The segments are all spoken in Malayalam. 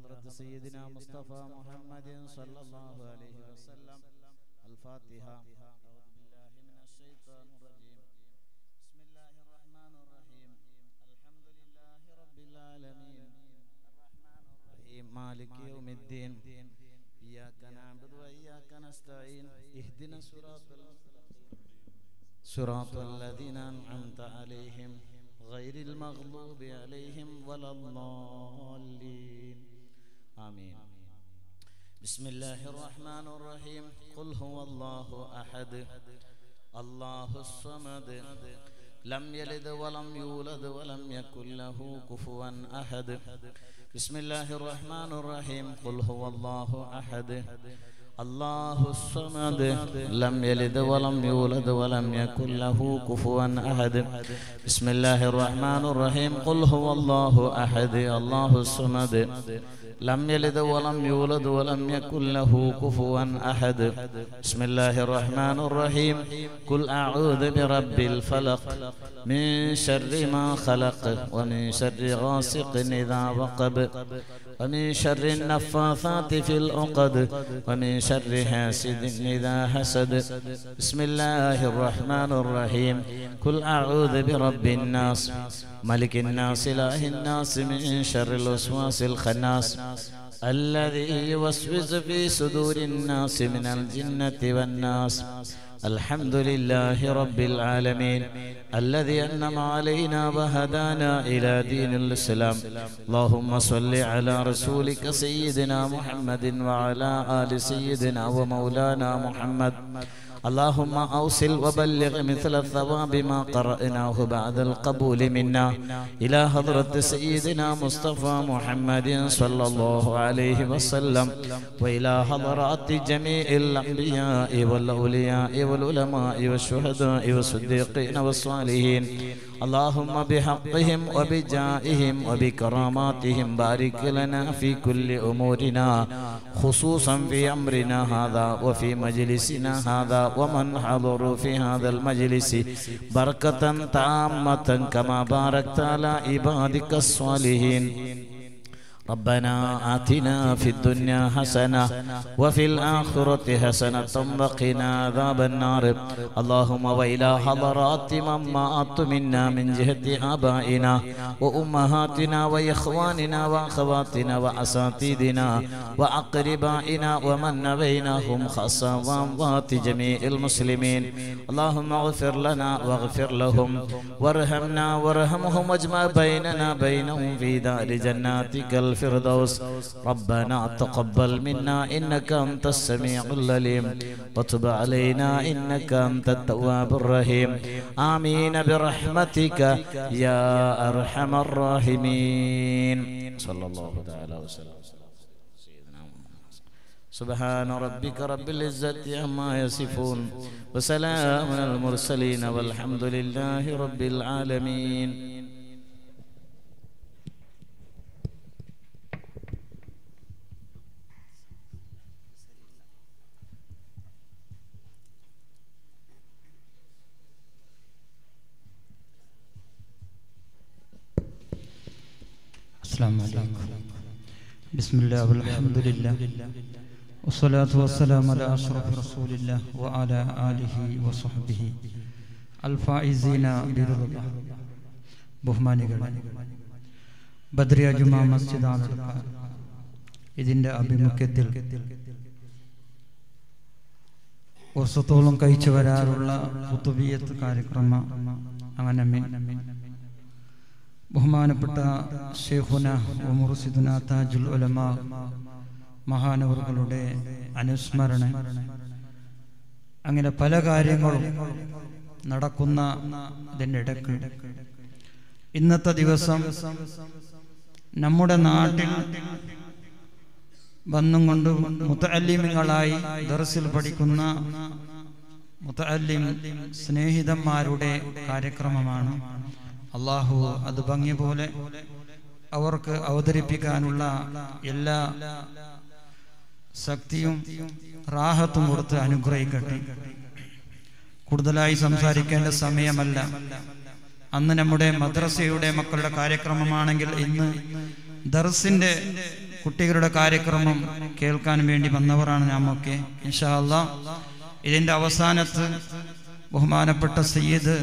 حضرة سيدنا مصطفى محمد صلى الله عليه وسلم الفاتحة أعوذ بالله من الشيطان الرجيم بسم الله الرحمن الرحيم الحمد لله رب العالمين الرحمن الرحيم مالك يوم الدين إياك نعبد وإياك نستعين اهدنا الصراط المستقيم صراط الذين أنعمت عليهم غير المغضوب عليهم ولا الضالين آمين بسم الله الرحمن الرحيم قل هو الله أحد الله الصمد لم يلد ولم يولد ولم يكن له كفوا أحد بسم الله الرحمن الرحيم قل هو الله أحد الله الصمد لم يلد ولم يولد ولم يكن له كفوا أحد بسم الله الرحمن الرحيم قل هو الله أحد الله الصمد لم يلد ولم يولد ولم يكن له كفوا أحد بسم الله الرحمن الرحيم قل أعوذ برب الفلق من شر ما خلق ومن شر غاسق إذا وقب ومن شر النفاثات في العقد ومن شر حاسد إذا حسد بسم الله الرحمن الرحيم قل أعوذ برب الناس ملك الناس إله الناس من شر الوسواس الخناس الذي يوسوس في صدور الناس من الجنة والناس الحمد لله رب العالمين الذي أنعم علينا وهدانا إلى دين الإسلام اللهم صل على رسولك سيدنا محمد وعلى آل سيدنا ومولانا محمد اللهم أوصل وبلغ مثل الثواب ما قرأناه بعد القبول منا إلى حضرة سيدنا مصطفى محمد صلى الله عليه وسلم وإلى حضرات جميع الأنبياء والأولياء والعلماء والشهداء والصديقين والصالحين اللهم بحقهم وبجائهم وبكراماتهم بارك لنا في كل أمورنا خصوصا في أمرنا هذا وفي مجلسنا هذا ومن حضروا في هذا المجلس بركة تامة كما باركت على عبادك الصالحين ربنا آتنا في الدنيا حسنة وفي الآخرة حسنة وقنا عذاب النار اللهم وإلى حضرات من مات منا من جهة آبائنا وأمهاتنا وإخواننا وأخواتنا وأساتذنا وأقربائنا ومن بينهم خاصة وأموات جميع المسلمين اللهم اغفر لنا واغفر لهم وارحمنا وارحمهم واجمع بيننا بينهم في دار جناتك الفردوس ربنا تقبل منا إنك أنت السميع العليم وتب علينا إنك أنت التواب الرحيم آمين برحمتك يا أرحم الراحمين صلى الله تعالى وسلم سيدنا محمد سبحان ربك رب العزة عما يصفون وسلام على المرسلين والحمد لله رب العالمين السلام عليكم بسم الله والحمد لله والصلاة والسلام على أشرف رسول الله وعلى آله وصحبه الفائزين برضا الله ബഹുമാനികളെ ബദ്രിയ ജുമാ മസ്ജിദ് ആളെടുക്കാൻ ഇതിൻ്റെ ആഭിമുഖ്യത്തിൽ വർഷത്തോളം കഴിച്ചു വരാറുള്ള കുത്തുബിയത്ത് കാര്യക്രമം അങ്ങനെ ബഹുമാനപ്പെട്ട ഷെയ്ഖുന മുർസിദുന താജുൽ ഉലമ മഹാനവറുകളുടെ അനുസ്മരണ അങ്ങനെ പല കാര്യങ്ങളും നടക്കുന്ന ഇതിൻ്റെ ഇടയ്ക്ക് ഇന്നത്തെ ദിവസം നമ്മുടെ നാട്ടിൽ വന്നും കൊണ്ട് മുത്തല്ലിമിങ്ങളായി ദർസിൽ പഠിക്കുന്ന മുത്തല്ലിം സ്നേഹിതന്മാരുടെ കാര്യക്രമമാണ് അള്ളാഹു അത് ഭംഗി പോലെ അവർക്ക് അവതരിപ്പിക്കാനുള്ള എല്ലാ ശക്തിയും റാഹത്തും കൊടുത്ത് അനുഗ്രഹിക്കട്ടെ കൂടുതലായി സംസാരിക്കേണ്ട സമയമല്ല അന്ന് നമ്മുടെ മദ്രസയുടെ മക്കളുടെ കാര്യക്രമമാണെങ്കിൽ ഇന്ന് ദർസിന്റെ കുട്ടികളുടെ കാര്യക്രമം കേൾക്കാൻ വേണ്ടി വന്നവരാണ് നാമൊക്കെ ഇൻഷാ അല്ലാ ഇതിന്റെ അവസാനത്ത് ബഹുമാനപ്പെട്ട സയ്യിദ്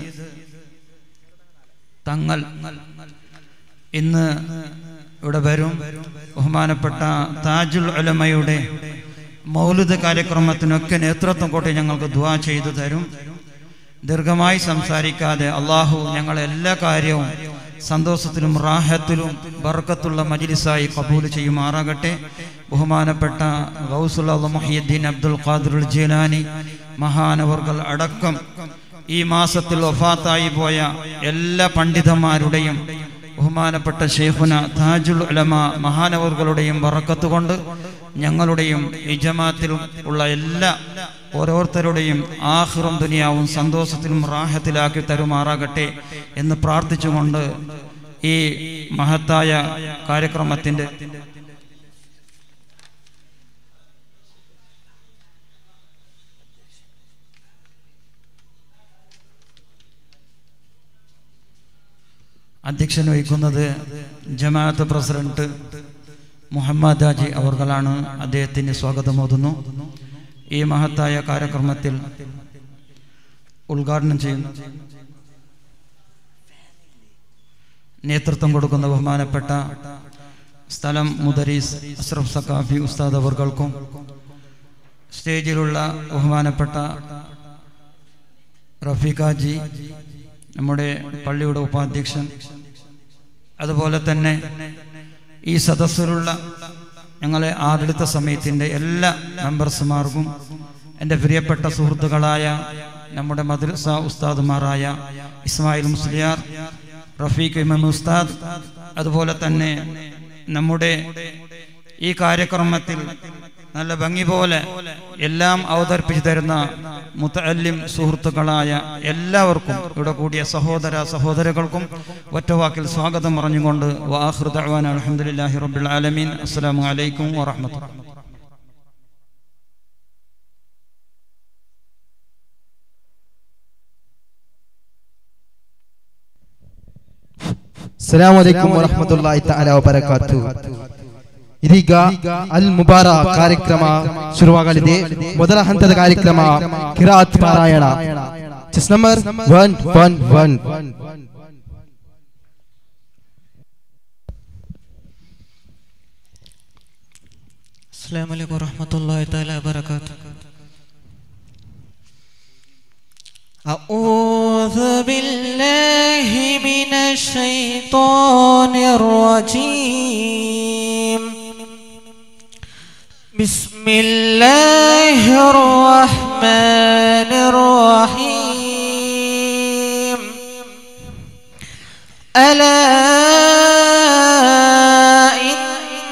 തങ്ങൾ ഇന്ന് ഇവിടെ വരും ബഹുമാനപ്പെട്ട താജുൽ ഉലമയുടെ മൗലിക കാര്യക്രമത്തിനൊക്കെ നേതൃത്വം കൊട്ടി ഞങ്ങൾക്ക് ദുവാ ചെയ്തു തരും ദീർഘമായി സംസാരിക്കാതെ അള്ളാഹു ഞങ്ങളെ എല്ലാ കാര്യവും സന്തോഷത്തിലും റാഹത്തിലും ബർക്കത്തുള്ള മജിലിസായി കബൂൽ ചെയ്യുമാറാകട്ടെ ബഹുമാനപ്പെട്ട ഗൗസുൽ മുഹിയുദ്ദീൻ അബ്ദുൽ ഖാദിറുൽ ജീലാനി മഹാനവർകൾ അടക്കം ഈ മാസത്തിൽ ഒഫാത്തായി പോയ എല്ലാ പണ്ഡിതന്മാരുടെയും ബഹുമാനപ്പെട്ട ഷെയ്ഖുന താജുൽ ഉലമ മഹാനവറുകളുടെയും വറക്കത്ത് കൊണ്ട് ഞങ്ങളുടെയും ഈ ജമാത്തിൽ ഉള്ള എല്ലാ ഓരോരുത്തരുടെയും ആഹ്റും ദുനിയാവും സന്തോഷത്തിലും റാഹത്തിലാക്കി തരുമാറാകട്ടെ എന്ന് പ്രാർത്ഥിച്ചുകൊണ്ട് ഈ മഹത്തായ കാര്യക്രമത്തിൻ്റെ അധ്യക്ഷൻ വഹിക്കുന്നത് ജമാഅത്ത് പ്രസിഡന്റ് മുഹമ്മദ് ഹാജി അവർകളാണ് അദ്ദേഹത്തിന് സ്വാഗതമോതുന്നു ഈ മഹത്തായ കാര്യക്രമത്തിൽ ഉദ്ഘാടനം ചെയ്യുന്നു നേതൃത്വം കൊടുക്കുന്ന ബഹുമാനപ്പെട്ട സ്ഥലം മുദരീസ് അഷ്റഫ് സക്കാഫി ഉസ്താദ് അവർകൾക്കും സ്റ്റേജിലുള്ള ബഹുമാനപ്പെട്ട റഫീഖാജി നമ്മുടെ പള്ളിയുടെ ഉപാധ്യക്ഷൻ അതുപോലെ തന്നെ ഈ സദസ്സിലുള്ള ഞങ്ങളെ ആദരിത്ത സമയത്തിൻ്റെ എല്ലാ മെമ്പർസുമാർക്കും എൻ്റെ പ്രിയപ്പെട്ട സുഹൃത്തുക്കളായ നമ്മുടെ മദ്രസ ഉസ്താദുമാരായ ഇസ്മായിൽ മുസ്ലിയാർ റഫീഖ് ഇമാം ഉസ്താദ് അതുപോലെ തന്നെ നമ്മുടെ ഈ കാര്യക്രമത്തിൽ നല്ല ഭംഗി പോലെ എല്ലാം അവതരിപ്പിച്ചു തരുന്ന മുത്തല്ലിം സുഹൃത്തുക്കളായ എല്ലാവർക്കും ഇവിടെ കൂടിയ സഹോദര സഹോദരങ്ങൾക്കും ഒറ്റവാക്കിൽ സ്വാഗതം പറഞ്ഞുകൊണ്ട് വാഹൃദാൻ അലഹമുല്ലാഹി റബ്ബുൽ ആലമീൻ അസ്സലാമു അലൈക്കും വറഹമത്തുള്ള ಅಸ್ಸಲಾಮು ಅಲೈಕುಂ ವರಹಮತುಲ್ಲಾಹಿ ತಆಲಾ ವಬರಕಾತು ಇದೀಗ ಅಲ್ ಮುಬಾರ ಕಾರ್ಯಕ್ರಮ ಶುರುವಾಗಲಿದೆ ಮೊದಲ ಹಂತದ ಕಾರ್ಯಕ್ರಮ ಕಿರಾತ್ ಪಾರಾಯಣ chest number one one one السلام عليكم ورحمة الله تعالى وبركاته أعوذ بالله من الشيطان الرجيم بسم الله الرحمن الرحيم ألا إن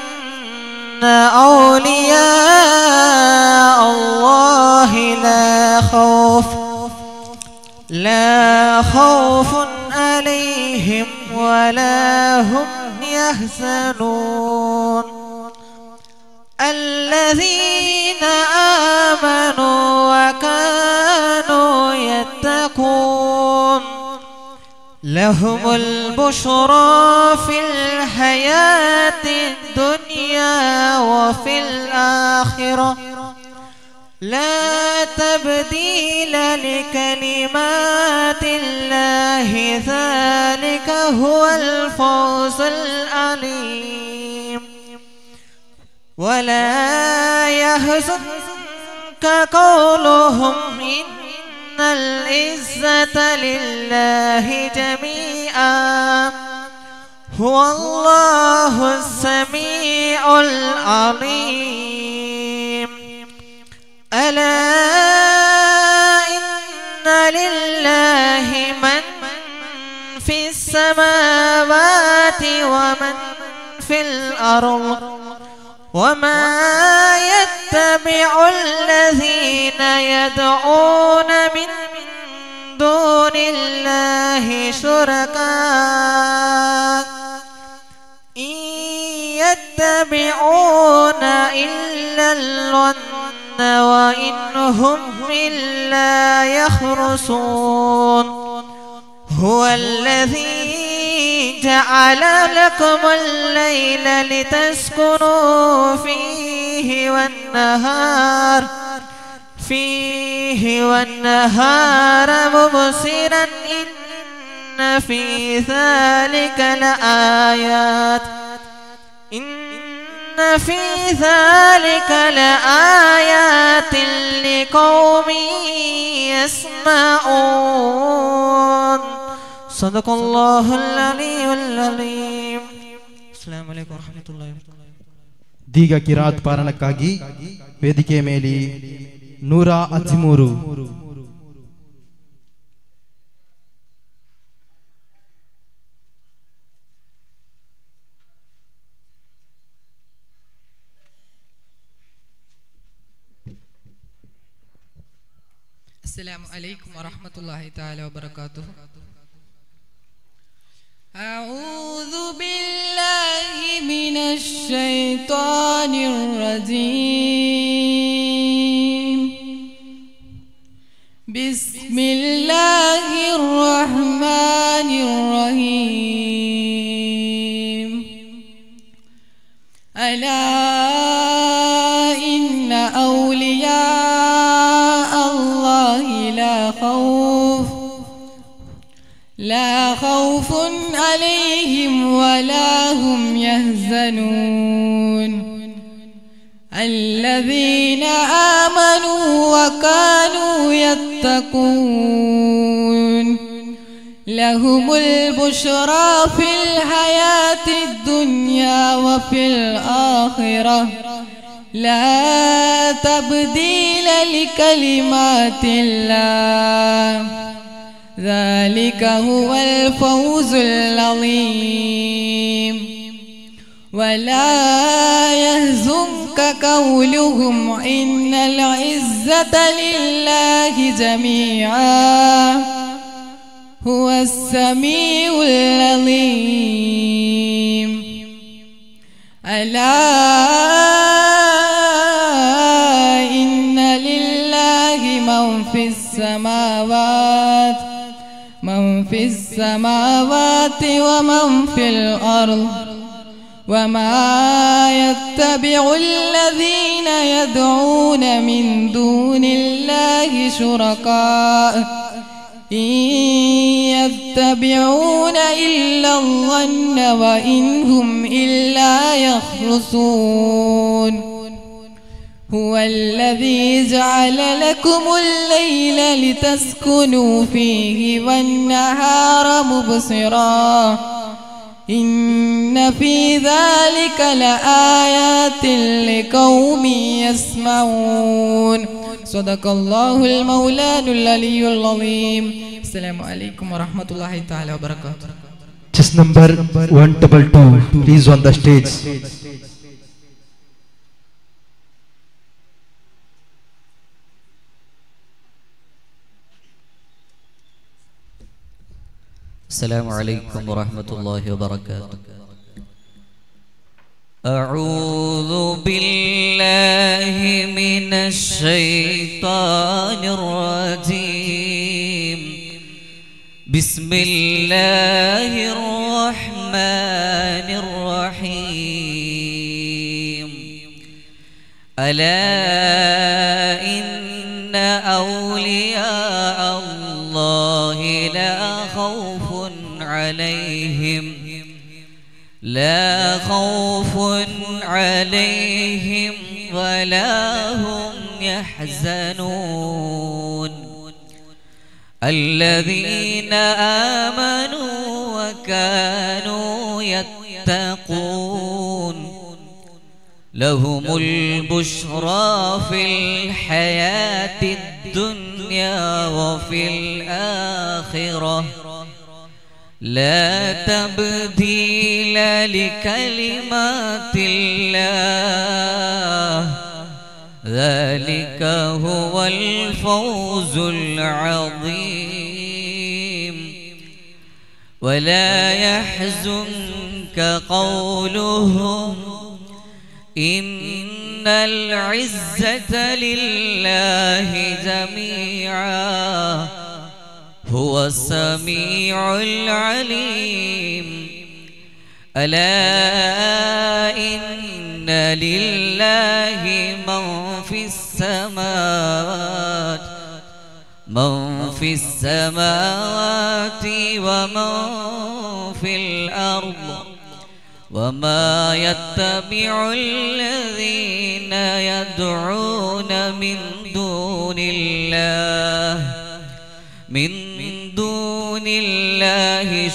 أولياء الله لا خوف لا خوف عليهم ولا هم يحزنون الذين آمنوا وكانوا يتقون لهم البشرى في الحياة الدنيا وفي الآخرة لا تبديل لكلمات الله ذلك هو الفوز العليم ولا يحزنك قولهم إن العزة لله جميعا هو الله السميع العليم ألا إن لله من في السماوات ومن في الأرض وما يتبع الذين يدعون من دون الله شركاء إن يتبعون إلا الظن وإن هم إلا يخرصون هو الذي جعل لكم الليل لتسكنوا فيه والنهار فيه والنهار مبصرا إن في ذلك لآيات إن في ذلك لآيات لقوم يسمعون صدق الله العلي العظيم السلام عليكم ورحمة الله وبركاته ದೀಗ ಕಿರಾತ್ ಪಾರಣಕ್ಕಾಗಿ ವೇದಿಕೆ ಮೇಲೆ ನೂರ ಹದಿಮೂರು السلام عليكم ورحمة الله تعالى وبركاته أعوذ بالله من الشيطان الرجيم بسم الله الرحمن الرحيم ألا إن أولياء الله لا خوف لا خوف عليهم ولا هم يحزنون الذين آمنوا وكانوا يتقون لهم البشرى في الحياة الدنيا وفي الآخرة لا تبديل لكلمات الله ذلك هو الفوز العظيم ولا يهزنك قولهم إن العزة لله جميعا هو السميع العليم ألا إن لله من في السماوات من في السماوات ومن في الأرض وما يتبع الذين يدعون من دون الله شركاء إن يتبعون إلا الظن وإن هم إلا يخرصون هو الذي جعل لكم الليل لتسكنوا فيه والنهار مبصرا إن في ذلك لآيات لقوم يسمعون صدق الله المولان العلي العظيم السلام عليكم ورحمة الله تعالى وبركاته Chess number 122, please on the stage. السلام عليكم ورحمة الله وبركاته أعوذ بالله من الشيطان الرجيم بسم الله الرحمن الرحيم ألا إن أولياء الله لا خوف عليهم لا خوف عليهم ولا هم يحزنون الذين آمنوا وكانوا يتقون لهم البشرى في الحياة الدنيا وفي الآخرة لا تبديل لكلمات الله ذلك هو الفوز العظيم ولا يحزنك قولهم إن العزة لله جميعا هو السميع العليم ألا إن لله من في السماوات من في السماوات ومن في الأرض وما يتبع الذين يدعون من دون الله من دون الله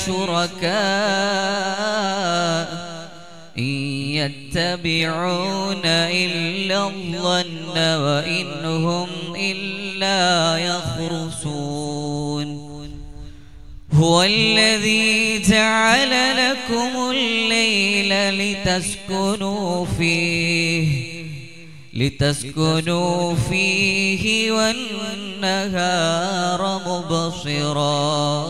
شركاء إن يتبعون إلا الظن وإن هم إلا يخرصون هو الذي جعل لكم الليل لتسكنوا فيه لتسكنوا فيه والنهار مبصرا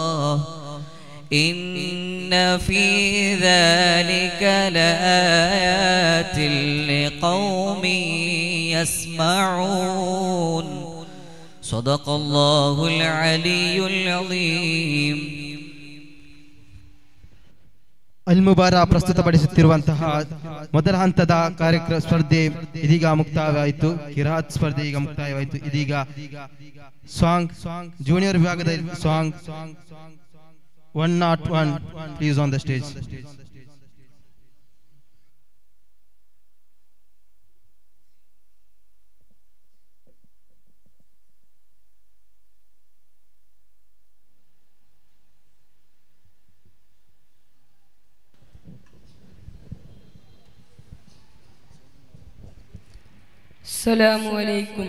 إن في ذلك لآيات لقوم يسمعون صدق الله العلي العظيم ಅಲ್ ಮುಬಾರ ಪ್ರಸ್ತುತಪಡಿಸುತ್ತಿರುವಂತಹ ಮೊದಲ ಹಂತದ ಕಾರ್ಯಕ್ರಮ ಸ್ಪರ್ಧೆ ಇದೀಗ ಮುಕ್ತಾಯವಾಯಿತು ಕಿರಾತ್ ಸ್ಪರ್ಧೆ ಈಗ ಮುಕ್ತಾಯವಾಯಿತು ಇದೀಗ ಸಾಂಗ್ ಜೂನಿಯರ್ ವಿಭಾಗದಲ್ಲಿ song one nought one please on the stage السلام عليكم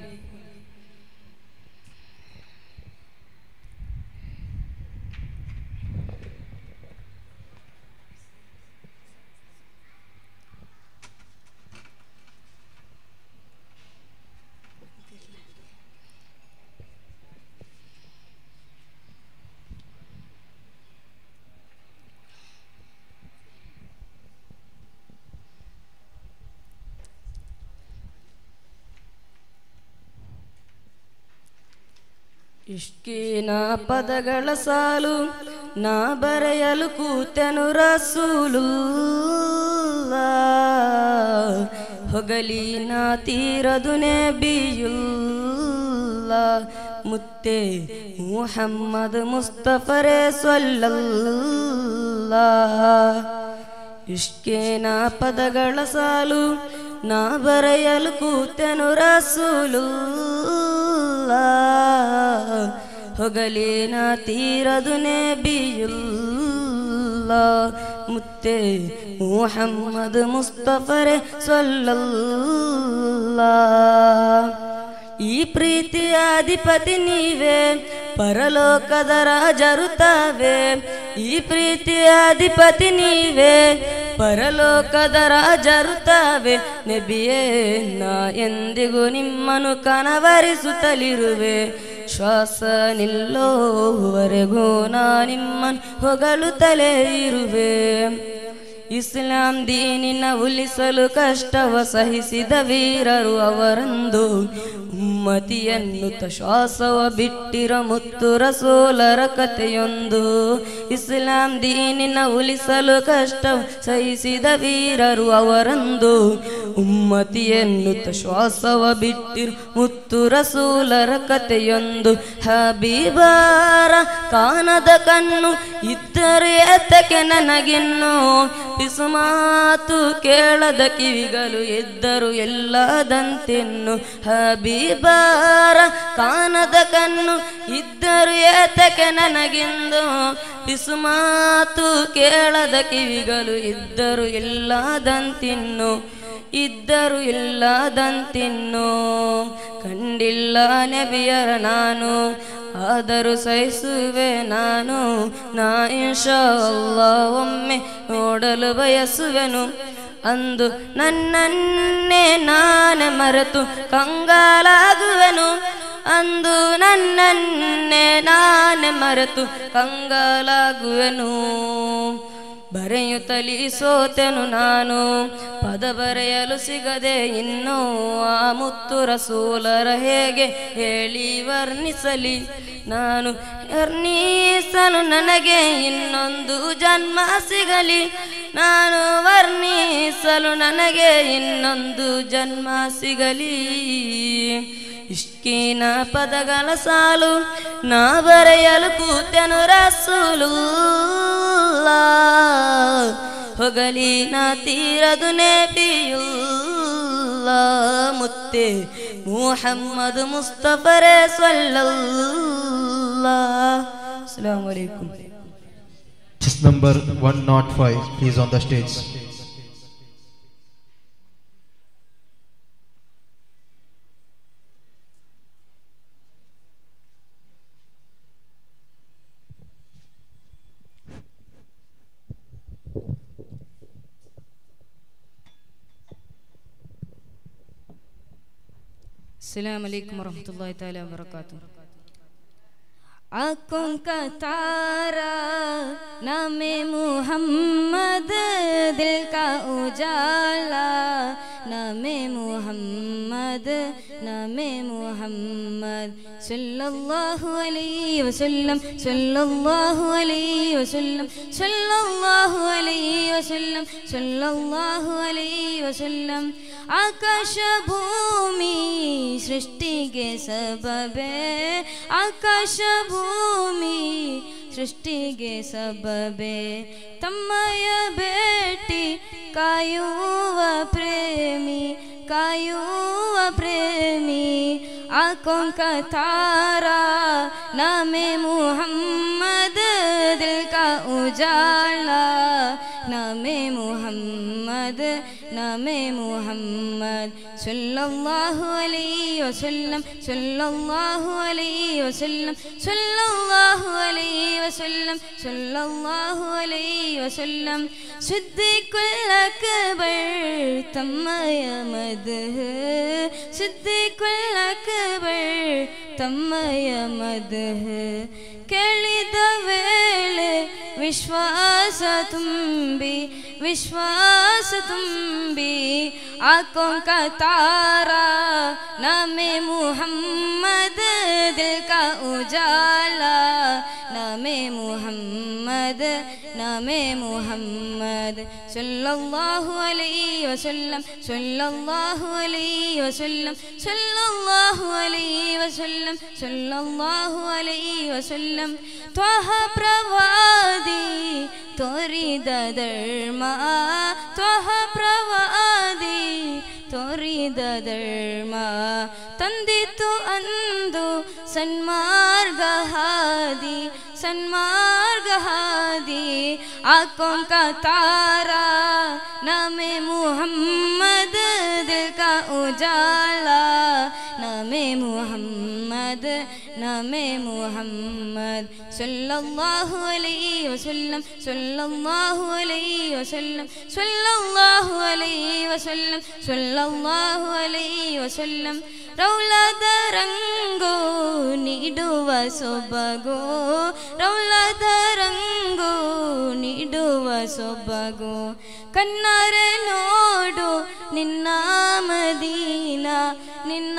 ಇಷ್ಕೇನ ಪದಗಳ ಸಾಲು ನಾ ಬರೆಯಲು ಕೂತೆನು ರಸೂಲು ಹೊಗಲಿ ನಾ ತೀರದು ನೆಬಿಯುಲ್ಲ ಮುತ್ತೆ ಮುಹಮ್ಮದ್ ಮುಸ್ತಫರೆ ಸೊಲ್ಲಲ್ಲ ಇಷ್ಕೇನ ಪದಗಳ ಸಾಲು ನಾ ಬರೆಯಲು ಕೂತೆನು ರಸೂಲು ಹೊಗಲಿನ ತೀರದು ನೆಬಿಯುಲ್ಲ ಮುತ್ತೆ ಮುಹಮ್ಮದ್ ಮುಸ್ತಫರೆ ಸೊಲ್ಲಲ್ಲ ಈ ಪ್ರೀತಿಯ ಅಧಿಪತಿ ನೀವೇ ಪರಲೋಕದ ರಾಜರು ತಾವೇ ಈ ಪ್ರೀತಿಯ ಅಧಿಪತಿ ನೀವೇ ಪರಲೋಕದ ರಾಜರು ತಾವೇ ನೆಬಿಯೇ ನಾ ಎಂದಿಗೂ ನಿಮ್ಮನ್ನು ಕನವರಿಸುತ್ತಲಿರುವೆ ಶ್ವಾಸ ನಿಲ್ಲೋವರೆಗೂ ನಾ ನಿಮ್ಮನ್ನು ಹೊಗಳುತ್ತಲೇ ಇರುವೆ ಇಸ್ಲಾಂ ದೀನಿನ ಉಲಿಸಲು ಕಷ್ಟವ ಸಹಿಸಿದ ವೀರರು ಅವರಂದು ಉಮ್ಮತಿಯನ್ನುತ ಶ್ವಾಸವ ಬಿಟ್ಟಿರ ಮುತ್ತು ರಸೋಲರ ಕಥೆಯೊಂದು ಇಸ್ಲಾಂ ದೀನಿನ ಉಲಿಸಲು ಕಷ್ಟವ ಸಹಿಸಿದ ವೀರರು ಅವರಂದು ಉಮ್ಮತಿಯನ್ನುತ ಶ್ವಾಸವ ಬಿಟ್ಟಿರು ಮುತ್ತು ರಸೂಲರ ಕಥೆಯೊಂದು ಹಬೀಬಾರ ಕಾಣದ ಕಣ್ಣು ಇದ್ದರೆ ಎತ್ತಕ್ಕೆ ನನಗಿನ್ನು ಪಿಸುಮಾತು ಕೇಳದ ಕಿವಿಗಳು ಎದ್ದರು ಎಲ್ಲದಂತೆನ್ನು ಹಬೀಬಾರ ಕಾಣದ ಕಣ್ಣು ಇದ್ದರು ಏತಕ್ಕೆ ನನಗಿಂದು ಪಿಸುಮಾತು ಕೇಳದ ಕಿವಿಗಳು ಇದ್ದರು ಎಲ್ಲದಂತಿನ್ನು ಇದ್ದರು ಇಲ್ಲದಂತಿನ್ನು ಕಂಡಿಲ್ಲ ನೆಬಿಯರ ನಾನು ಆದರೂ ಸಹಿಸುವೆ ನಾನು ನಾ ಇನ್ಶಾ ಅಲ್ಲಾ ಒಮ್ಮೆ ನೋಡಲು ಬಯಸುವೆನು ಅಂದು ನನ್ನನ್ನೇ ನಾನು ಮರೆತು ಕಂಗಾಲಾಗುವೆನು ಅಂದು ನನ್ನನ್ನೇ ನಾನು ಮರೆತು ಕಂಗಾಲಾಗುವೆನು ಬರೆಯುತ್ತಲೀ ಸೋತೆನು ನಾನು ಪದ ಬರೆಯಲು ಸಿಗದೆ ಇನ್ನೂ ಆ ಮುತ್ತು ರಸೂಲರ ಹೇಗೆ ಹೇಳಿ ವರ್ಣಿಸಲಿ ನಾನು ವರ್ಣಿಸಲು ನನಗೆ ಇನ್ನೊಂದು ಜನ್ಮ ಸಿಗಲಿ ನಾನು ವರ್ಣಿಸಲು ನನಗೆ ಇನ್ನೊಂದು ಜನ್ಮ ಸಿಗಲಿ ಇಷ್ಕಿನ ಪದಗಳ ಸಾಲು ನಾ ಬರೆಯಲು ಕೂತೆನು ರಸೂಲು ಹೊಗಲಿ ನಾ ತೀರದು ನೇಪಿಯುಲ್ಲ ಮುತ್ತೆ Muhammad ಮುಸ್ತಫರೆ ಸಲ್ಲಲ್ಲ ಅಸ್ಸಲಾಮು ಅಲೈಕುಂ Just number 105, please on the stage. السلام عليكم ورحمة الله تعالى وبركاته आंखों का तारा नामे मुहम्मद दिल का उजाला नामे मुहम्मद नामे मुहम्मद सल्लल्लाहु अलैहि वसल्लम सल्लल्लाहु अलैहि वसल्लम सल्लल्लाहु अलैहि वसल्लम सल्लल्लाहु अलैहि वसल्लम ಆಕಾಶ ಭೂಮಿ ಸೃಷ್ಟಿಗೆ ಸಬಬೆ ಆಕಾಶ ಭೂಮಿ ಸೃಷ್ಟಿಗೆ ಸಬಬೆ ತಮ್ಮಯ ಭೇಟಿ ಕಾಯುವ ಪ್ರೇಮಿ ಕಾಯುವ ಪ್ರೇಮಿ आंखों का तारा नामे मुहम्मद दिल का उजाला नामे मुहम्मद नामे मुहम्मद सल्लल्लाहु अलैहि वसल्लम सल्लल्लाहु अलैहि वसल्लम सल्लल्लाहु अलैहि वसल्लम सल्लल्लाहु अलैहि वसल्लम सिद्दीकुल अकबर तಮ್ಮಯ ಮದಹ ಸಿದ್ದಿಕುಲ್ ಅಕ್ಬರ್ ತಮ್ಮಯ ಮದಹ ಕೇಳಿದ ವೇಳೆ ವಿಶ್ವಾಸ ತುಂಬಿ ವಿಶ್ವಾಸ ತುಂಬಿ आंखों का तारा नामे मुहम्मद दिल का उजाला नामे मुहम्मद नामे मुहम्मद सल्लल्लाहु अलैहि वसल्लम सल्लल्लाहु अलैहि वसल्लम सल्लल्लाहु अलैहि वसल्लम सल्लल्लाहु अलैहि वसल्लम त्वह प्रवादी ತೋರಿದ ಧರ್ಮ ತ್ವಹ ಪ್ರವಾದಿ ತೋರಿದ ಧರ್ಮ ತಂದಿತು ಅಂದು ಸನ್ಮಾರ್ಗ ಹಾದಿ ಸನ್ಮಾರ್ಗ ಹಾದಿ आंखों का तारा नामे मुहम्मद दिल का उजाला नामे मुहम्मद नामे मुहम्मद सल्लल्लाहु अलैहि वसल्लम सल्लल्लाहु अलैहि वसल्लम सल्लल्लाहु अलैहि वसल्लम सल्लल्लाहु अलैहि वसल्लम ರೌಲದ ರಂಗೋ ನೀಡುವ ಸೊಬಗೋ ರೌಲದ ರಂಗೋ ನೀಡುವ ಸೊಬಗೋ ಕಣ್ಣಾರೆ ನೋಡು ನಿನ್ನ ಮದೀನ ನಿನ್ನ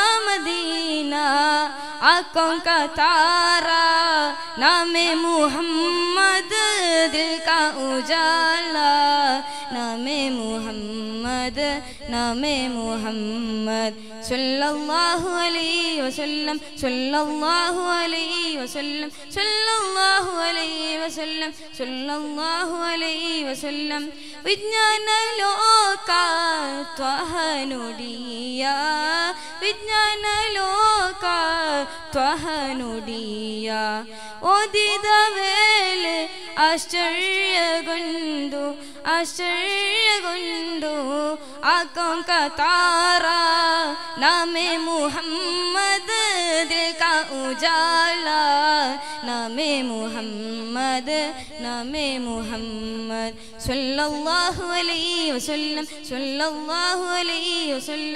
ಮದೀನ आंखों का तारा नामे मुहम्मद दिल का उजाला नामे मुहम्मद नामे मुहम्मद सल्लल्लाहु अलैहि वसल्लम सल्लल्लाहु अलैहि वसल्लम सल्लल्लाहु अलैहि वसल्लम सल्लल्लाहु अलैहि वसल्लम ವಿಜ್ಞಾನ ಲೋಕ ತ್ವಹ ನುಡಿಯ ವಿಜ್ಞಾನ ಲೋಕ ತ್ವಹ ನುಡಿಯ ಓದಿದ ವೇಳೆ ಆಶ್ಚರ್ಯಗೊಂಡು ಆಶ್ಚರ್ಯಗೊಂಡು ಆಂಖೋं का तारा नामे मुहम्मद दिल का उजाला नामे मुहम्मद नामे मुहम्मद सल्लल्लाहु अलैहि वसल्लम सल्लल्लाहु अलैहि वसल्लम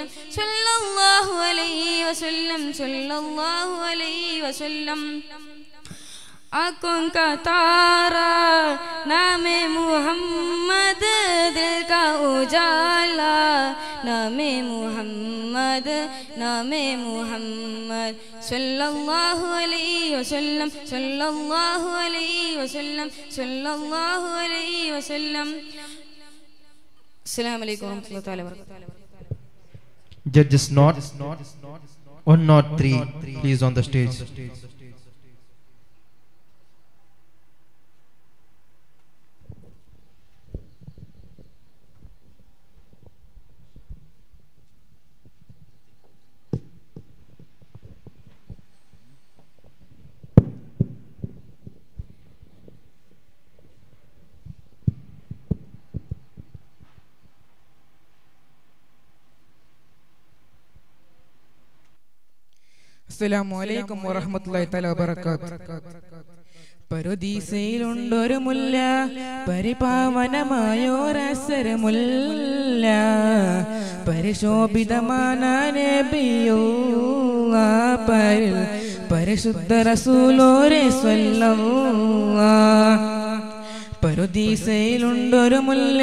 सल्लल्लाहु अलैहि वसल्लम सल्लल्लाहु अलैहि वसल्लम आंखों का तारा नाम मोहम्मद दिल का उजाला नाम मोहम्मद नाम मोहम्मद सल्लल्लाहु अलैहि वसल्लम सल्लल्लाहु अलैहि वसल्लम सल्लल्लाहु अलैहि वसल्लम अस्सलाम वालेकुम वरहमतुल्लाहि ताला वबरकातुहू Judges not 103 please on the stage. അസ്സലാമു അലൈക്കും വറഹ്മത്തുള്ളാഹി തആല വബറകാത്ത് പരുദീസയിലുണ്ടൊരു മുല്ല പരിപാവനമായോരസരമുല്ല പരിശോഭിതமான നബിയുള്ള പരിൽ പരിശുദ്ധ റസൂലോരെ സ്വല്ലല്ലാഹ് പരുദീസയിലുണ്ടൊരു മുല്ല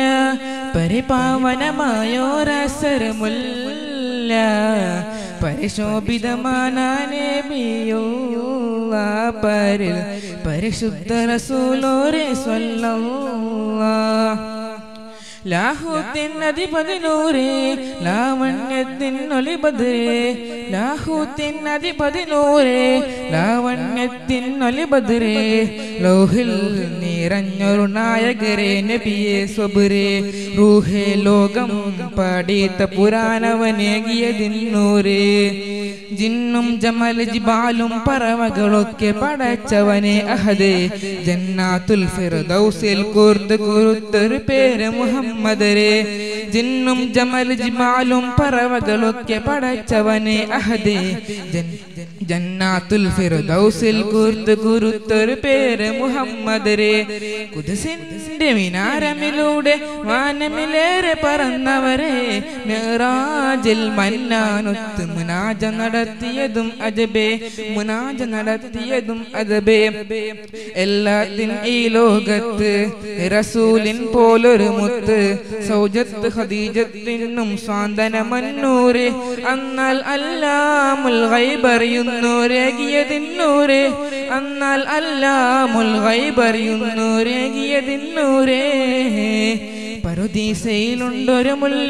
പരിപാവനമായോരസരമുല്ല പരിശോഭിതமான നബിയുള്ള പരിൽ പരിശുദ്ധ റസൂലോരെ സ്വല്ലല്ലാഹ് ലാഹൂത്തിൻ അധിപതിനൂരേ ലാവണ്യത്തിൻ ഒലിബദ്രേ ലാഹൂത്തിൻ അധിപതിനൂരേ ലാവണ്യത്തിൻ ഒലിബദ്രേ ലോഹിൽ നിറഞ്ഞൊരു നായകരെ നബിയെ സ്വബുരേ റൂഹേ ലോകം പാടീത്ത പുരാണവനേകിയതിന്നൂരേ ജിന്നും ജമൽ ജിബാലും പറവകളൊക്കെ പടച്ചവനെ അഹദേ ജന്നാത്തുൽ ഫിർദൗസിൽ കൂർത്ത് കുറുത്തൊരു പേര് മുഹമ്മദരെ ജിന്നും ജമൽ ജിബാലും പറവകളൊക്കെ പടച്ചവനെ അഹദേ ജൻ ജന്നാത്തുൽ ഫിർദൗസിൽ കൂർത്ത് കുറുത്തൊരു പേര് മുഹമ്മദരെ കുദസിന്റെ മിനാരമിലൂടെ വാനമിലേറെ പറന്നവരെ മിറാജിൽ മന്നാനൊത്ത് മുനാജ നടത്തിയതും അജബേ മുനാജ നടത്തിയതും അജബേ എല്ലാത്തിൻ ഈ ലോകത്ത് റസൂലിൻ പോലൊരു മുത്ത് സൗജത്ത് ഖദീജത്തിനും സ്വാന്തന മന്നൂരെ എന്നാൽ അല്ലാമുൽ ഗൈബറിയുന്നൂരേകിയതിന്നൂരെ എന്നാൽ അല്ലാമുൽ ഗൈബറിയുന്നൂരേകിയതിന്നൂരേ പരുദീസയിലുണ്ടൊരു മുല്ല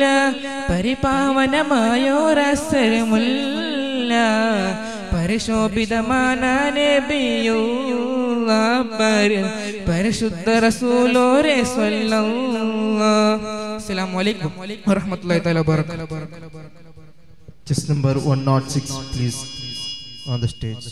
പരിപാവനമായോരസരമുല്ല പരിശോഭിതமான നബിയുള്ള പരിൽ പരിശുദ്ധ റസൂലോരെ സ്വല്ലല്ലാഹ് അസ്സലാമു അലൈക്കും വറഹ്മത്തുള്ളാഹി തആല വബറകാതുഹു Just number 106 please on the stage.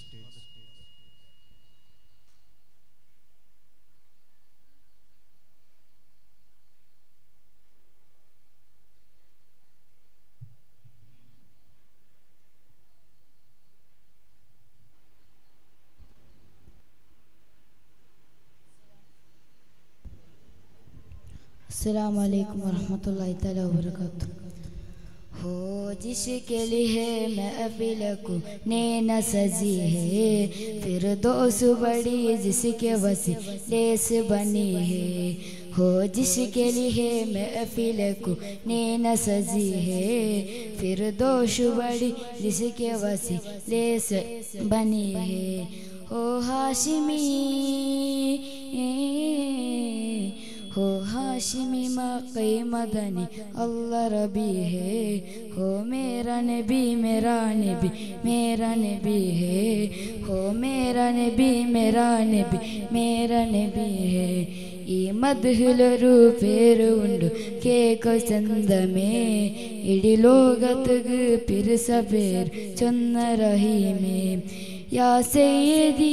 अस्सलाम वालेकुम रहमतुल्लाहि ताला वबरकातुह हो जिसके लिए महफिल को नैना सजी है फिर दोस्त बड़ी जिसके वसीले से बनी है हो जिसके लिए महफिल को नैना सजी है फिर दोष बड़ी जिसके वसीले से बनी है हो हाशिमी हो हाशिमी मकई मदनी अल्लाह रबी है हो मेरा नबी मेरा नबी मेरा नबी है हो मेरा नबी मेरा नबी मेरा नबी है ഈ മധുലൊരു പേരുണ്ട് കേക്കോ ചന്തമേ ഇടി ലോകത്തുക്ക് പിരിസ പേർ ചൊന്ന റഹീമേ യാ സയ്യദി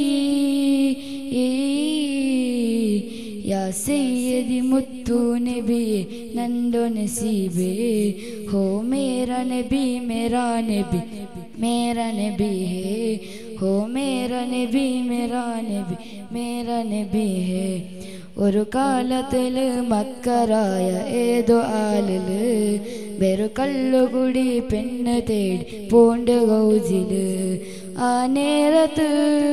യാ സയ്യദി മുത്തു നബി നണ്ടോ നസീബേ ഹോ മേരാ നബി മേരാ നബി മേരാ നബി ഹേ ഹോ മേരാ നബി മേരാ നബി മേരാ നബി ഹേ ഒരു കാലത്തില് മക്കറായ ഏതോ ആലില് വെറു കള്ളുകുടി പെണ്ണ് തേടി പോണ്ട് ഗൗജില് ആ നേരത്ത്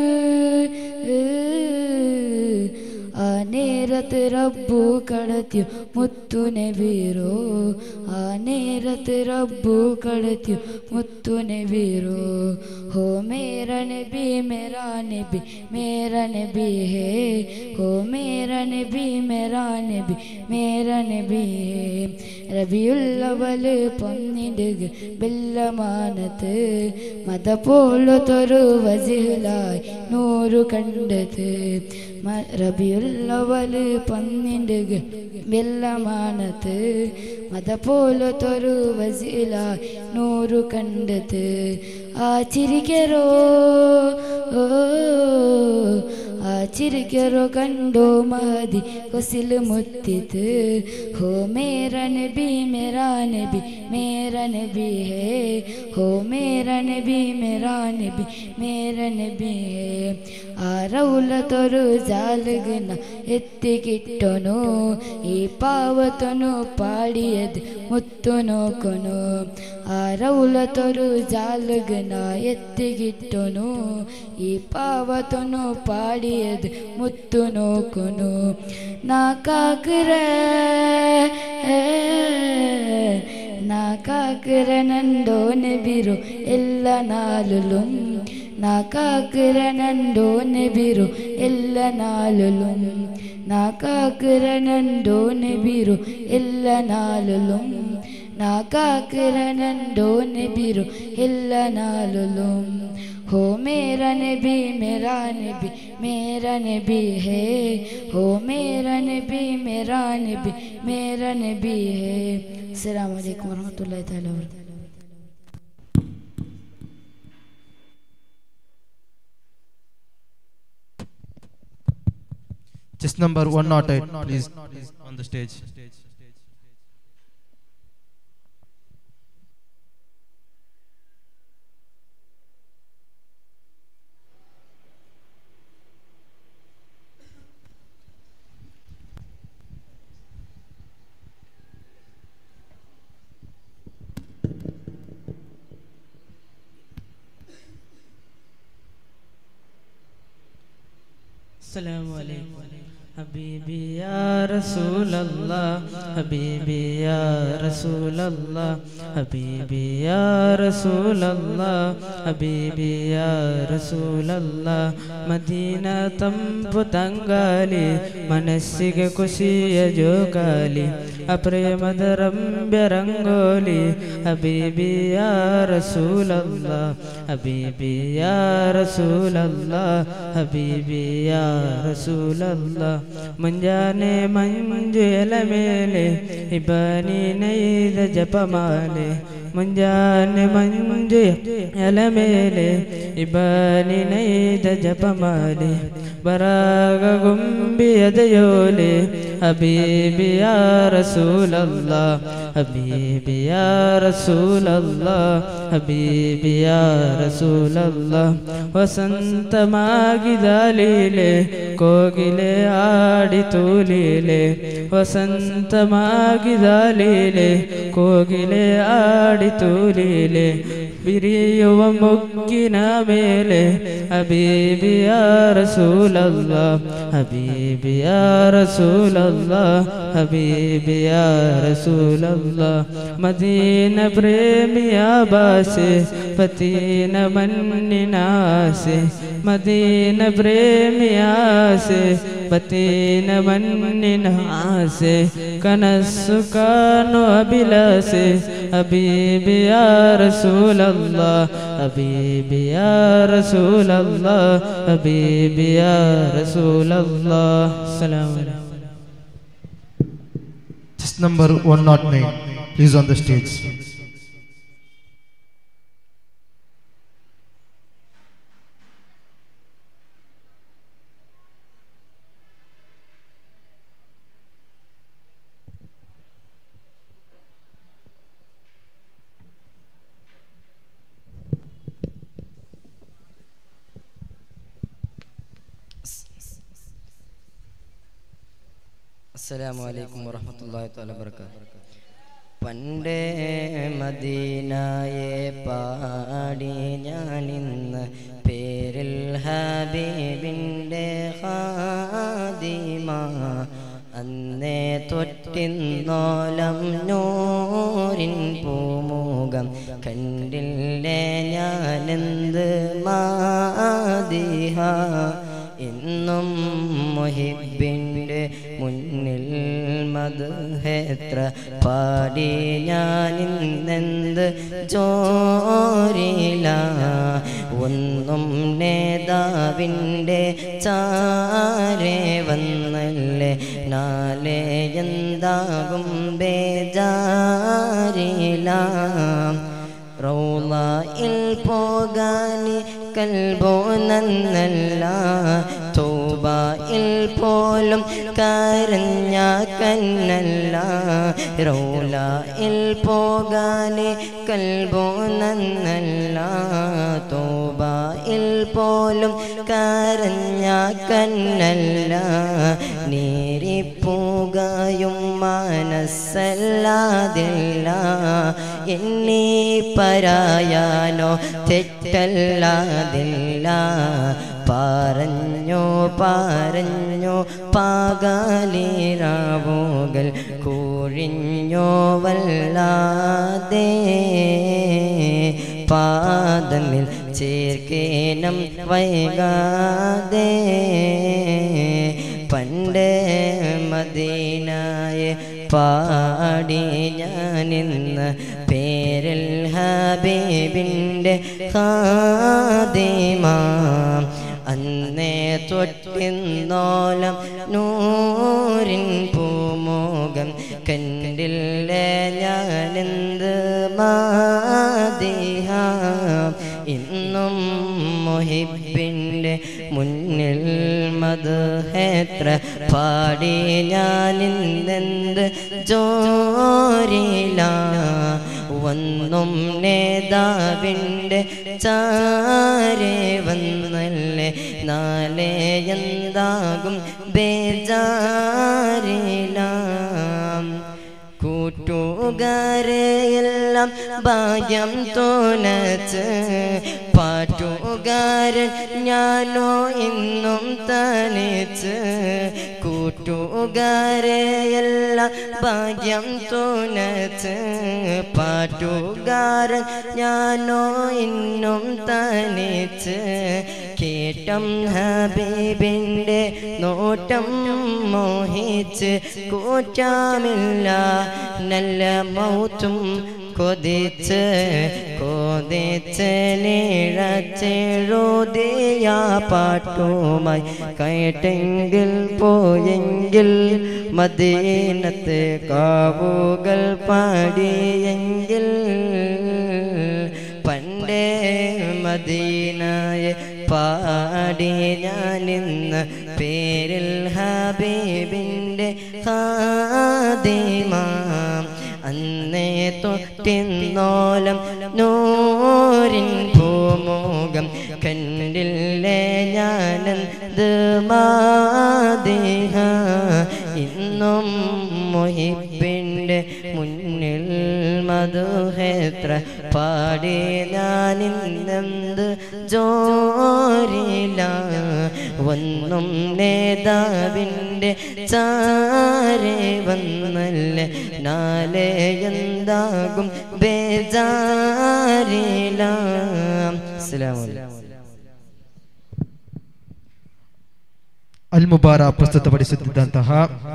ആ നേരത്ത് റബ്ബു കടത്തിയോ മുത്തുനെ വീരോ ആ നേരത്ത് റബ്ബു കടത്തിയോ മുത്തുനെ വീരോ ഹോ മേര നബി മേരാ നബി മേര നബി ഹേ ഹോ മേര നബി മേരാ നബി മേര നബി ഹേ റബിയുള്ളവൽ പന്നിടുക ബെല്ലമാനത്ത് മത പോലത്തൊരു വജിലായി നൂറു കണ്ടത് മ- റബിയുള്ളവൽ പന്നിടുക ബെല്ലമാനത്ത് മത പോലത്തൊരു വജിലായി നൂറു കണ്ടത് ആ ചിരിക്കരോ ഓ ആ ചിരിക്കരോ കണ്ടോ മഹതി കൊസിൽ മുത്തിത്ത് ഹോ മേര നബി മേരാ നബി മേര നബി ഹേ ഹോ മേര നബി മേരാ നബി മേര നബി ഹേ ആ റൗലത്തൊരു ജാലകന എത്തിക്കിട്ടൊനു ഈ പാവത്തൊനു പാടിയത് മുത്തു നോക്കൊനു ആ റൗലത്തൊരു ജാലകന എത്തിക്കിട്ടൊനു ഈ പാവത്തൊനു പാടിയത് മുത്തു നോക്കൊനു നാക്കാക്കുറേ നാക്കാക്കുറനണ്ടോ നെബിരു എല്ലാ നാളിലും നാക്കാക്കുറനണ്ടോ നെബിരു എല്ലാ നാളിലും നാക്കാക്കുറനണ്ടോ നെബിരു എല്ലാ നാളിലും നാക്കാക്കുറനണ്ടോ നെബിരു എല്ലാ നാളിലും हो मेरा नबी मेरा नबी मेरा नबी है हो मेरा नबी मेरा नबी मेरा नबी है अस्सलाम वालेकुम रहमतुल्लाहि ताला व बरकातहू Just number 108, please, on the stage. السلام عليكم حبيبي يا رسول الله حبيبي يا رسول الله حبيبي يا رسول الله حبيبي يا رسول الله Madina തമ്പു തങ്കാലി മനസ്സിಗೆ ಖುಷಿಯ ಜೋಕಾಲಿ ಅಪ್ರೇಮದ ರಂಬ್ಯರಂಗೋಲಿ ಹಬೀಬಿ ಯಾ ರಸೂಲಲ್ಲ ಹಬೀಬಿ ಯಾ ರಸೂಲಲ್ಲ ಹಬೀಬಿ ಯಾ ರಸೂಲಲ್ಲ ಮುಂಜಾನೆ ಮಂಜು ಎಲ ಮೇಲೆ ಇಬನಿ ನೈದ ಜಪಮಾಲೆ ಮುಂಜಾನೆ ಮಂಜು ಎಲ ಮೇಲೆ ಇಬನಿ ನೈದ ಜಪಮಾಲೆ ಬರಾಗ ಗುಂಬಿಯದಯೋಲೆ ಹಬೀಬಿ ಯಾ ರಸೂಲಲ್ಲ ಹಬೀಬಿ ಯಾ ರಸೂಲಲ್ಲ ಹಬೀಬಿ ಯಾ ರಸೂಲಲ್ಲ ವಸಂತಮಾಗಿದ ಲೀಲೆ ಕೋಗಿಲೆ ಆಡಿತು ಲೀಲೆ ವಸಂತಮಾಗಿದ ಲೀಲೆ ಕೋಗಿಲೆ ಆಡಿತು ಲೀಲೆ ಬಿರಿಯುವ ಮುಗ್ಗಿನ ಮೇಲೆ ಹಬೀಬಿಯ ರಸೂಲಲ್ಲ ಹಬೀಬಿಯ ರಸೂಲಲ್ಲ ಹಬೀಬಿಯ ರಸೂಲಲ್ಲ ಮದೀನ ಪ್ರೇಮಿಯ ಬಾಸೆ ಪತೀನ ಮಣ್ಣಿನ ಆಸೆ ಮದೀನ ಪ್ರೇಮಿಯ ಆಸೆ ಪತೀನ ಮಣ್ಣಿನ ಆಸೆ ಕನಸು ಕಾಣು ಅಭಿಲಾಸೆ ಹಬೀಬಿಯ ರಸೂಲಲ್ಲ ಹಬೀಬಿಯ ರಸೂಲಲ್ಲ ಹಬೀಬಿಯ ರಸೂಲಲ್ಲ ಸಲಾಮ್ Just number 109, please on the stage. അസ്സലാമു അലൈക്കും വറഹ്മത്തുള്ളാഹി തആല വബറകാതുഹു പണ്ടേ മദീനായെ പാടി ഞാനിന്ന് ഹബീബിൻ്റെ ഹാദിമ അന്നേ തൊട്ടിന്നോലം നൂറിൻ പൂമുഖം കണ്ടില്ലേ ഞാനെന്ത് മാതിഹ എന്നും മൊഹിബിൻ്റെ മുന്നിൽ മധുഹേത്ര പാടി ഞാനിന്നെന്ത് ജോരില ഒന്നും നേതാവിൻ്റെ ചാരേ വന്നല്ലേ നാളെ എന്താകും ബേജാരില റൗളയിൽ പോകാനി കൽബോ നന്നല്ല തോബയിൽ പോലും കരഞ്ഞ കന്നല്ല റൗളയിൽ പോകാനി കൽബോ നന്നല്ല തോബയിൽ പോലും കരഞ്ഞ കന്നല്ല നീരിപ്പുകയും മനസ്സല്ലാതില്ല എന്നീ പറയാനോ തെറ്റല്ലാതില്ല പറഞ്ഞോ പറഞ്ഞോ പാകാലിരാവുകൾ കൂഴിഞ്ഞോ വല്ലാതെ പാദമിൽ ചേർക്കേനം വൈകാതെ പണ്ട് മദീനായെ പാടി ഞാനിന്ന് പേരിൽ ഹബീബിൻ്റെ ഹാദിമ അന്നേ തൊട്ടിന്നോലം നൂരിൻ പൂമുഖം കണ്ടില്ലേ ഞാനെന്ത് മാതിഹ ഇന്നും മൊഹിബിൻ്റെ മുന്നിൽ മധുഹേത്ര പാടി ഞാനിന്നെന്ത് ജോരില ഒന്നും നേതാവിൻ്റെ ചാരേ വന്നല്ലേ നാളെ എന്താകും ബേജാരില കൂട്ടുകാരെയെല്ലാം ഭാഗ്യം തോനച്ച് പാട്ടുകാരൻ ഞാനോ ഇന്നും തനിച്ച് കൂട്ടുകാരെയെല്ലാം ഭാഗ്യം തോനച്ച് പാട്ടുകാരൻ ഞാനോ ഇന്നും തനിച്ച് കേട്ടം ഹബീബിൻ്റെ നോട്ടം മോഹിച്ച് കൂറ്റാമില്ല നല്ല മൗത്തും കൊതിച്ച് കൊതിച്ച് നീഴച്ചെഴുതിയ പാട്ടുമായി കേട്ടെങ്കിൽ പോയെങ്കിൽ മദീനത്ത് കാവുകൾ പാടിയെങ്കിൽ പണ്ടേ മദീനായെ പാടി ഞാനിന്ന് പേരിൽ ഹബീബിൻ്റെ ഹാദിമാ അന്നേ തൊട്ടിന്നോലം നൂരിൻ ഭൂമുഖം കണ്ടില്ലേ ഞാനെന്ത് മാതിഹ ഇന്നും മൊഹിബിൻ്റെ മുന്നിൽ മധുഹേത്ര പാടി ഞാനിന്നെന്ത് ജോരില ഒന്നും നേതാവിൻ്റെ ചാരേ വന്നല്ലേ നാളെ എന്താകും ബേജാരില അസ്സലാമു ಅಲ್ ಮುಬಾರ ಪ್ರಸ್ತುತಪಡಿಸುತ್ತಿದ್ದಂತಹ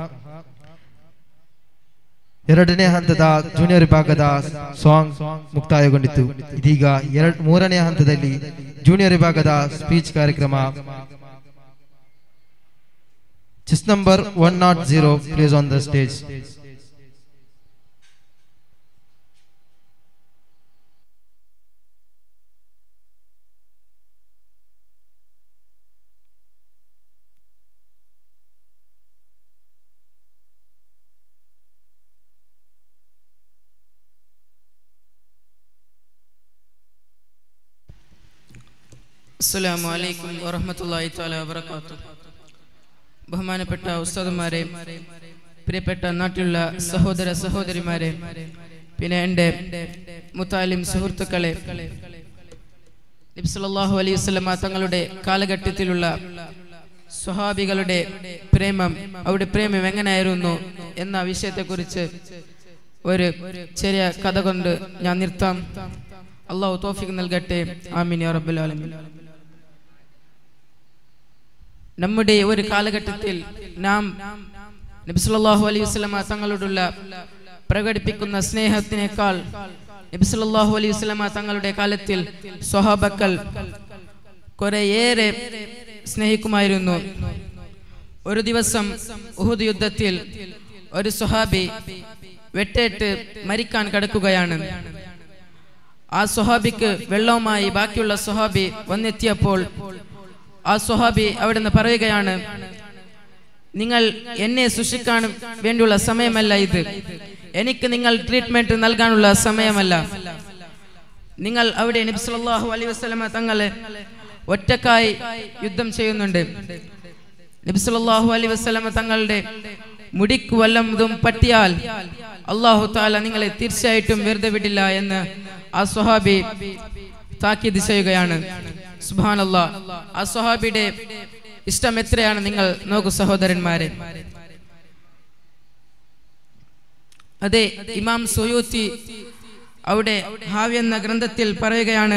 ಎರಡನೇ ಹಂತದ ಜೂನಿಯರ್ ವಿಭಾಗದ ಸಾಂಗ್ ಮುಕ್ತಾಯಗೊಂಡಿತು ಇದೀಗ ಎರಡ್ ಮೂರನೇ ಹಂತದಲ್ಲಿ ಜೂನಿಯರ್ ವಿಭಾಗದ ಸ್ಪೀಚ್ ಕಾರ್ಯಕ್ರಮ chest number one nought zero place on the stage അസ്സലാമു അലൈക്കും വറഹ്മത്തുള്ളാഹി തആല വബറകാത്തു ബഹുമാനപ്പെട്ട ഉസ്താദുമാരെ പ്രിയപ്പെട്ട നാട്ടിലുള്ള സഹോദര സഹോദരിമാരെ പിന്നെ എൻ്റെ മുത്താലിം സുഹൃത്തുക്കളെ നബി സല്ലല്ലാഹു അലൈഹി വസല്ലമ തങ്ങളുടെ കാലഘട്ടത്തിലുള്ള സ്വഹാബികളുടെ പ്രേമം അവിടെ പ്രേമം എങ്ങനെയായിരുന്നു എന്ന വിഷയത്തെക്കുറിച്ച് ഒരു ചെറിയ കഥ കൊണ്ട് ഞാൻ നിർത്താം അള്ളാഹു തോഫിക്ക് നൽകട്ടെ ആമീൻ യാ റബ്ബൽ ആലമീൻ നമ്മുടെ ഒരു കാലഘട്ടത്തിൽ നാം നബി സല്ലല്ലാഹു അലൈഹി വസല്ലമ തങ്ങളോടുള്ള പ്രകടിപ്പിക്കുന്ന സ്നേഹത്തിനേക്കാൾ നബി സല്ലല്ലാഹു അലൈഹി വസല്ലമ തങ്ങളുടെ കാലത്തിൽ സ്വഹാബക്കൾ കുറേയേറെ സ്നേഹിക്കുമായിരുന്നു ഒരു ദിവസം ഉഹുദ് യുദ്ധത്തിൽ ഒരു സ്വഹാബി വെട്ടേറ്റ് മരിക്കാൻ കിടക്കുകയാണ് ആ സ്വഹാബിക്ക് വെള്ളവുമായി ബാക്കിയുള്ള സ്വഹാബി വന്നെത്തിയപ്പോൾ ആ സ്വഹാബി അവിടെ നിന്ന് പറയുകയാണ് നിങ്ങൾ എന്നെ സൂക്ഷിക്കാൻ വേണ്ടിയുള്ള സമയമല്ല ഇത് എനിക്ക് നിങ്ങൾ ട്രീറ്റ്മെന്റ് നൽകാനുള്ള സമയമല്ല നിങ്ങൾ അവിടെ നബി സല്ലല്ലാഹു അലൈഹി വസല്ലമ തങ്ങളെ ഒറ്റക്കായി യുദ്ധം ചെയ്യുന്നുണ്ട് നബി സല്ലല്ലാഹു അലൈഹി വസല്ലമ തങ്ങളുടെ മുടിക്ക് വല്ലതും പറ്റിയാൽ അള്ളാഹു താല നിങ്ങളെ തീർച്ചയായിട്ടും വെറുതെ വിടില്ല എന്ന് ആ സ്വഹാബി താക്കീത് ചെയ്യുകയാണ് സുബാനല്ലാ ആ സ്വഹാബിയുടെ ഇഷ്ടം എത്രയാണ് നിങ്ങൾ നോക്കൂ സഹോദരന്മാരെ അതെ ഇമാം സുയൂത്തി അവിടെ ഹാവി എന്ന ഗ്രന്ഥത്തിൽ പറയുകയാണ്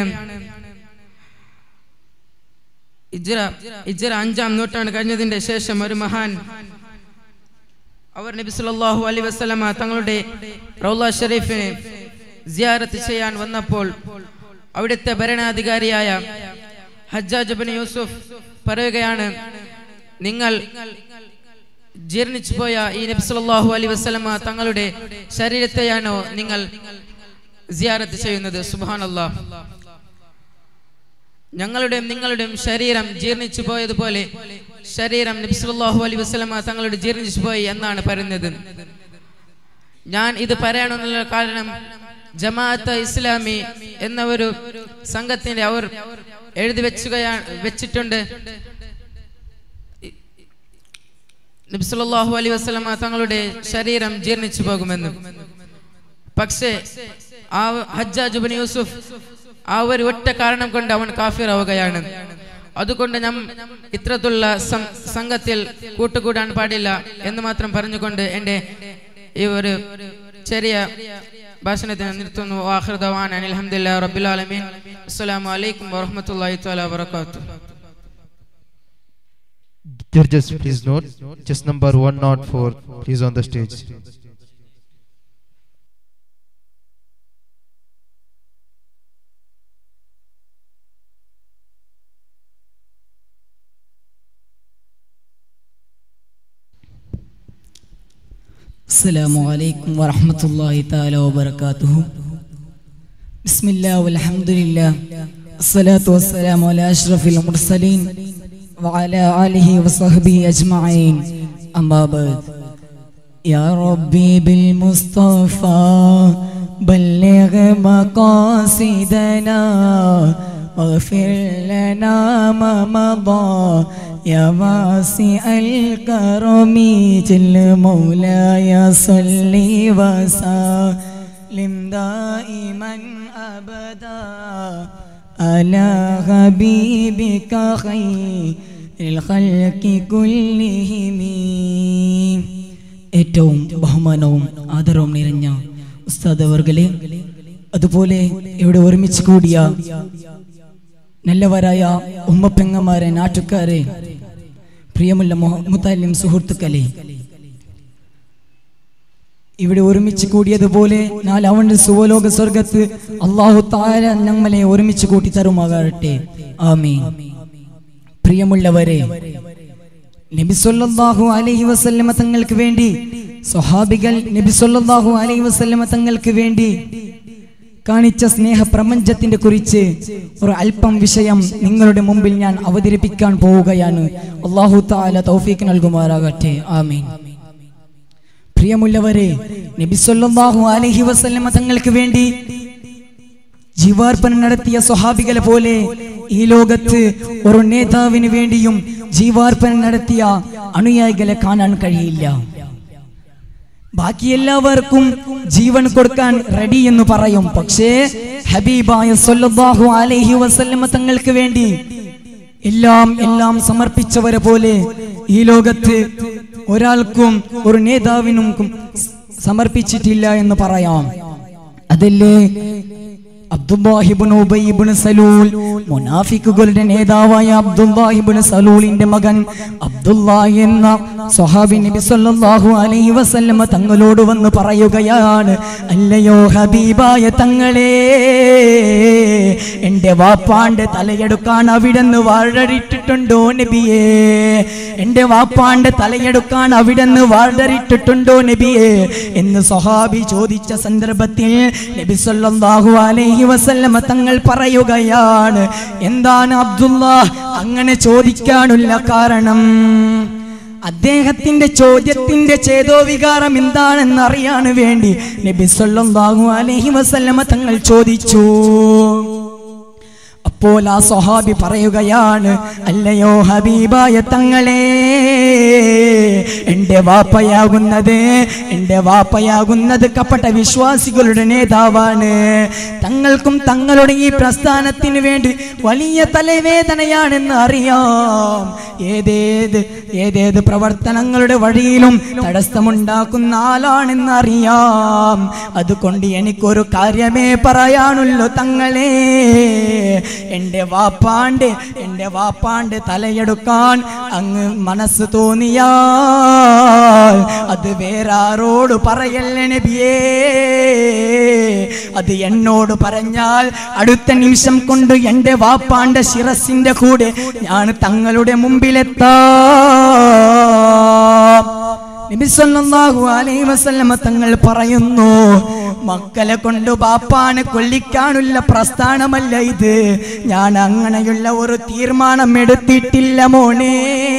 ഇജ്ര ഇജ്ര അഞ്ചാം നൂറ്റാണ്ട് കഴിഞ്ഞതിന്റെ ശേഷം ഒരു മഹാൻ അവർ നബി സല്ലല്ലാഹു അലൈഹി വസല്ലമ തങ്ങളുടെ റൗല ഷരീഫിനെ സിയാറത്ത് ചെയ്യാൻ വന്നപ്പോൾ അവിടുത്തെ ഭരണാധികാരിയായ ഹജ്ജാജ് ബിൻ യൂസുഫ് പറയുകയാണ് നിങ്ങൾ ജീർണിച്ചു പോയ ഈ നബി സല്ലല്ലാഹു അലൈഹി വസല്ലമ തങ്ങളുടെ ശരീരത്തെയാണോ നിങ്ങൾ സിയാറത്ത് ചെയ്യുന്നത് സുബ്ഹാനല്ലാഹ് ഞങ്ങളുടെയും നിങ്ങളുടെയും ശരീരം ജീർണിച്ചു പോയതുപോലെ ശരീരം നബി സല്ലല്ലാഹു അലൈഹി വസല്ലമ തങ്ങളുടെ ജീർണിച്ചു പോയി എന്നാണ് പറയുന്നത് ഞാൻ ഇത് പറയണമെന്നുള്ള കാരണം ജമാഅത്ത് ഇസ്ലാമി എന്ന ഒരു സംഘത്തിന്റെ അവർ എഴുതി വെച്ചുകയാണ് വെച്ചിട്ടുണ്ട് നബി സല്ലല്ലാഹു അലൈഹി വസല്ലമ തങ്ങളുടെ ശരീരം ജീർണിച്ചു പോകുമെന്ന് പക്ഷേ ആ ഹജ്ജാജ് ബിൻ യൂസുഫ് ആ ഒരു ഒറ്റ കാരണം കൊണ്ട് അവൻ കാഫിറാവുകയാണ് അതുകൊണ്ട് നാം ഇത്തരത്തിലുള്ള സം- സംഘത്തിൽ കൂട്ടുകൂടാൻ പാടില്ല എന്ന് മാത്രം പറഞ്ഞുകൊണ്ട് എൻ്റെ ഈ ഒരു ചെറിയ ഭാഷണത്തിന് നിർത്തുന്നു ആഹൃദവാൻ അനിൽഹമ്മദില്ല റബ്ബിൽ ആലമീൻ അസ്സലാമു അലൈക്കും വറഹ്മത്തുള്ളാഹി തആല വബറകാതുഹു Judges, please note, just number 104, please on the stage. السلام عليكم ورحمة الله تعالى وبركاته بسم الله والحمد لله الصلاة والسلام على أشرف المرسلين وعلى آله وصحبه أجمعين أما بعد يا ربي بالمصطفى بلغ مقاصدنا واغفر لنا ما مضى يا واسع الكرم جل مولاي صل وسلم دائما ابدا على حبيبك خير الخلق كلهم ഏറ്റവും ബഹുമാനവും ആദരവും നിറഞ്ഞ ഉസ്താദ് അവർകളെ അതുപോലെ ഇവിടെ ഒരുമിച്ച് കൂടിയ നല്ലവരായ ഉമ്മപ്പെങ്ങന്മാരെ നാട്ടുകാരെ പ്രിയമുള്ള മുത്താലിം സുഹൃത്തുക്കളെ ഇവിടെ ഒരുമിച്ച് കൂടിയതുപോലെ നാലാവണ്ട് സുവലോക സ്വർഗത്ത് അള്ളാഹു താര ഞങ്ങളെ ഒരുമിച്ച് കൂട്ടി തരുമാകട്ടെ ആമീൻ പ്രിയമുള്ളവരെ നബി സല്ലല്ലാഹു അലൈഹി വസല്ലമ തങ്ങൾക്ക് വേണ്ടി സ്വഹാബികൾ നബി സല്ലല്ലാഹു അലൈഹി വസല്ലമ തങ്ങൾക്ക് വേണ്ടി കാണിച്ച സ്നേഹ പ്രപഞ്ചത്തിന്റെ കുറിച്ച് ഒരു അല്പം വിഷയം നിങ്ങളുടെ മുമ്പിൽ ഞാൻ അവതരിപ്പിക്കാൻ പോവുകയാണ് അള്ളാഹു താല തൗഫീഖ് നൽകുമാറാകട്ടെ ആമീൻ പ്രിയമുള്ളവരെ നബി സല്ലല്ലാഹു അലൈഹി വസല്ലമ തങ്ങൾക്ക് വേണ്ടി ജീവാർപ്പണം നടത്തിയ സ്വഹാബികളെ പോലെ ഈ ലോകത്ത് ഒരു നേതാവിന് വേണ്ടിയും ജീവാർപ്പണം നടത്തിയ അനുയായികളെ കാണാൻ കഴിയില്ല ബാക്കി എല്ലാവർക്കും ജീവൻ കൊടുക്കാൻ റെഡി എന്ന് പറയും പക്ഷേ ഹബീബായ സല്ലല്ലാഹു അലൈഹി വസല്ലമ തങ്ങൾക്ക് വേണ്ടി എല്ലാം എല്ലാം സമർപ്പിച്ചവരെ പോലെ ഈ ലോകത്ത് ഒരാൾക്കും ഒരു നേതാവിനും സമർപ്പിച്ചിട്ടില്ല എന്ന് പറയാം അതല്ലേ അബ്ദുല്ലാഹിബ്നു ഉബൈബ്നു സലൂൽ മുനാഫിക്കുകളുടെ നേതാവായ അബ്ദുല്ലാഹിബ്നു സലൂലിന്റെ മകൻ അബ്ദുല്ലാഹി എന്ന സ്വഹാബി നബി സല്ലല്ലാഹു അലൈഹി വസല്ലമ തങ്ങളോട് വന്ന് പറയുകയാണ് അല്ലയോ ഹബീബായ തങ്ങളെ എന്റെ വാപ്പാന്റെ തലയെടുക്കാൻ അവിടെന്ന് വാഴറിട്ടിട്ടുണ്ടോ നബിയേ എന്റെ വാപ്പാന്റെ തലയെടുക്കാൻ അവിടെന്ന് വാഴറിട്ടിട്ടുണ്ടോ നബിയേ എന്ന് സ്വഹാബി ചോദിച്ച സന്ദർഭത്തിൽ നബി സല്ലല്ലാഹു അലൈഹി വസല്ലമ തങ്ങൾ പറയുകയാണ് എന്താണ് അബ്ദുള്ള അങ്ങനെ ചോദിക്കാനുള്ള കാരണം അദ്ദേഹത്തിന്റെ ചോദ്യത്തിന്റെ ചേതോ വികാരം എന്താണെന്ന് അറിയാൻ വേണ്ടി നബി സല്ലല്ലാഹു അലൈഹി വസല്ലമ തങ്ങൾ ചോദിച്ചു അപ്പോൾ ആ സ്വഹാബി പറയുകയാണ് അല്ലയോ ഹബീബായ തങ്ങളെ എന്റെ വാപ്പയാകുന്നത് എന്റെ വാപ്പയാകുന്നത് കപട വിശ്വാസികളുടെ നേതാവാണ് തങ്ങൾക്കും തങ്ങളുടെ ഈ പ്രസ്ഥാനത്തിന് വേണ്ടി വലിയ തലവേദനയാണെന്ന് അറിയാം ഏതേത് ഏതേത് പ്രവർത്തനങ്ങളുടെ വഴിയിലും തടസ്സമുണ്ടാക്കുന്ന ആളാണെന്ന് അറിയാം അതുകൊണ്ട് എനിക്കൊരു കാര്യമേ പറയാനുള്ളൂ തങ്ങളെ എൻ്റെ വാപ്പാണ്ട് എൻ്റെ വാപ്പാണ്ട് തലയെടുക്കാൻ അങ്ങ് മനസ്സ് തോന്നിയാൽ അത് വേറാരോട് പറയല്ലേ നബിയേ അത് എന്നോട് പറഞ്ഞാൽ അടുത്ത നിമിഷം കൊണ്ട് എൻ്റെ വാപ്പാന്റെ ശിരസിന്റെ കൂടെ ഞാൻ തങ്ങളുടെ മുമ്പിലെത്താം നബി സല്ലല്ലാഹു അലൈഹി വസല്ലമ തങ്ങൾ പറയുന്നു മക്കളെ കൊണ്ട് ബാപ്പാനെ കൊല്ലിക്കാനുള്ള പ്രസ്ഥാനമല്ല ഇത് ഞാൻ അങ്ങനെയുള്ള ഒരു തീരുമാനം എടുത്തിട്ടില്ല മോനെ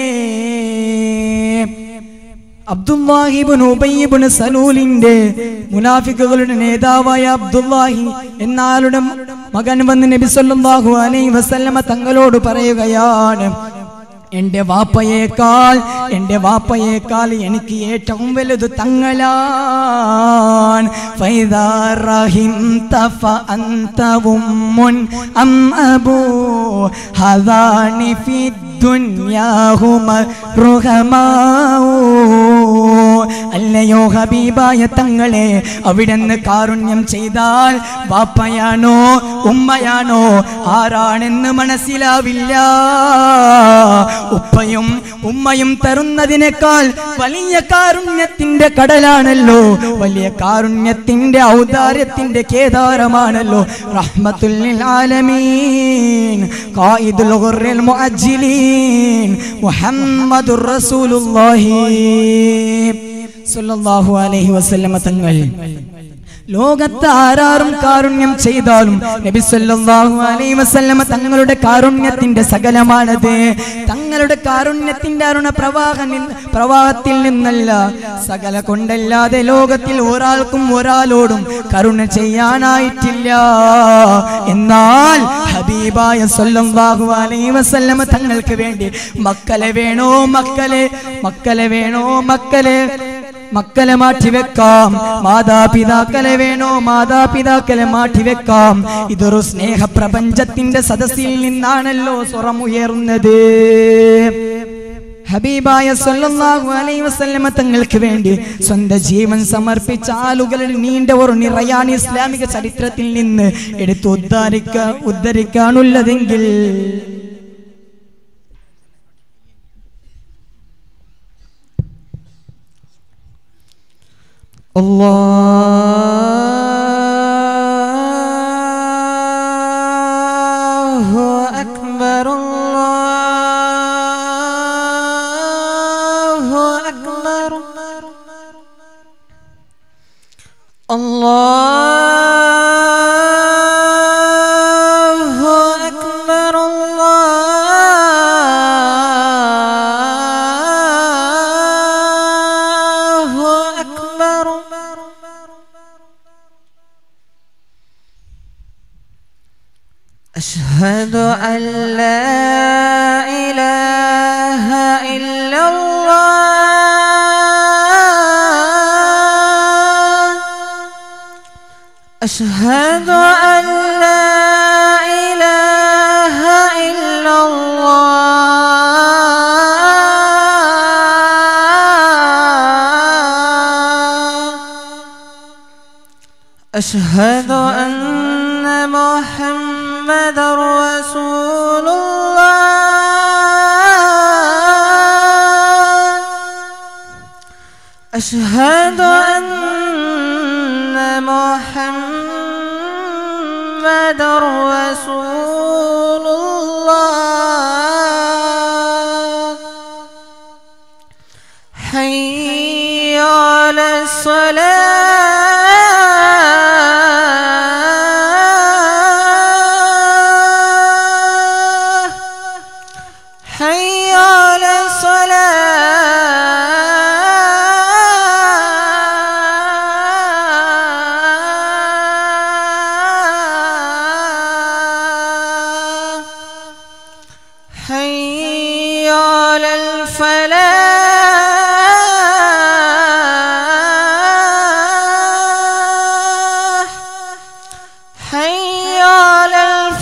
അബ്ദുല്ലാഹിബിൻ ഉബയ്യബിൻ സലൂലിന്റെ മുനാഫിക്കുകളുടെ നേതാവായ അബ്ദുല്ലാഹി എന്നാളുടെ മകൻ വന്ന് നബി സല്ലല്ലാഹു അലൈഹി വസല്ലമ തങ്ങളോട് പറയുകയാണ് എന്റെ വാപ്പയേക്കാൾ എന്റെ വാപ്പയേക്കാൾ എനിക്ക് ഏറ്റവും വലുത് തങ്ങളാൻ ഫൈദാ റഹിംത ഫഅൻത ഉമ്മുൻ അം അബൂ ഹദാനി ഫി ദുനിയാഹുമ റുഹമാഊ അല്ലയോ ഹബീബായ തങ്ങളെ അവിടുന്ന് കാരുണ്യം ചെയ്താൽ വാപ്പയാണോ ഉമ്മയാണോ ആരാണെന്ന് മനസ്സിലാവില്ല ഉപ്പയും ഉമ്മയും തരുന്നതിനേക്കാൾ വലിയ കാരുണ്യത്തിന്റെ കടലാണല്ലോ വലിയ കാരുണ്യത്തിന്റെ ഔദാര്യത്തിന്റെ കേദാരമാണല്ലോ റഹ്മത്തുൽ ആലമീൻ ഖായിദുൽ ഖുർറിൽ മുഅജ്ജിലീൻ മുഹമ്മദുർ റസൂലുള്ളാഹി സല്ലല്ലാഹു അലൈഹി വസല്ലമ തങ്ങൾ ലോകത്ത് ആരാറും കാരുണ്യം ചെയ്താലും നബി സല്ലല്ലാഹു അലൈഹി വസല്ലമ തങ്ങളുടെ കാരുണ്യത്തിന്റെ സകലമാണത് തങ്ങളുടെ കാരുണ്യത്തിന്റെ അരുണ പ്രവാഹ പ്രവാഹത്തിൽ നിന്നല്ല സകല കൊണ്ടല്ലാതെ ലോകത്തിൽ ഒരാൾക്കും ഒരാളോടും കരുണ ചെയ്യാനായിട്ടില്ല എന്നാൽ ഹബീബായ സല്ലല്ലാഹു അലൈഹി വസല്ലമ തങ്ങൾക്ക് വേണ്ടി മക്കളെ വേണോ മക്കളെ മക്കളെ വേണോ മക്കളെ മക്കളെ മാറ്റിവെക്കാം മാതാപിതാക്കളെ വേണോ മാതാപിതാക്കളെ മാറ്റിവെക്കാം ഇതൊരു സ്നേഹ പ്രപഞ്ചത്തിന്റെ സദസ്സിൽ നിന്നാണല്ലോ സ്വറമുയർന്നത് ഹബീബായ സല്ലല്ലാഹു അലൈഹി വസല്ലമ തങ്ങൾക്ക് വേണ്ടി സ്വന്തം ജീവൻ സമർപ്പിച്ച ആളുകളുടെ നീണ്ട ഒരു നിറയാൻ ഇസ്ലാമിക ചരിത്രത്തിൽ നിന്ന് എടുത്ത് ഉദ്ധാരിക്ക ഉദ്ധരിക്കാനുള്ളതെങ്കിൽ الله أكبر الله أكبر الله أكبر الله أكبر أشهد أن لا إله إلا الله أشهد أن أشهد أن محمد رسول الله أشهد أن محمد رسول الله حي على الصلاة حي على الصلاة حي على الفلاح حي على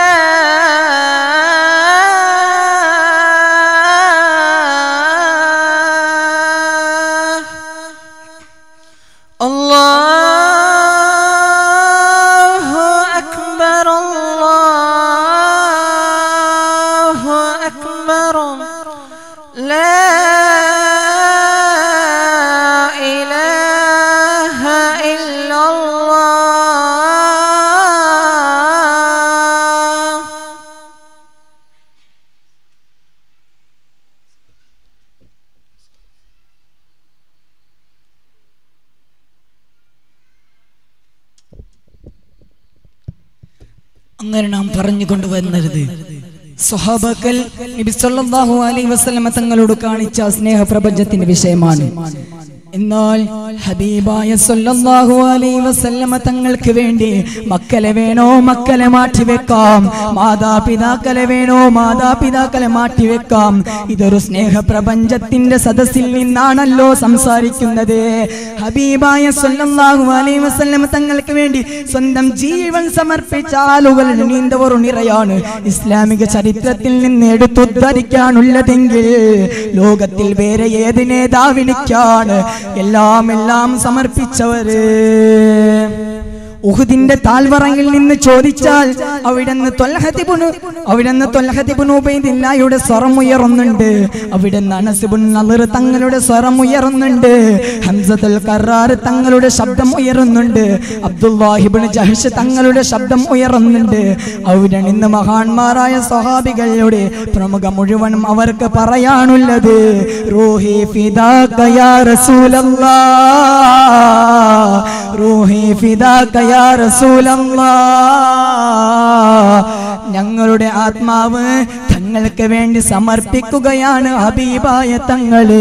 الفلاح الله أكبر الله أكبر لا إله إلا الله അങ്ങനെ നാം പറഞ്ഞുകൊണ്ട് വരുന്നത് സ്വഹാബക്കൽ നബി സല്ലല്ലാഹു അലൈഹി വസല്ലമ തങ്ങളോട് കാണിച്ച സ്നേഹ പ്രപഞ്ചത്തിന്റെ വിഷയമാണ് എന്നാൽ ഹബീബായ സല്ലല്ലാഹു അലൈഹി വസല്ലമ തങ്ങൾക്ക് വേണ്ടി മക്കളെ വേണോ മക്കളെ മാറ്റിവെക്കാം മാതാപിതാക്കളെ വേണോ മാതാപിതാക്കളെ മാറ്റിവെക്കാം ഇതൊരു സ്നേഹ പ്രപഞ്ചത്തിന്റെ സദസ്സിൽ നിന്നാണല്ലോ സംസാരിക്കുന്നത് ഹബീബായ സല്ലല്ലാഹു അലൈഹി വസല്ലമ തങ്ങൾക്ക് വേണ്ടി സ്വന്തം ജീവൻ സമർപ്പിച്ച ആളുകൾ നീണ്ടവർ നിറയാണ് ഇസ്ലാമിക ചരിത്രത്തിൽ നിന്ന് എടുത്തുദ്ധരിക്കാനുള്ളതെങ്കിൽ ലോകത്തിൽ വേറെ ഏത് നേതാവിനിക്കാണ് എല്ലാം എല്ലാം സമർപ്പിച്ചവര് ഉഹുദിന്റെ താഴ്വറയിൽ നിന്ന് ചോദിച്ചാൽ അവിടുന്ന് തൊൽഹതിബുനു അവിടുന്ന് തൊൽഹതിബുൻ ഉബൈദില്ലായുടെ സ്വരം ഉയർന്നുണ്ട് അവിടുന്ന് അനസിബുൻ നളിർ തങ്ങളുടെ സ്വരം ഉയർന്നുണ്ട് ഹംസത്തുൽ കറാർ തങ്ങളുടെ ശബ്ദം ഉയരുന്നുണ്ട് അബ്ദുല്ലാഹിബിൻ ജഹഷ് തങ്ങളുടെ ശബ്ദം ഉയർന്നുണ്ട് അവിടെ നിന്ന് മഹാന്മാരായ സ്വഹാബികളുടെ പ്രമുഖ മുഴുവനും അവർക്ക് പറയാനുള്ളത് റൂഹി ഫിദാക യാ റസൂലല്ലാ റൂഹി ഫിദാക യാ റസൂലല്ലാ ഞങ്ങളുടെ ആത്മാവ് തങ്ങൾക്ക് വേണ്ടി സമർപ്പിക്കുകയാണ് ഹബീബായ തങ്ങളെ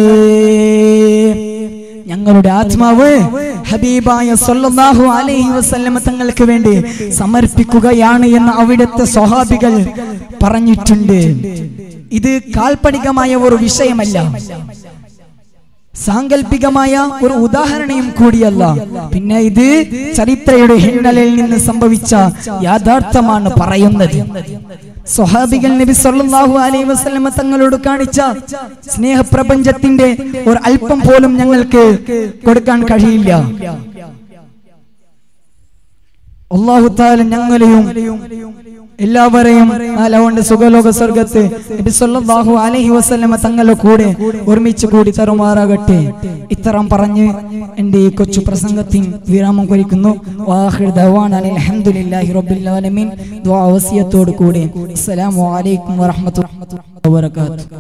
ഞങ്ങളുടെ ആത്മാവ് ഹബീബായ സല്ലല്ലാഹു അലൈഹി വസല്ലമ തങ്ങൾക്ക് വേണ്ടി സമർപ്പിക്കുകയാണ് എന്ന് അവിടുത്തെ സ്വഹാബികൾ പറഞ്ഞിട്ടുണ്ട് ഇത് കാൽപ്പനികമായ ഒരു വിഷയമല്ല സാങ്കല്പികമായ ഒരു ഉദാഹരണയും കൂടിയല്ല പിന്നെ ഇത് ചരിത്രയുടെ ഹിന്നലയിൽ നിന്ന് സംഭവിച്ച യാഥാർത്ഥ്യമാണ് പറയുന്നത് സ്വഹാബികൾ നബി സല്ലല്ലാഹു അലൈഹി വസല്ലമ തങ്ങളോട് കാണിച്ച സ്നേഹപ്രപഞ്ചത്തിന്റെ ഒരു അല്പം പോലും ഞങ്ങൾക്ക് കൊടുക്കാൻ കഴിയില്ല അള്ളാഹു താല ഞങ്ങളെയും എല്ലാവരെയും നാലവണ്ട് സുഖലോക സ്വർഗത്ത് നബി സല്ലല്ലാഹു അലൈഹി വസല്ലമ തങ്ങളുടെ കൂടെ ഒരുമിച്ച് കൂടി തരുമാറാകട്ടെ ഇത്തരം പറഞ്ഞ് എൻ്റെ ഈ കൊച്ചു പ്രസംഗത്തിൽ വിരാമം കുറിക്കുന്നു വാഹിർ ദവാൻ അൽഹംദുലില്ലാഹി റബ്ബിൽ ആലമീൻ ദുആ വസിയത്തോട് കൂടെ അസ്സലാമു അലൈക്കും വറഹ്മത്തുള്ളാഹി വബറകാതുഹു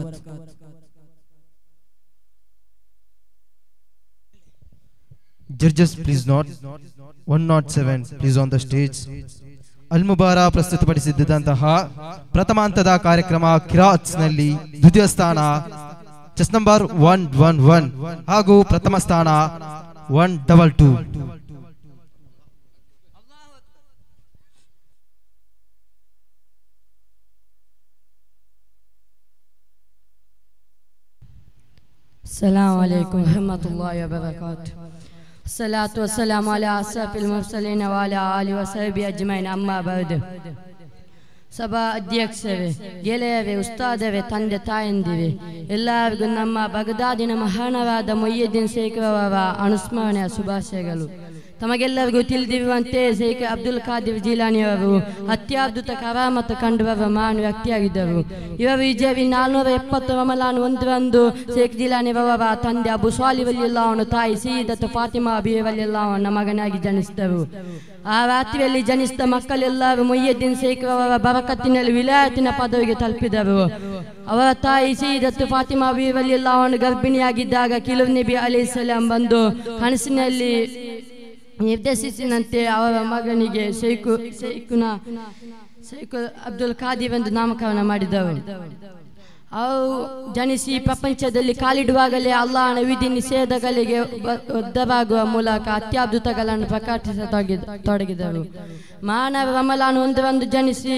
Judges, please not. 107, please on the stage. ಅಲ್ಮುಬಾರ ಪ್ರಸ್ತುತಪಡಿಸಿದ್ದಂತಹ ಪ್ರಥಮ ಹಂತದ ಕಾರ್ಯಕ್ರಮ ಕಿರಾತ್ಸ್ ನಲ್ಲಿ ದ್ವಿತೀಯ ಸ್ಥಾನ chest number one one one ಹಾಗೂ ಪ್ರಥಮ ಸ್ಥಾನ ಒನ್ ಡಬಲ್ ಟೂ السلام عليكم ورحمة الله وبركاته الصلاة والسلام على أشرف المرسلين وعلى آله وصحبه أجمعين أما بعد ಸಭಾ ಅಧ್ಯಕ್ಷರೇ ಗೆಳೆಯರೇ ಉಸ್ತಾದರೇ ತಂದೆ ತಾಯಂದಿರೇ ಎಲ್ಲರಿಗೂ ನಮ್ಮ ಬಗದಾದಿನ ಮಹಾನವಾದ ಮೊಯ್ಯದ್ದೀನ್ ಶೇಖರವರ ಅನುಸ್ಮರಣೆಯ ಶುಭಾಶಯಗಳು ತಮಗೆಲ್ಲರಿಗೂ ತಿಳಿದಿರುವಂತೆ ಶೇಖ್ ಅಬ್ದುಲ್ ಖಾದಿರ್ ಜೀಲಾನಿಯವರು ಅತ್ಯದ್ಭುತ ಕರಾಮತ ಕಂಡುಬರುವ ಮಾನು ವ್ಯಕ್ತಿಯಾಗಿದ್ದರು ಇವರು ವಿಜಯವಿ ನಾಲ್ನೂರ ಎಪ್ಪತ್ತು ರಮಲಾನ್ ಒಂದರಂದು ಶೇಖ್ ಜೀಲಾನಿಯವರ ತಂದೆ ಅಬು ಸಾಲಿ ವಲಿಯುಲ್ಲಾಹನು ತಾಯಿ ಸೀದತ್ ಫಾತಿಮಾ ಬಿ ವಲಿಯುಲ್ಲಾಹನ ಮಗನಾಗಿ ಜನಿಸಿದರು ಆ ರಾತ್ರಿಯಲ್ಲಿ ಜನಿಸಿದ ಮಕ್ಕಳೆಲ್ಲರೂ ಮೊಯ್ಯದ್ದೀನ್ ಶೇಖ್ ಅವರ ಬರಕತ್ತಿನಲ್ಲಿ ವಿಲಾಯತಿನ ಪದವಿಗೆ ತಲುಪಿದರು ಅವರ ತಾಯಿ ಸೀದತ್ ಫಾತಿಮಾ ಬಿ ವಲಿಯುಲ್ಲಾಹನು ಗರ್ಭಿಣಿಯಾಗಿದ್ದಾಗ ಕಿಲುವ್ ನಬಿ ಅಲಿ ಸಲಾಂ ಬಂದು ಕನಸಿನಲ್ಲಿ ನಿರ್ದೇಶಿಸಿದಂತೆ ಅವರ ಮಗನಿಗೆ ಶೈಕು ಶೈಖುನ ಶೈಖು ಅಬ್ದುಲ್ ಖಾದಿರ್ ಎಂದು ನಾಮಕರಣ ಮಾಡಿದರು ಅವು ಜನಿಸಿ ಪ್ರಪಂಚದಲ್ಲಿ ಕಾಲಿಡುವಾಗಲೇ ಅಲ್ಲಾಹನ ವಿಧಿ ನಿಷೇಧಗಳಿಗೆ ಬ- ಬದ್ಧವಾಗುವ ಮೂಲಕ ಅತ್ಯದ್ಭುತಗಳನ್ನು ಪ್ರಕಟಿಸತೊಡಗಿ ತೊಡಗಿದರು ಮಾನವ ರಮಲಾನ್ ಒಂದರಂದು ಜನಿಸಿ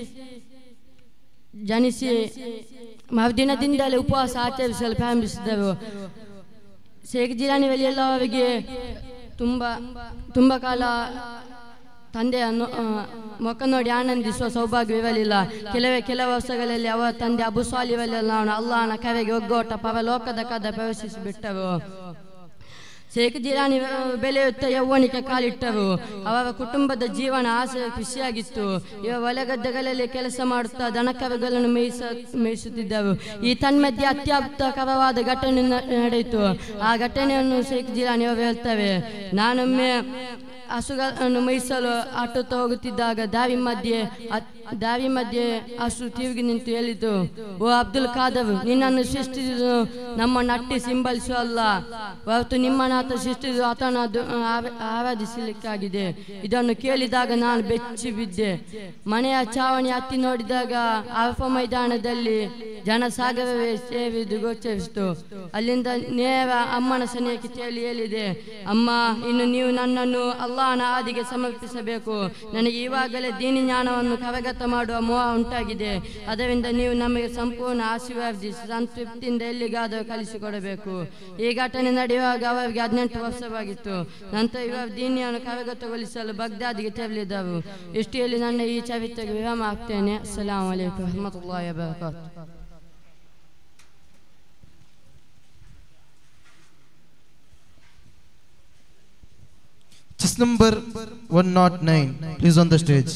ಜನಿಸಿ ಮರುದಿನದಿಂದಲೇ ಉಪವಾಸ ಆಚರಿಸಲು ಪ್ರಾರಂಭಿಸಿದರು ಶೇಖ್ ಜಿಲಾನಿ ವಲಿಯಲ್ಲ ಅವರಿಗೆ ತುಂಬ ತುಂಬ ಕಾಲ ತಂದೆಯನ್ನು ಆ, ಮುಖ ನೋಡಿ ಆನಂದಿಸುವ ಸೌಭಾಗ್ಯವಿರಲಿಲ್ಲ ಕೆಲವೇ ಕೆಲವು ವರ್ಷಗಳಲ್ಲಿ ಅವರ ತಂದೆ ಅಬು ಸಾಲಿವಲ್ಲ ಅಲ್ಲಾಹನ ಕರೆಗೆ ಒಗ್ಗೋಟ ಪರಲೋಕದ ಕದ ಪ್ರವೇಶಿಸಿಬಿಟ್ಟರು ಶೇಖ್ ಜಿಲಾನಿ ಬೆಳೆಯುತ್ತಾ ಯೌವನಿಕೆ ಕಾಲಿಟ್ಟರು ಅವರ ಕುಟುಂಬದ ಜೀವನ ಆಸೆ ಖುಷಿಯಾಗಿತ್ತು ಇವ ಹೊಲಗದ್ದೆಗಳಲ್ಲಿ ಕೆಲಸ ಮಾಡುತ್ತಾ ದನಕರುಗಳನ್ನು ಮೇಯಿಸ ಮೇಯಿಸುತ್ತಿದ್ದರು ಈ ತನ್ಮಧ್ಯೆ ಅತ್ಯದ್ಭುತಕರವಾದ ಘಟನೆ ನ- ನಡೆಯಿತು ಆ ಘಟನೆಯನ್ನು ಶೇಖ್ ಜಿಲಾನಿ ಅವರು ಹೇಳ್ತವೆ ನಾನೊಮ್ಮೆ ಹಸುಗಳನ್ನು ಮೇಯಿಸಲು ಆಟೋತ್ತ ಹೋಗುತ್ತಿದ್ದಾಗ ದಾರಿ ಮಧ್ಯೆ ಅತ್- ದಾರಿ ಮಧ್ಯೆ ಹಸು ತಿರುಗಿ ನಿಂತು ಹೇಳಿತು ಓ ಅಬ್ದುಲ್ ಖಾದರ್ ನಿನ್ನನ್ನು ಸೃಷ್ಟಿಸಿದು ನಮ್ಮ ನಟ್ಟಿ ಸಿಂಬಲಿಸುವಲ್ಲ ಹೊರತು ನಿಮ್ಮನಾಥ ಸೃಷ್ಟಿಸಿದು ಆತನ ದು- ಆರ- ಆರಾಧಿಸಲಿಕ್ಕಾಗಿದೆ ಇದನ್ನು ಕೇಳಿದಾಗ ನಾನು ಬೆಚ್ಚಿ ಬಿದ್ದೆ ಮನೆಯ ಚಾವಣಿ ಹತ್ತಿ ನೋಡಿದಾಗ ಅರ್ಫ ಮೈದಾನದಲ್ಲಿ ಜನಸಾಗರವೇ ಸೇರಿದು ಗೋಚರಿಸಿತು ಅಲ್ಲಿಂದ ನೇರ ಅಮ್ಮನ ಸನಿಯಕ್ಕೆ ತೇಲಿ ಹೇಳಿದೆ ಅಮ್ಮ ಇನ್ನು ನೀವು ನನ್ನನ್ನು ಅಲ್ಲಾಹನ ಹಾದಿಗೆ ಸಮರ್ಪಿಸಬೇಕು ನನಗೆ ಇವಾಗಲೇ ದೀನಿ ಜ್ಞಾನವನ್ನು ಕರಗತ ಮಾಡುವ ಮೋಹ ಉಂಟಾಗಿದೆ ಅದರಿಂದ ನೀವು ನಮಗೆ ಸಂಪೂರ್ಣ ಆಶೀರ್ವಾದಿಸಿ ಸಂತೃಪ್ತಿಯಿಂದ ಎಲ್ಲಿಗಾದರೂ ಕಲಿಸಿಕೊಡಬೇಕು ಈ ಘಟನೆ ನಡೆಯುವಾಗ ಅವರಿಗೆ ಹದಿನೆಂಟು ವರ್ಷವಾಗಿತ್ತು ನಂತರ ಇವರು ದೀನಿಯನ್ನು ಕರಗತಗೊಳಿಸಲು ಬಗ್ದಾದಿಗೆ ತೆರಳಿದರು ಇಷ್ಟು ಹೇಳಿ ನನ್ನ ಈ ಚರಿತ್ರೆಗೆ ವಿರಾಮ ಆಗ್ತೇನೆ ಅಸ್ಸಲಾಂ ವಲೈಕುಮ್ ವರಹಮತುಲ್ಲಾಹಿ ವಬರಕಾತು Chess number 109. Please on the stage.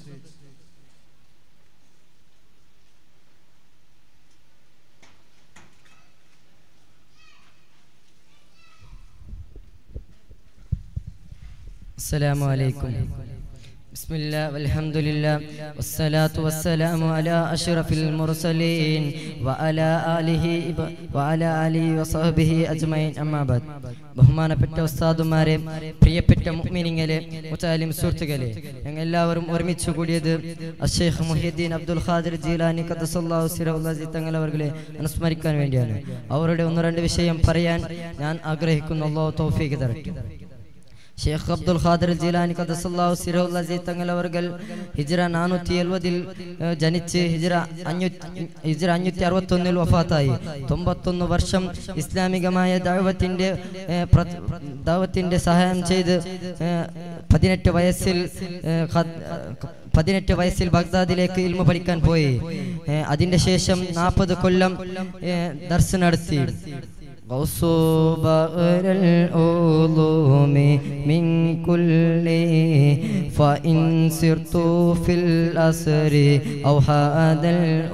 السلام عليكم بسم الله والحمد لله والصلاة والسلام على أشرف المرسلين وعلى آله وعلى آله وصحبه أجمعين أما بعد ബഹുമാനപ്പെട്ട ഉസ്താദുമാരെ പ്രിയപ്പെട്ട മുഅ്മിനീങ്ങളെ മുത്താലിം സുഹൃത്തുക്കളെ ഞങ്ങൾ എല്ലാവരും ഒരുമിച്ച് കൂടിയത് അഷേഖ് മുഹിദ്ദീൻ അബ്ദുൽ ഖാദിർ ജീലാനി ഖദ്ദസല്ലാഹു സിറഹുല്ലാസി തങ്ങൾ അവരുടെ അനുസ്മരിക്കാൻ വേണ്ടിയാണ് അവരുടെ ഒന്ന് രണ്ട് വിഷയം പറയാൻ ഞാൻ ആഗ്രഹിക്കുന്നു അള്ളാഹു തൗഫീഖ് തരട്ടെ ഷേഖ് അബ്ദുൽ ഖാദർ ജിലാനി ഖദസല്ലാഹു സിറഹുൽ അസീസ് തങ്ങൾ അവർകൾ ഹിജ്റ നാനൂറ്റി എഴുപതിൽ ജനിച്ച് ഹിജ്റ അഞ്ഞൂറ്റി ഹിജ്റ അഞ്ഞൂറ്റി അറുപത്തൊന്നിൽ വഫാത്തായി തൊമ്പത്തൊന്ന് വർഷം ഇസ്ലാമികമായ ദൈവത്തിന്റെ ദൈവത്തിന്റെ സഹായം ചെയ്ത് ഏഹ്, പതിനെട്ട് വയസ്സിൽ ഏഹ്, ഖദ്- പതിനെട്ട് വയസ്സിൽ ബഗ്ദാദിലേക്ക് ഇൽമ പഠിക്കാൻ പോയി ഏഹ്, അതിന്റെ ശേഷം നാൽപ്പത് കൊല്ലം ഏഹ്, ദർസ് നടത്തി غوص بغر العلوم من كل فإن سرت في الأسر أو هذا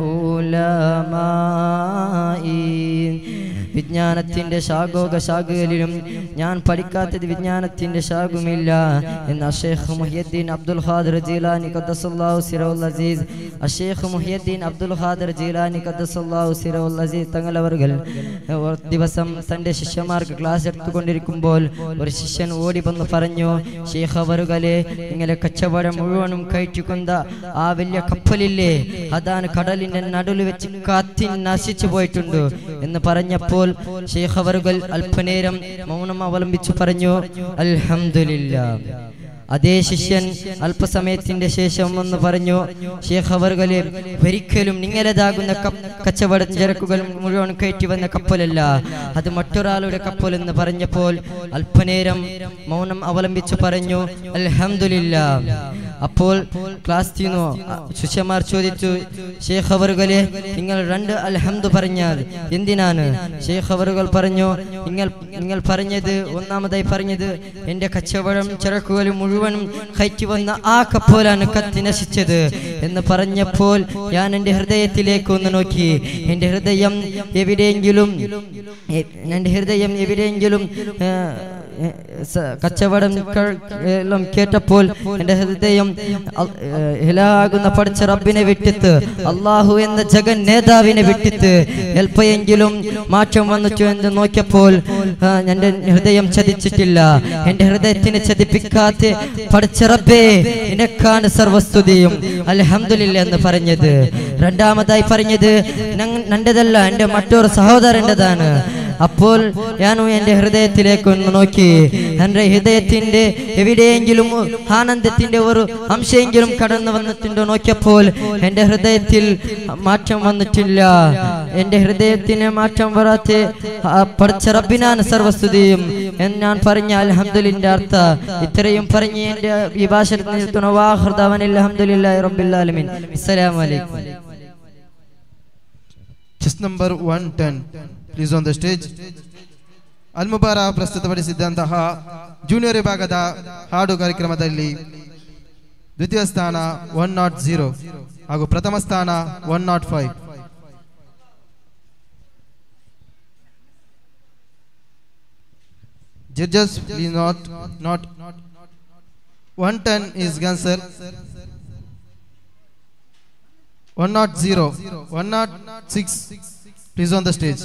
العلماء വിജ്ഞാനത്തിന്റെ ശാഖോക ശാഖകളിലും ഞാൻ പഠിക്കാത്തത് വിജ്ഞാനത്തിന്റെ ശാഖുമില്ല എന്ന് അഷേഖ് മുഹിയദ്ദീൻ അബ്ദുൽ ഖാദർ ജീലാനി ഖദ്ദസല്ലാഹു സിറൗൽ അസീസ് അഷേഖ് മുഹിയദ്ദീൻ അബ്ദുൽ ഖാദർ ജീലാനി ഖദ്ദസല്ലാഹു സിറൗൽ അസീസ് തങ്ങൾ അവർകൾ ഒരു ദിവസം തന്റെ ശിഷ്യന്മാർക്ക് ക്ലാസ് എടുത്തുകൊണ്ടിരിക്കുമ്പോൾ ഒരു ശിഷ്യൻ ഓടി വന്ന് പറഞ്ഞു ഷേഖ് അവറുകളെ ഇങ്ങനെ കച്ചവടം മുഴുവനും കയറ്റിക്കൊണ്ട ആ വലിയ കപ്പലില്ലേ അതാണ് കടലിന്റെ നടുവിൽ വെച്ച് കത്തി നശിച്ചു പോയിട്ടുണ്ട് എന്ന് പറഞ്ഞപ്പോൾ ഷേഖ് അവറുകൾ അല്പനേരം മൗനം അവലംബിച്ചു പറഞ്ഞു അൽഹംദുലില്ലാ അതേ ശിഷ്യൻ അല്പസമയത്തിന്റെ ശേഷം വന്ന് പറഞ്ഞു ഷേഖ് അവർകളെ ഒരിക്കലും നിങ്ങളതാകുന്ന കച്ചവട ചരക്കുകൾ മുഴുവൻ കയറ്റി വന്ന കപ്പലല്ല അത് മറ്റൊരാളുടെ കപ്പൽ എന്ന് പറഞ്ഞപ്പോൾ അല്പനേരം മൗനം അവലംബിച്ചു പറഞ്ഞു അൽഹംദുലില്ല അപ്പോൾ ക്ലാസ് തീർന്നു ശിഷ്യന്മാർ ചോദിച്ചു ഷേഖ് അവറുകളെ നിങ്ങൾ രണ്ട് അൽഹംദ് പറഞ്ഞാൽ എന്തിനാണ് ഷേഖ് അവറുകൾ പറഞ്ഞു നിങ്ങൾ നിങ്ങൾ പറഞ്ഞത് ഒന്നാമതായി പറഞ്ഞത് എൻ്റെ കച്ചവടം ചിറക്കുകളും മുഴുവനും കയറ്റി വന്ന ആ കപ്പോലാണ് കത്തി നശിച്ചത് എന്ന് പറഞ്ഞപ്പോൾ ഞാൻ എൻ്റെ ഹൃദയത്തിലേക്ക് ഒന്ന് നോക്കി എൻ്റെ ഹൃദയം എവിടെയെങ്കിലും എ- എൻ്റെ ഹൃദയം എവിടെയെങ്കിലും ആ, ഏ, സ- കച്ചവടം ക- എല്ലാം കേട്ടപ്പോൾ എൻ്റെ ഹൃദയം അൽ- ഏ, ഇലാകുന്ന പഠിച്ച റബ്ബിനെ വിട്ടിട്ട് അള്ളാഹു എന്ന ജഗൻ നേതാവിനെ വിട്ടിട്ട് എൽപ്പയെങ്കിലും മാറ്റം വന്നിട്ടു എന്ന് നോക്കിയപ്പോൾ ആ, എൻ്റെ ഹൃദയം ചതിച്ചിട്ടില്ല എൻ്റെ ഹൃദയത്തിനെ ചതിപ്പിക്കാത്ത പഠിച്ച റബ്ബേ നിനക്കാണ് സർവസ്തുതിയും അൽഹംദുലില്ല എന്ന് പറഞ്ഞത് രണ്ടാമതായി പറഞ്ഞത് "നങ്- നന്റേതല്ല എൻ്റെ മറ്റൊരു സഹോദരൻ്റെതാണ് അപ്പോൾ ഞാനും എൻ്റെ ഹൃദയത്തിലേക്ക് ഒന്ന് നോക്കി എൻ്റെ ഹൃദയത്തിന്റെ എവിടെയെങ്കിലും ആനന്ദത്തിന്റെ ഒരു അംശമെങ്കിലും കടന്നു വന്നിട്ടുണ്ടോ നോക്കിയപ്പോൾ എൻ്റെ ഹൃദയത്തിൽ മാറ്റം വന്നിട്ടില്ല എൻ്റെ ഹൃദയത്തിന് മാറ്റം വരാത്ത ആ പഠിച്ച റബ്ബിനാണ് സർവസ്തുതിയും എന്ന് ഞാൻ പറഞ്ഞ അൽഹംദുലിന്റെ അർത്ഥ ഇത്രയും പറഞ്ഞ് എൻ്റെ ഈ ഭാഷ നിർത്തുന്ന വാഹൃദാവൻ അൽഹംദുലില്ലാഹി റബ്ബിൽ ആലമീൻ അസ്സലാമു അലൈക്കും chest number one ten please on the stage ಅಲ್ ಮುಬಾರ ಪ್ರಸ್ತುತಪಡಿಸಿದ್ದಂತಹ ಜೂನಿಯರ್ ವಿಭಾಗದ ಹಾಡು ಕಾರ್ಯಕ್ರಮದಲ್ಲಿ ದ್ವಿತೀಯ ಸ್ಥಾನ ಒನ್ ನಾಟ್ ಜೀರೋ ಹಾಗೂ ಪ್ರಥಮ ಸ್ಥಾನ one nought five judges please nought nought one ten is Gansel. 100, 106, please on the stage.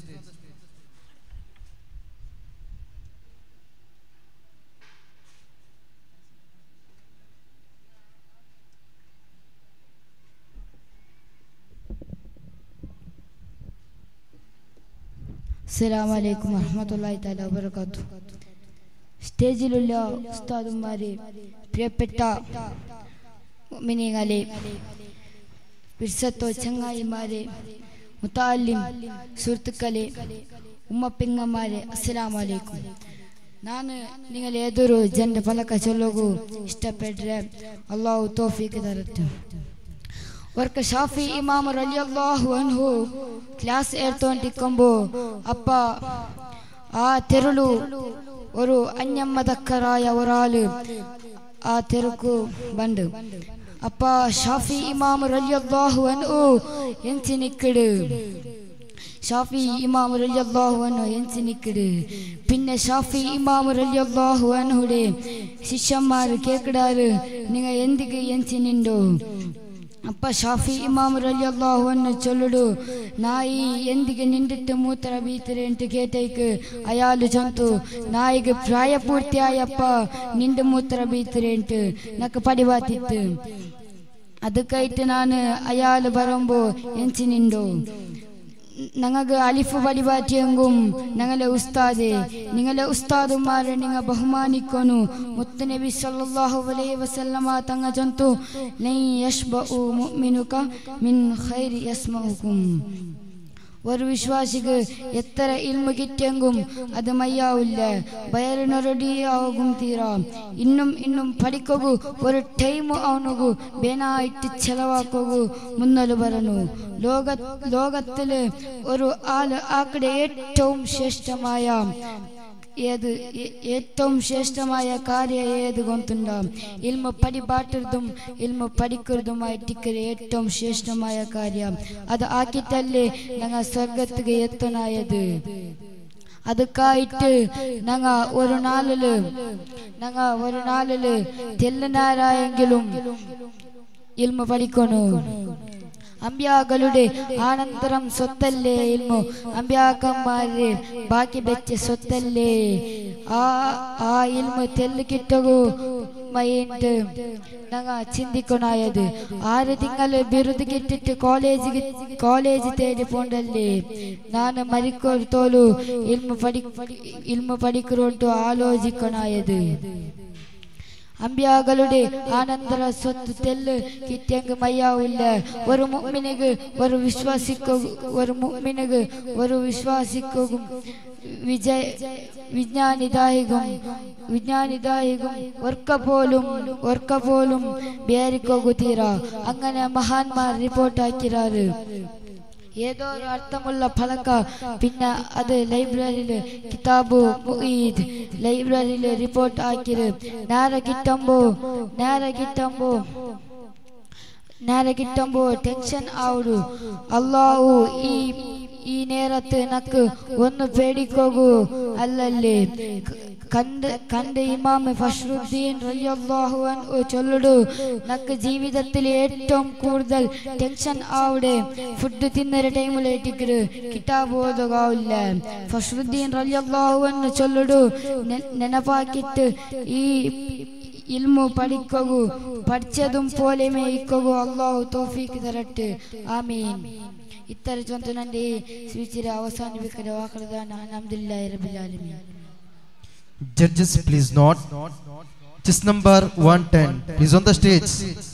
അസ്സലാമു അലൈക്കും വറഹ്മത്തുള്ളാഹി തആല വബറകാത്തു സ്റ്റേജിലുള്ള ഉസ്താദുമാരെ പ്രിയപ്പെട്ട മുഅ്മിനീങ്ങളെ പിർസത്തോ ചങ്ങായിമാരെ മുത്താലിം സുഹൃത്തുക്കളെ ഉമ്മപ്പെങ്ങന്മാരെ അസ്സലാമു അലൈക്കും ನಾನು നിങ്ങൾ ഏതൊരു ജന്റെ ഫലക ചൊല്ലുകൂ ഇഷ്ടപ്പെട്ടെ അള്ളാഹു തോഫീക്ക് തരട്ടെ ವರ್ಕ ಶಾಫಿ ಇಮಾಮ್ ರಲಿಯಲ್ಲಾಹು ಅನ್ಹು ಕ್ಲಾಸ್ ಏರ್ತೊಂಟಿಕೊಂಬು ಅಪ್ಪ ಆ ತೆರುಳು ഒരു അഞ്ഞമ്മദക്കറായ ഒരാള് ആ തെരുക്കു ബണ്ട് അപ്പ ഷാഫി ഇമാം റലിയല്ലാഹു അൻഹു ಎಂಚಿ ನಿಕ್ಕಡು ഷാഫി ഇമാം റളിയല്ലാഹു അൻഹു ಎಂಚി നിക്കട് പിന്നെ ഷാഫി ഇമാം റളിയല്ലാഹു അൻഹുടെ ശിഷ്യന്മാർ കേക്കടാറ് നിങ്ങൾ എന്തിക്ക് ಎಂಚി നിണ്ടോ ಅಪ್ಪ ಶಾಫಿ ಇಮಾಮ್ ರಲಿಯಲ್ಲಾಹು ಅನ್ನು ಚೊಲ್ಲುಡು ನಾಯಿ ಎಂದಿಗೆ ನಿಂದಿಟ್ಟು ಮೂತ್ರ ಬೀತರೆ ಅಂತ ಕೇಟೈಕ್ ಅಯಾಲು ಚಂತು ನಾಯಿಗೆ ಪ್ರಾಯ ಪೂರ್ತಿ ಆಯಪ್ಪ ನಿಂಡು ಮೂತ್ರ ಬೀತರೆ ಅಂತ ನಕ್ಕ ಪಡಿವಾತಿತ್ತು ಅದಕ್ಕಾಯ್ತು ನಾನು ಅಯಾಲು ಬರಂಬೋ ಎಂಚಿ ನಿಂಡು ഞങ്ങൾക്ക് അലിഫ് പടിപാറ്റിയെങ്കും ഞങ്ങളെ ഉസ്താദെ നിങ്ങളെ ഉസ്താദുമാരെ നിങ്ങൾ ബഹുമാനിക്കൊന്നു മുത്തുനബി സല്ലല്ലാഹു അലൈഹി വസല്ലമ തങ്ങ ചന്തു ലൈ യഷ്ബഉ മുഅ്മിനുക മിൻ ഖൈരി യസ്മഉകും ഒരു വിശ്വാസിക്ക് എത്ര ഇൽമ കിട്ടിയെങ്കും അത് മയ്യാവില്ല വയറിനൊരടിയാകും തീരാ ഇന്നും ഇന്നും പഠിക്കൂ ഒരു ടൈം അവനുകു ಬೇನಾയിട്ട് ചെലവാക്കൂ മുന്നല് പറഞ്ഞു ലോക ലോകത്തില് ഒരു ആള് ആക്കടെ ഏറ്റവും ശ്രേഷ്ഠമായ ഏത് ഏ- ഏറ്റവും ശ്രേഷ്ഠമായ കാര്യം ഏത് കൊണ്ടുണ്ടാം ഇൽമ പടിപാട്ടതും ഇൽമ പഠിക്കുന്നതുമായിട്ടിക്കര് ഏറ്റവും ശ്രേഷ്ഠമായ കാര്യം അത് ആക്കിയിട്ടല്ലേ ഞങ്ങൾ സ്വർഗത്തിക്ക് എത്തനായത് ಅದಕ್ಕಾയിട്ട് ഞങ്ങ ഒരു നാളില് ഞങ്ങ ഒരു നാളില് തെല്ലനാരായെങ്കിലും ഇൽമ പഠിക്കണു അമ്പ്യാക്കളുടെ ആനന്തരം സ്വത്തല്ലേ ഇൽമു അമ്പ്യാക്കന്മാരെ ബാക്കി വെച്ച സ്വത്തല്ലേ ആ ആ ഇൽമു തെല്ല് കിട്ടകൂ മൈൻഡ് ഞങ്ങ ചിന്തിക്കണായത് ആറ് തിങ്കള് ബിരുദ് കിട്ടിട്ട് കോളേജ് കോളേജ് തേടി പോണ്ടല്ലേ ನಾನು ಮರಿಕೊಳ್ತೋಲು ಇಲ್ಮು ಪಡಿ ಇಲ್ಮು ಪಡಿಕರೋಂಟು ಆಲೋಚಿಕನಾಯದು അമ്പ്യാകളുടെ ആനന്തര സ്വത്ത് തെല്ല് കിട്ടിയെങ്കിൽ മയ്യാവില്ല ഒരു മുമ്മിനക്ക് ഒരു വിശ്വാസിക്കും ഒരു മുമ്മിനക്ക് ഒരു വിശ്വാസിക്കും വിജയ വിജ്ഞാനിദായകം വിജ്ഞാനിദായകം ഒർക്ക പോലും ഒർക്ക പോലും ബേരിക്കൊകുതീര അങ്ങനെ മഹാന്മാർ റിപ്പോർട്ടാക്കിറാറ് ഏതോ ഒരു അർത്ഥമുള്ള ഫലക പിന്നെ അത് ലൈബ്രറിയിൽ കിതാബ് മുഈദ് ലൈബ്രറിയിൽ റിപ്പോർട്ട് ആക്കിയത് നേരെ കിട്ടുമ്പോ നേരെ കിട്ടുമ്പോ നേരെ കിട്ടുമ്പോ ടെൻഷൻ ആവുdu അള്ളാഹു ഈ ഈ നേരത്ത് നക്ക് ഒന്ന് പേടിക്കോകൂ അല്ലല്ലേ കണ്ട് കണ്ട് ഇമാം ഫഷ്റുദ്ദീൻ റളിയല്ലാഹു അൻഹു ചൊല്ലുടു നക്ക് ജീവിതത്തിൽ ഏറ്റവും കൂടുതൽ ടെൻഷൻ ആവിടെ ഫുഡ് തിന്നൊരു ടൈമിലേറ്റിക്കര് കിതാബ് ഓതുകാവില്ല ഫഷ്റുദ്ദീൻ റളിയല്ലാഹു അൻഹു ചൊല്ലുടു നെ- ನೆನಪಾಕಿತ್ತು ಈ ಇಲ್ಮು ಪಡಿಕೋಗು പഠിച്ചതും പോലെ മേയിക്കോകു അള്ളാഹു തോഫീക്ക് തരട്ടെ ആമീൻ ഇത്തരം ചൊന്ത നന്റെ സ്വീച്ചിരെ അവസാനിപ്പിക്കുന്ന വാക്കുകളാണ് അൽഹംദുലില്ലാഹി റബ്ബിൽ ആലമീൻ Judges, please not. Just number 110. Please on the stage.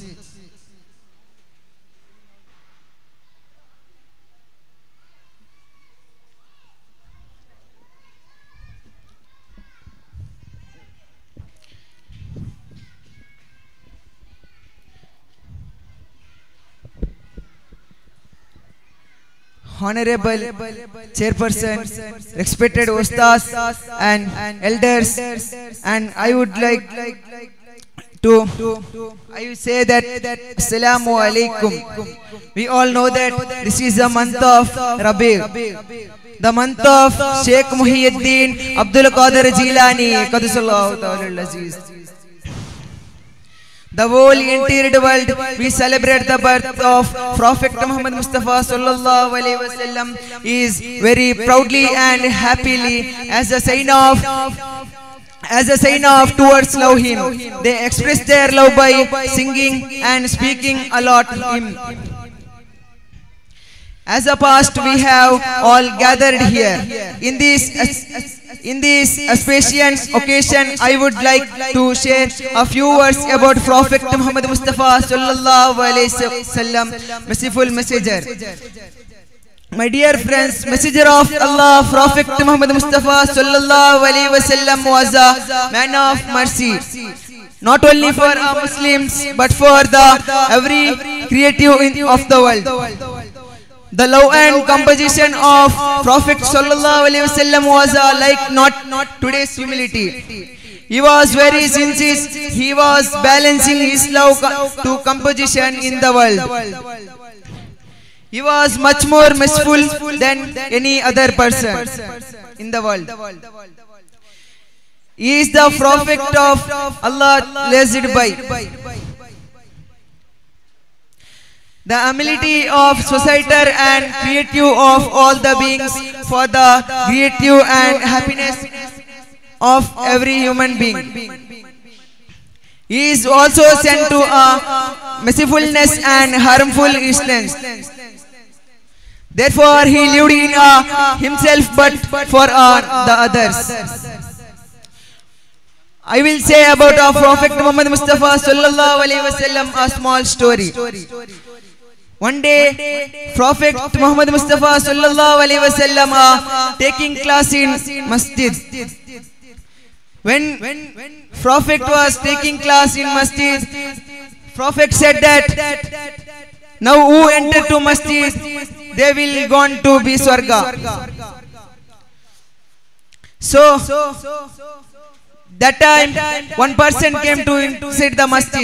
honorable chairperson, respected ustads and elders, and I would like to I will say that Assalamu alaikum. We all know that this is the month of Rabi, the month of Sheikh Muhyiddin Abdul Qadir Jilani, Qadisallahu ta'ala al-Aziz. The whole entire world we celebrate the birth of Prophet Muhammad Mustafa sallallahu alaihi wasallam is very proudly and happily as a sign of as a sign of towards love him. They express their love by singing and speaking a lot him. As a past, we have all gathered here. In this in this auspicious occasion, I would like to share a few words about Prophet Muhammad Mustafa sallallahu alaihi wasallam, merciful messenger. My dear friends, messenger of Allah, Prophet Muhammad Mustafa sallallahu alaihi wasallam was a man of mercy. Not only for our Muslims, but for the every creative in, of the world. The love and composition of Prophet sallallahu alaihi wasallam was uh, like not not today's humility. He was very sincere. He was balancing his love co- to composition in the world. He was much more merciful than any other person in the world. He is the prophet of Allah blessed by. The ability of society and creative of all the beings for the creative and happiness of every human being. He is also sent to a mercifulness and harmful instance. Therefore, he lived in uh, himself but for uh, the others. I will say about our Prophet Muhammad Mustafa sallallahu alaihi wasallam a small story. One day, Prophet Muhammad Mustafa sallallahu alaihi wasallam are taking class in masjid. When Prophet was taking class in masjid, Prophet said that now who enter to masjid, they will gone to be swarga. So that time one person came to inside the masjid.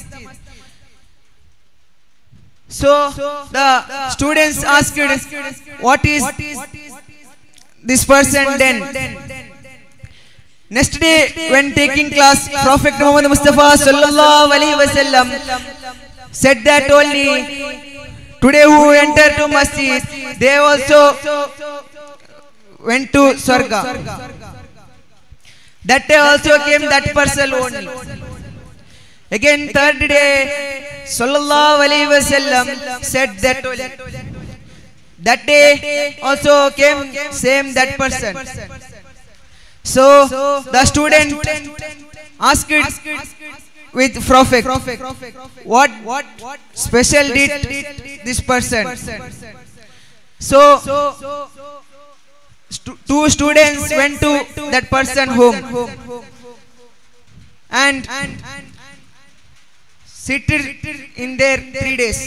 So the students asked, what is this person then? Next day, when taking class, Prophet Muhammad Mustafa sallallahu alaihi wasallam said that only today who enter to masjid, they also went to Swarga. That day also came that person only. Again, third day, Sallallahu Alaihi Wasallam said that only. That day also came same that person. So the student asked, with prophet what what special did this person so stu- two students went to that person home and seated in there three days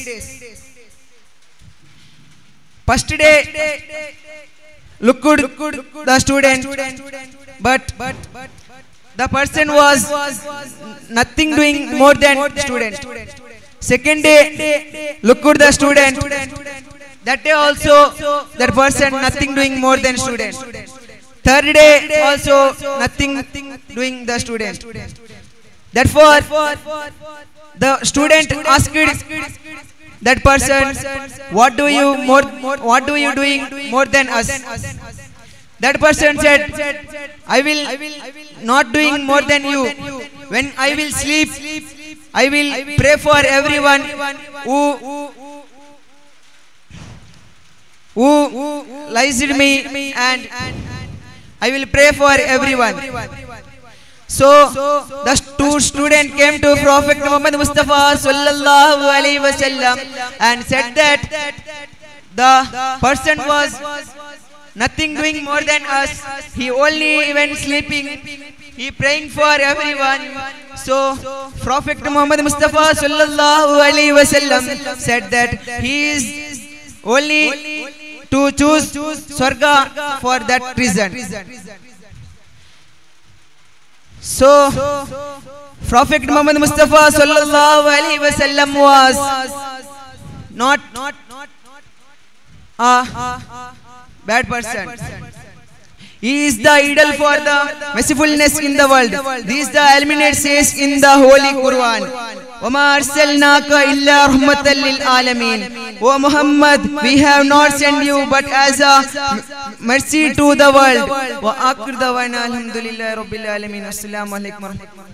first day looked the student but the person was nothing doing more than student second day looked the student that day also that person nothing doing more than student third day also nothing doing the student therefore the student asked that person what do you more what do you doing more than us that person said i will not doing more than you when i will sleep i will pray for everyone who who lies in me and i will pray for everyone so the two student came to Prophet Muhammad Mustafa sallallahu alaihi wasallam and said that the person was nothing doing more than us. He only when sleeping, he praying for everyone. So Prophet Muhammad Mustafa sallallahu alaihi wasallam said that he is only to choose Swarga for that reason. So, Prophet Muhammad Mustafa sallallahu alaihi wasallam was not a bad person. He is the idol for the mercifulness in the world. This the Alminate says in the Holy Quran. وَمَا أَرْسَلْنَاكَ إِلَّا رَحْمَةً لِلْعَالَمِينَ O Muhammad, we have not sent you but as a mercy to the world. وَآخِرُ دَعْوَانَا الْحَمْدُ لِلَّهِ رَبِّ الْعَالَمِينَ السلام عليكم ورحمة الله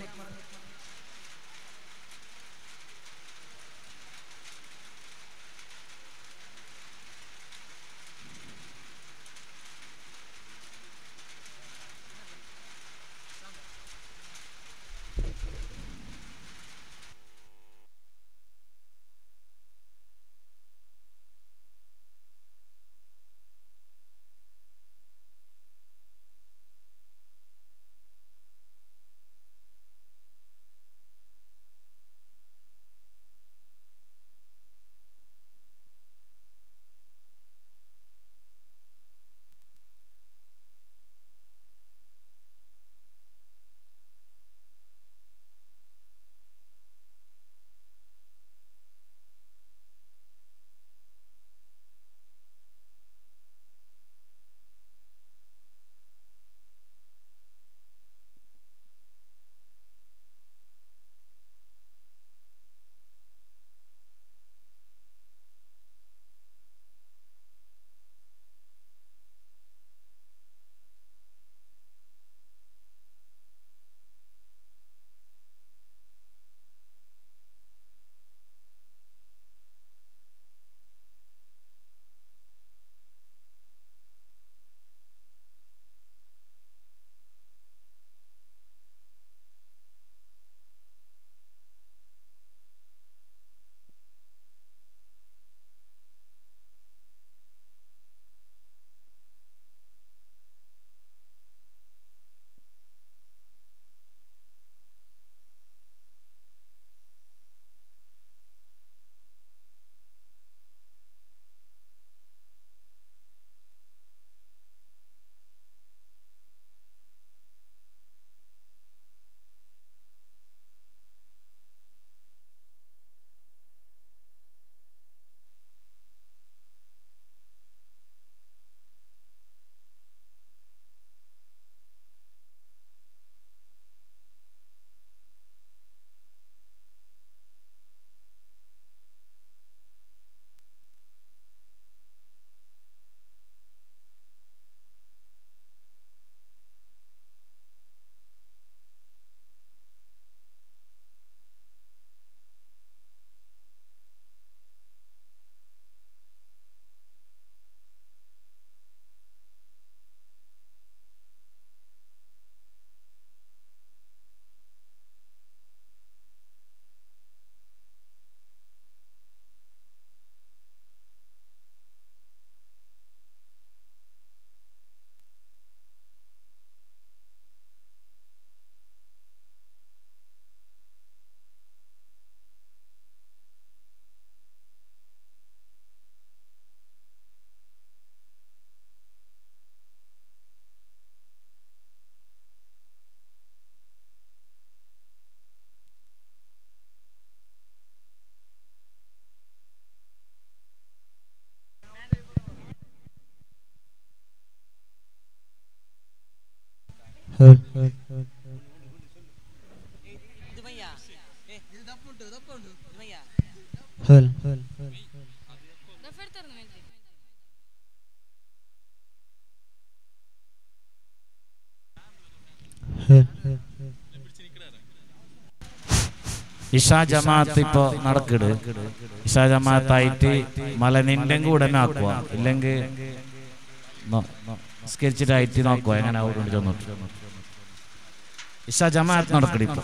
ഇഷാ ജമാഅത്ത് ഇപ്പൊ നടക്കിട് ഇഷാ ജമാഅത്തായിട്ട് മലനിന്റെ കൂടെ തന്നെ ആക്കുക ഇല്ലെങ്കിൽ സ്കെച്ചിട്ടായിട്ട് നോക്കുക എങ്ങനെ അവിടെ ചെന്നിട്ട് ഇഷാ ജമാഅത്ത് നടക്കടി ഇപ്പൊ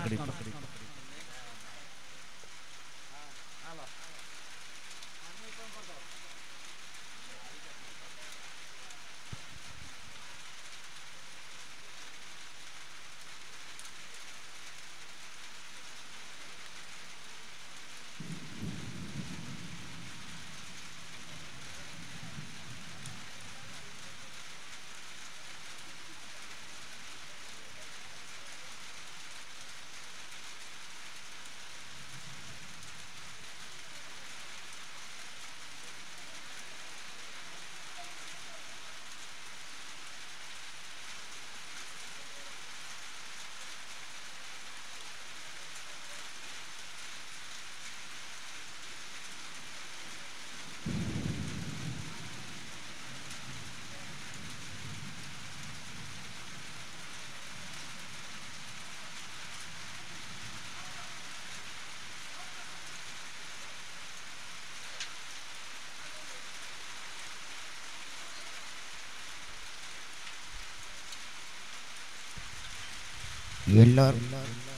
എല്ലാവരും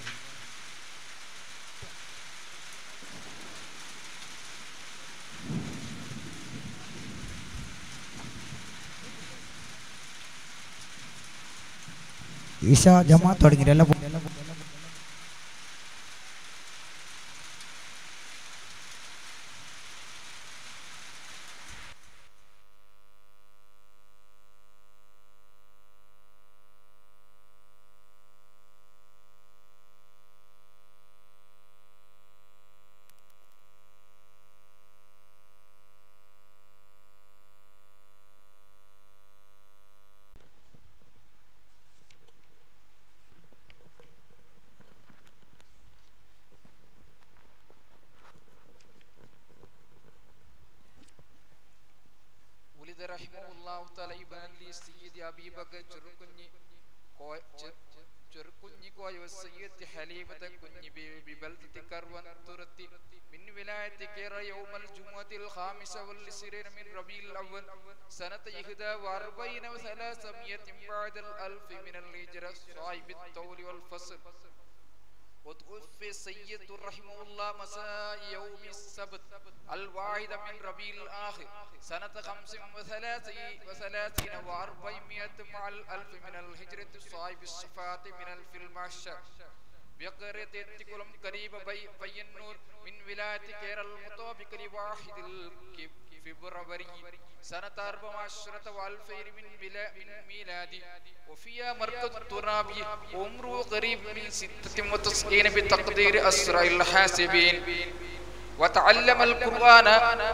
ഈശ ജമാ തുടങ്ങി എല്ലാം ولد رحمه الله تعالى ابن لسيد أبي بكر ചെറുകുഞ്ഞി കോയ ചെ- ചെ- ചെറുകുഞ്ഞി കോയ والسيد حليمة കുഞ്ഞി ബി- ببلدة كروان من ولاية كيرا يوم الجمعة الخامسة والعشرين من ربيع الأول سنة إحدى وأربعين وثلاثمائة بعد الألف من الهجرة صاحب الطول والفصل وتوفي السيد رحمه الله مساء يوم السبت الواحد من ربيع الآخر سنة خمس وثلاثين وثلاثين وأربعمائة مع الألف من الهجرة صاحب الصفات من الف المعشر بقرية تكلم قريب بي بي النور من ولاية كير المطابق لواحد الفبراير سنة أربع عشرة وألفين من بلا من ميلادي وفيها مركز الترابي وعمره قريب من ستة وتسعين بتقدير أسرع الحاسبين وتعلم القرآن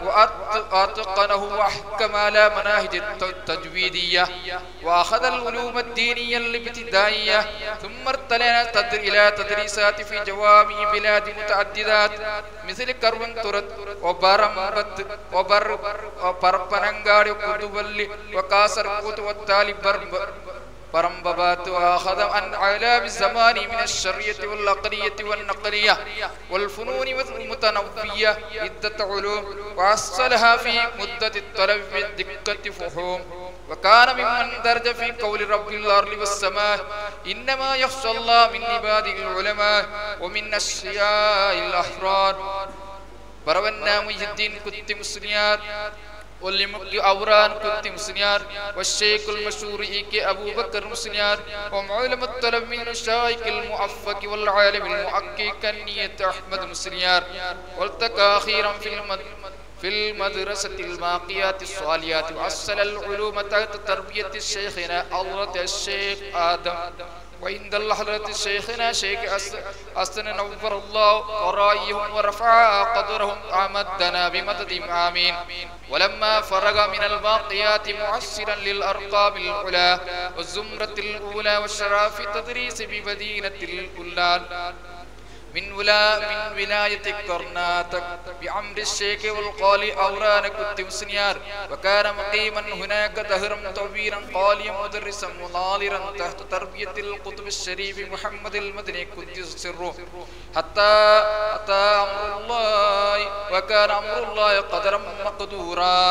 وأتقنه وأحكم على مناهج التجويدية وأخذ العلوم الدينية الابتدائية ثم ارتلنا تدر إلى تدريسات في جوامع بلاد متعددات مثل كروان ترد وبرمبت وبر وبربنانغاري وكدوبلي وكاسر كوت والتالي برب برمببات وأخذ عن علام الزمان من الشرية والعقلية والنقلية والفنون المتنوية عدة علوم وأصلها في مدة الطلب بالدقة فحوم وكان ممن درج في قول رب الأرض والسماء إنما يخشى الله من عباده العلماء ومن الشياء الأحرار بروانا محي الدين كنت مسلمات واللي أوران كنت مسنيار والشيخ المشهور إيك أبو بكر مسنيار ومعلم الطلب من الشايك المؤفق والعالم المحقق النية أحمد مسنيار والتقى أخيرا في المد في المدرسة الماقيات الصاليات وأصل العلوم تحت تربية شيخنا حضرة الشيخ آدم وعند حضرة شيخنا شيخ أس- أسن نور الله ورائهم ورفع قدرهم أمدنا بمددهم آمين ولما فرغ من الباقيات معسرا للأرقام العلا والزمرة الأولى والشراف تدريس بمدينة الأولى من ولا من ولاية كرناتك بعمر الشيخ والقالي أوران كتب سنيار وكان مقيما هناك دهرا طويلا قاليا مدرسا مناظرا تحت تربية القطب الشريف محمد المدني قدس سره حتى أتى أمر الله وكان أمر الله قدرا مقدورا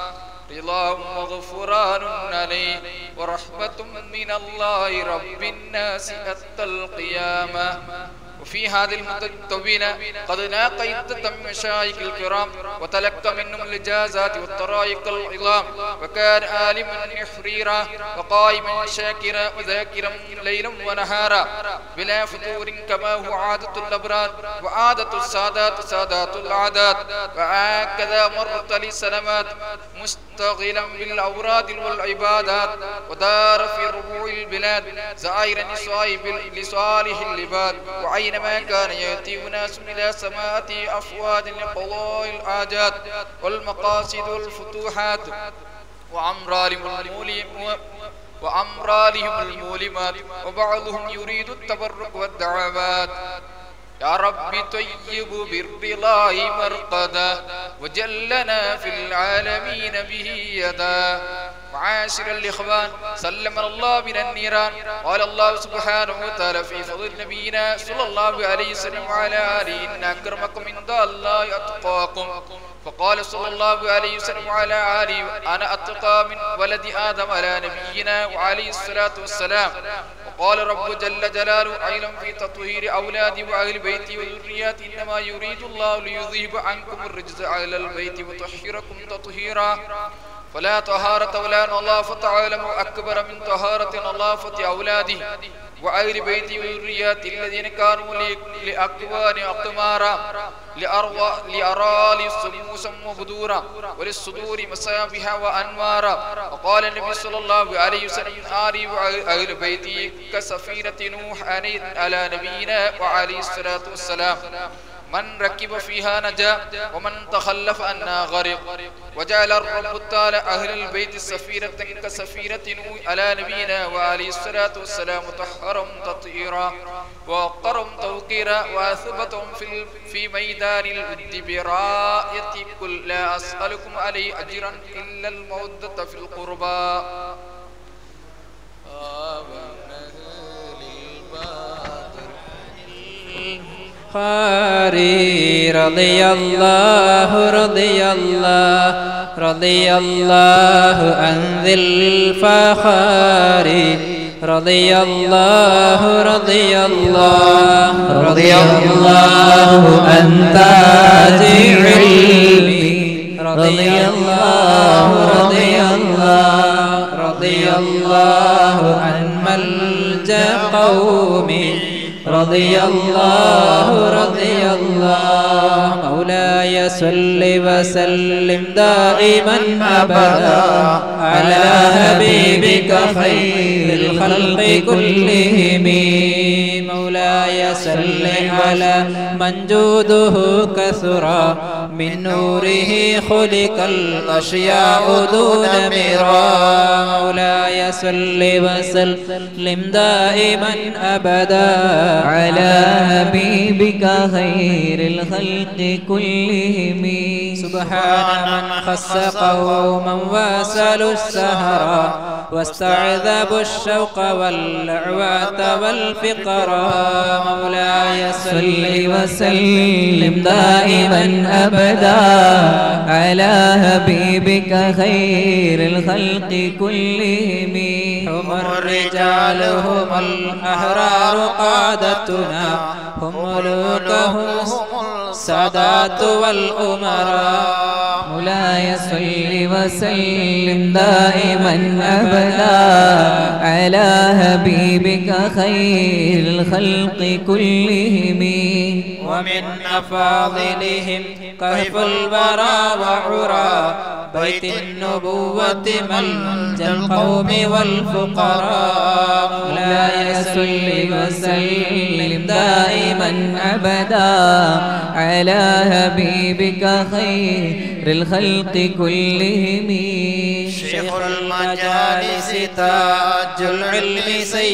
رضا وغفران عليه ورحمة من الله رب الناس حتى القيامة وفي هذه المدة الطويلة قد لاقيت تم مشايخ الكرام وتلقى منهم الإجازات والطرائق العظام وكان عالما حريرا وقائما شاكرا وذاكرا ليلا ونهارا بلا فتور كما هو عادة الأبرار وعادة السادات سادات العادات وهكذا مرت لي سنوات مستغلا بالأوراد والعبادات ودار في ربوع البلاد زائرا لصائب لصالح العباد وأينما كان يأتي أناس إلى سماء أفواد لقضاء الحاجات والمقاصد والفتوحات وأمرارهم المولم وأمرارهم المولمات وبعضهم يريد التبرك والدعوات يا رب طيب بالرضا مرقدا وجلنا في العالمين به يدا معاشر الإخوان سلمنا الله من النيران قال الله سبحانه وتعالى في فضل نبينا صلى الله عليه وسلم وعلى آله إن أكرمكم عند الله أتقاكم فقال صلى الله عليه وسلم وعلى آله أنا أتقى من ولد آدم على نبينا وعليه الصلاة والسلام وقال رب جل جلاله علم في تطهير أولادي وأهل بيتي وذرياتي إنما يريد الله ليذهب عنكم الرجز أهل البيت وطهركم تطهيرا فلا طهارة ولا نظافة عالم أكبر من طهارة نظافة أولاده وأهل بيتي وذرياتي الذين كانوا لي- لأكوان أقمارا لأروى لأرالي سموسا وبدورا وللصدور مصابيح وأنوارا وقال النبي صلى الله عليه وسلم آلي وأهل بيتي كسفينة نوح عليه- على نبينا وعليه الصلاة والسلام من ركب فيها نجا ومن تخلف أنا غرق وجعل الرب تعالى أهل البيت سفيرة كسفيرة نوح على نبينا وعليه الصلاة والسلام طهرهم تطهيرا ووقرهم توقيرا وأثبتهم في ال- في ميدان الود براية كل لا أسألكم عليه أجرا إلا المودة في القربى البخاري رضي الله رضي الله رضي الله عن ذي الفخار رضي الله رضي الله رضي الله عن تاج علمي رضي الله رضي الله رضي الله عن ملجأ قومي رضي الله رضي الله مولاي صل وسلم دائما ابدا على حبيبك خير الخلق كلهم مولاي صل على من جوده كثرا من نوره خلق الاشياء دون مرا مولاي صل وسلم دائما ابدا على حبيبك خير الخلق كلهم سبحان من خص قوما واسلوا السهرا واستعذبوا الشوق والعوات والفقرا مولاي صل وسلم دائما ابدا على حبيبك خير الخلق كلهم هم الرجال هم الأحرار قادتنا هم ملوكهم السادات والأمراء مولاي صل وسلم دائما ابدا على حبيبك خير الخلق كلهم ومن أفاضلهم كهف البرى وعرى بيت النبوة ملجأ القوم والفقراء مولاي صل وسلم دائما أبدا على حبيبك خير الخلق كلهم شيخ المجالس تاج العلم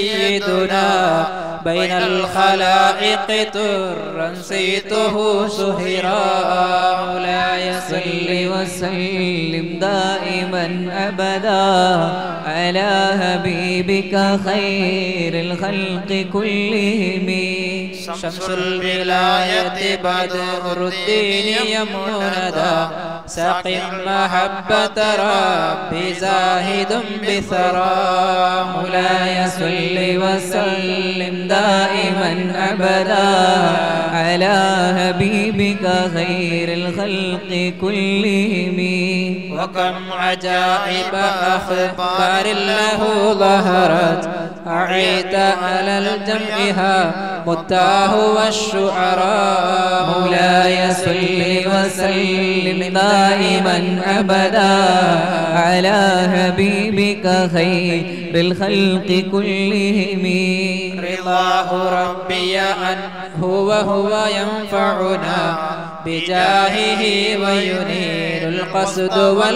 سيدنا بين الخلائق ترا صيته سهرا مولاي صل وسلم دائما ابدا على حبيبك خير الخلق كلهم شمس الولاية بدر الدين يمندا ساق محبة ربي زاهد بثرى مولاي صل وسلم دائما أبدا على حبيبك خير الخلق كلهم وكم عجائب أخبار له ظهرت أعيت على الجمعها متاه والشعراء مولاي صل وسلم دائما أبدا على حبيبك خير الخلق كلهم رضاه ربي أن هو هو ينفعنا بجاهه وينير القصد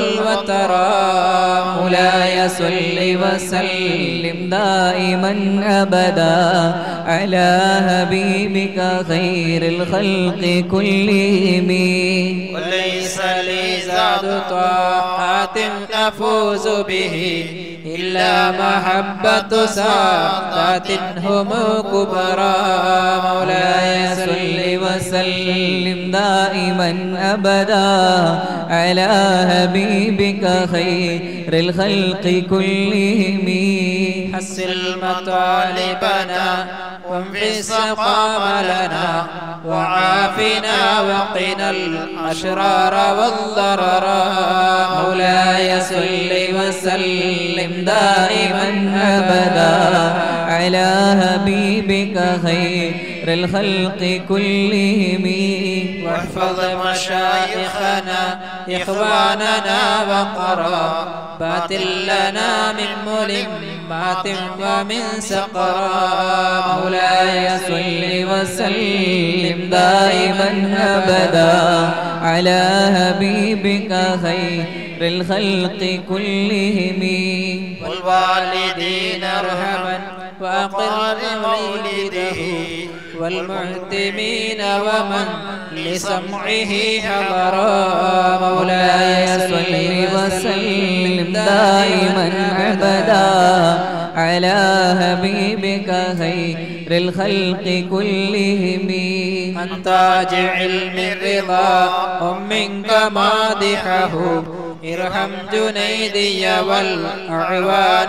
والوترى مولاي صل وسلم دائما أبدا على حبيبك خير الخلق كلهم وليس لي زاد طاعات أفوز به إلا محبة سادات هم كبرى مولاي صل وسلم دائما أبدا على حبيبك خير الخلق كلهم حسن مطالبنا وانفي سقام لنا وعافنا وقنا الأشرار والضرر مولاي صل وسلم دائما أبدا على حبيبك خير الخلق كلهم واحفظ مشايخنا إخواننا وقرابات لنا من ملمات ومن سقرا مولاي صل وسلم دائما أبدا على حبيبك خير الخلق كلهم والوالدين ارحما وأقر مولده والمعتمين ومن لسمعه حضرا مولاي صل وسلم دائما أبدا على حبيبك خير الخلق كلهم أنت علم الرضا هم منك مادحه ارحم جنيدي والأعوان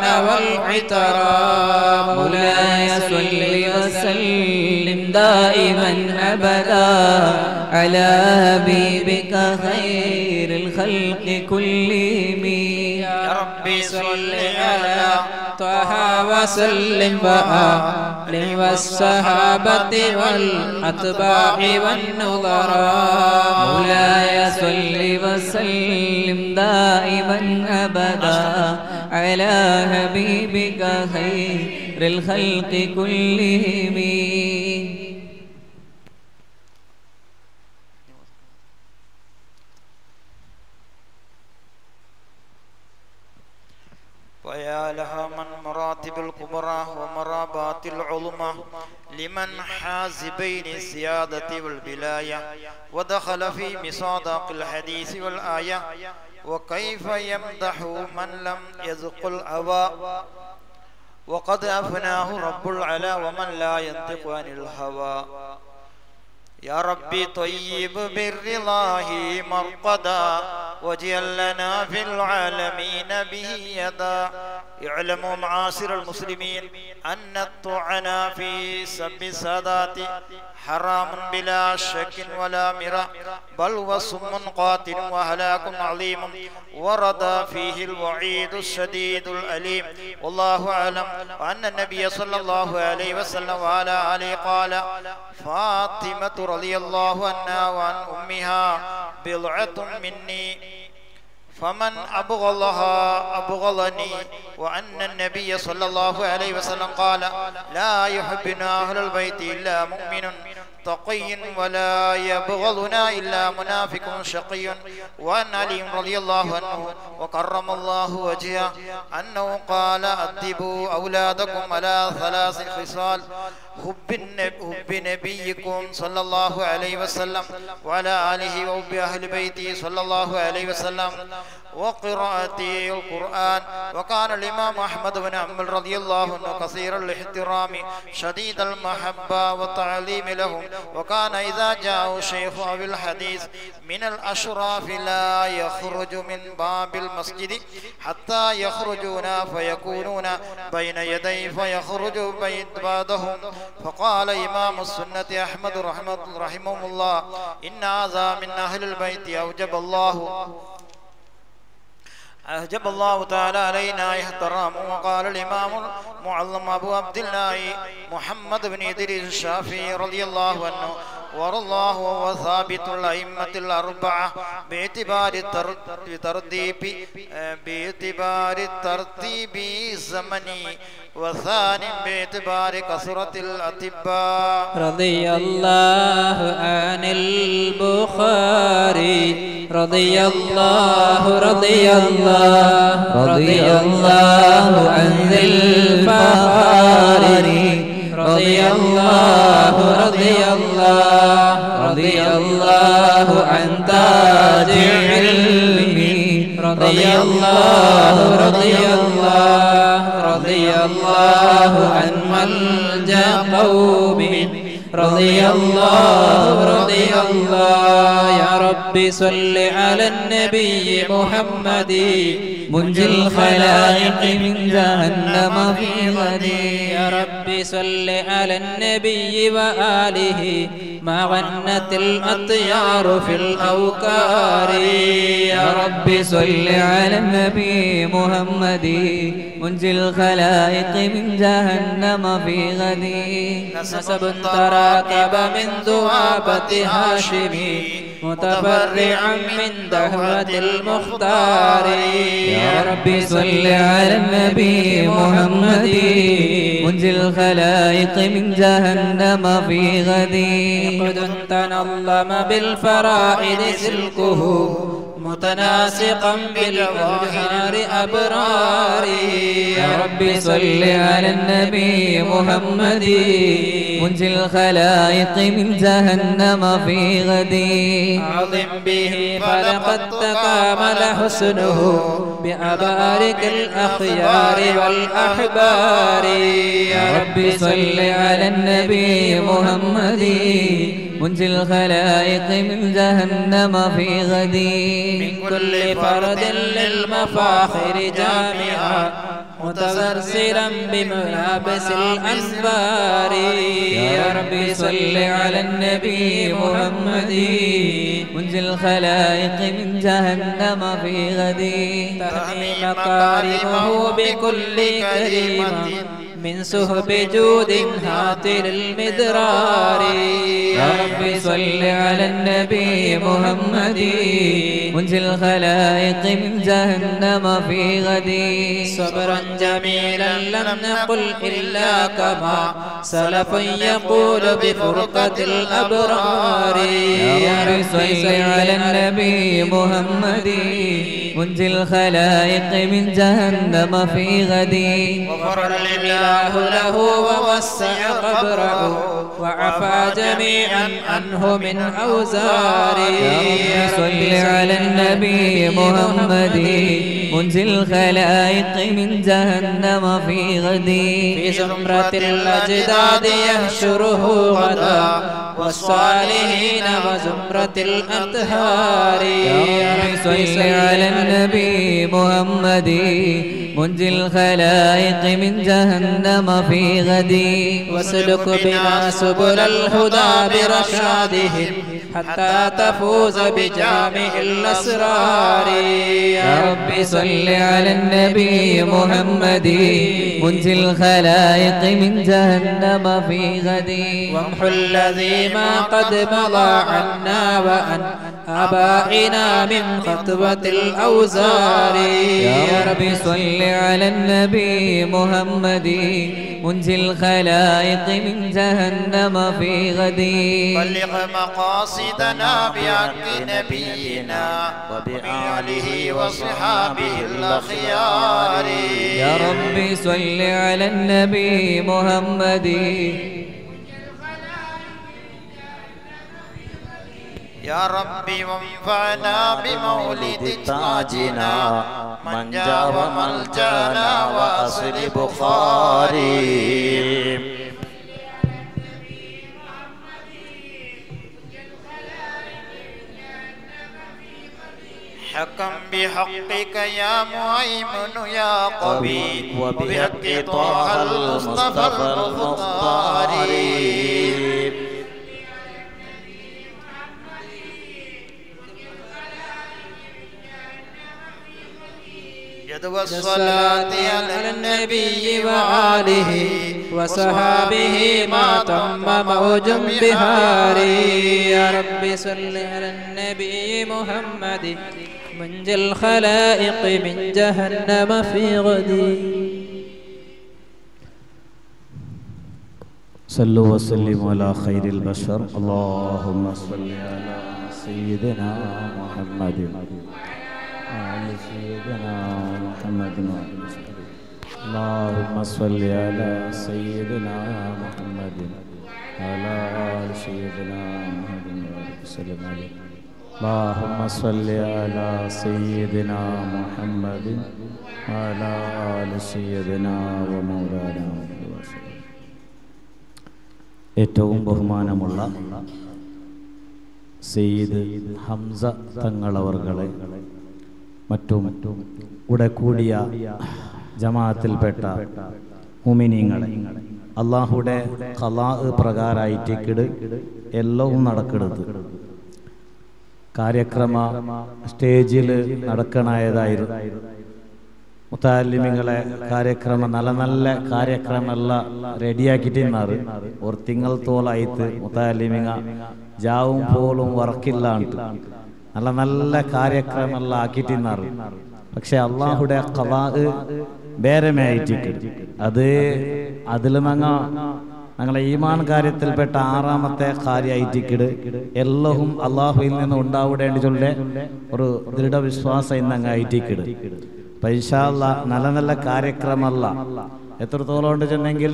والعترى مولاي صل وسلم دائما أبدا على حبيبك خير الخلق كلهم يا ربي صل على طه وسلم وآله والصحابة والأتباع والنظراء مولاي صل وسلم دائما أبدا على حبيبك خير الخلق كلهم ويا لها من مراتب الكبرى ومرابات العظمى لمن حاز بين السيادة والبلاية ودخل في مصادق الحديث والآية وكيف يمدح من لم يذق الهوى وقد أفناه رب العلا ومن لا ينطق عن الهوى يا ربي طيب بالرضاه مرقدا واجعل لنا في العالمين به يدا اعلموا معاشر المسلمين أن الطعن في سب السادات حرام بلا شك ولا مرى بل وصم قاتل وهلاك عظيم ورد فيه الوعيد الشديد الأليم والله أعلم أن النبي صلى الله عليه وسلم وعلى آله قال فاطمة رضي الله عنها وعن أمها بضعة مني فمن أبغضها أبغضني وأن النبي صلى الله عليه وسلم قال لا يحبنا أهل البيت إلا مؤمن تقي ولا يبغضنا إلا منافق شقي وأن علي رضي الله عنه وكرم الله وجهه أنه قال أدبوا أولادكم على ثلاث خصال حب النب- حب نبيكم صلى الله عليه وسلم وعلى آله وحب أهل بيته صلى الله عليه وسلم وقراءة القرآن وكان الإمام أحمد بن حنبل رضي الله عنه كثير الاحترام شديد المحبة والتعليم لهم وكان إذا جاء شيخ أو الحديث من الأشراف لا يخرج من باب المسجد حتى يخرجون فيكونون بين يديه فيخرج بين بعضهم فقال إمام السنة أحمد رحمه, رحمه الله إن هذا من أهل البيت أوجب الله أوجب الله تعالى علينا احترامه وقال الإمام المعلم أبو عبد الله محمد بن إدريس الشافعي رضي الله عنه ورضى الله وهو ثابت الأئمة الأربعة باعتبار التر- الترتيب آه، باعتبار الترتيب الزمني وثاني باعتبار كثرة الأطباء رضي الله عن البخاري رضي الله رضي الله رضي الله عن ذي الفخار رضي الله رضي الله رضي الله عن تاج علمي رضي الله رضي الله رضي الله عن ملجأ قوم رضي الله رضي الله يا رب صل على النبي محمد منجي الخلائق من جهنم في غدي يا رب صل على النبي وآله ما غنت الأطيار في الأوكار يا رب صل على النبي محمد منجي الخلائق من جهنم في غدي نسب تراكب من ذوابة هاشم متفرعا من دهوة المختار يا رب صل على النبي محمد منجي الخلائق من جهنم في غدي قد تنظم بالفرائض سلكه متناسقا بالأبهار أبراري يا رب صل على النبي محمد منجي الخلائق من جهنم في غدي عظم به فلقد تكامل حسنه بأبارك الأخيار والأحبار يا رب صل على النبي محمد منجي الخلائق من جهنم في غدي من كل فرد للمفاخر جامعا متزرزرا بملابس الأنبار يا رب صل على النبي محمد منجي الخلائق من جهنم في غدي تهمي مكارمه بكل كريمة من سهب جود هاتر المدرار يا رب صل على النبي محمد منجي الخلائق من جهنم في غدي صبرا جميلا لم نقل إلا كما سلف يقول بفرقة الأبرار يا رب صل على النبي محمد منجي الخلائق من جهنم في غدي وغفر الإله له ووسع قبره وعفى جميعا عنه من أوزار يا صل على النبي محمد منجي الخلائق من جهنم في غدي في زمرة الأجداد يحشره غدا والصالحين وزمرة الأطهار يا صل على النبي محمد منجي الخلائق من جهنم في غدي واسلك بنا سبل الهدى برشادهم حتى تفوز بجامع الأسرار يا رب صل على النبي محمد منجي الخلائق من جهنم في غدي وامحو الذي ما قد مضى عنا وأن آبائنا من خطوة الأوزار يا رب صل على النبي محمد منجي الخلائق من جهنم في غدي بلغ مقاصدنا بحق نبينا وبآله وصحابه الأخيار يا رب صل على النبي محمد يا ربي وانفعنا بمولد تاجنا من جاء وملجانا وأصل بخاري حكم بحقك يا مهيمن يا قوي وبحق طه المصطفى المختار يدوى الصلاة على النبي وآله وصحابه ما تم موج بهاري يا رب صل على النبي محمد منجي الخلائق من جهنم في غدي صلوا وسلموا على خير البشر اللهم صل على سيدنا محمد وعلى سيدنا محمد وعلى آله. اللهم صل على سيدنا محمد وعلى آل سيدنا محمد وعلى وسلم عليه اللهم صل على سيدنا محمد وعلى آل سيدنا ومولانا محمد وسلم ഏറ്റവും ബഹുമാനമുള്ള സെയ്ദ് ഹംസ തങ്ങളവർകളെ മറ്റും കൂടെ കൂടിയ ജമാഅത്തിൽപ്പെട്ട മുമിനീങ്ങളെ അള്ളാഹുടെ കലാ പ്രകാരമായിട്ടിക്കിട് എല്ലവും നടക്കരുത് കാര്യക്രമ സ്റ്റേജിൽ നടക്കണായതായിരുന്നു മുത്താലിമിങ്ങളെ ಕಾರ್ಯಕ್ರಮ നല്ല നല്ല ಕಾರ್ಯಕ್ರಮ ಎಲ್ಲ ರೆಡಿಯಾಕಿಟ್ಟಿన్నారు ഒരു തിങ്കൾ തോലായിട്ട് മുത്താലിമിങ്ങ ജാവും പോലും വർക്കില്ല നല്ല നല്ല ಕಾರ್ಯಕ್ರಮ ಎಲ್ಲ ആക്കിട്ടിన్నారు പക്ഷെ അള്ളാഹുടെ കലാ ಬೇರೆമേ ആയിട്ടിട്ട് അത് അതിൽ ഞങ്ങ ഞങ്ങളെ ഈമാൻ കാര്യത്തിൽപ്പെട്ട ആറാമത്തെ കാര്യമായിട്ടിക്കിട് എല്ലവും അള്ളാഹുവിൽ നിന്ന് ഉണ്ടാവിടേണ്ടി ചൊല്ലേ ഒരു ദൃഢവിശ്വാസം ഇന്നങ്ങ് ആയിട്ടിക്കിട് അപ്പൊ ഇൻഷാല്ല നല്ല നല്ല കാര്യക്രമല്ല എത്രത്തോളം ഉണ്ട് ചെന്നെങ്കിൽ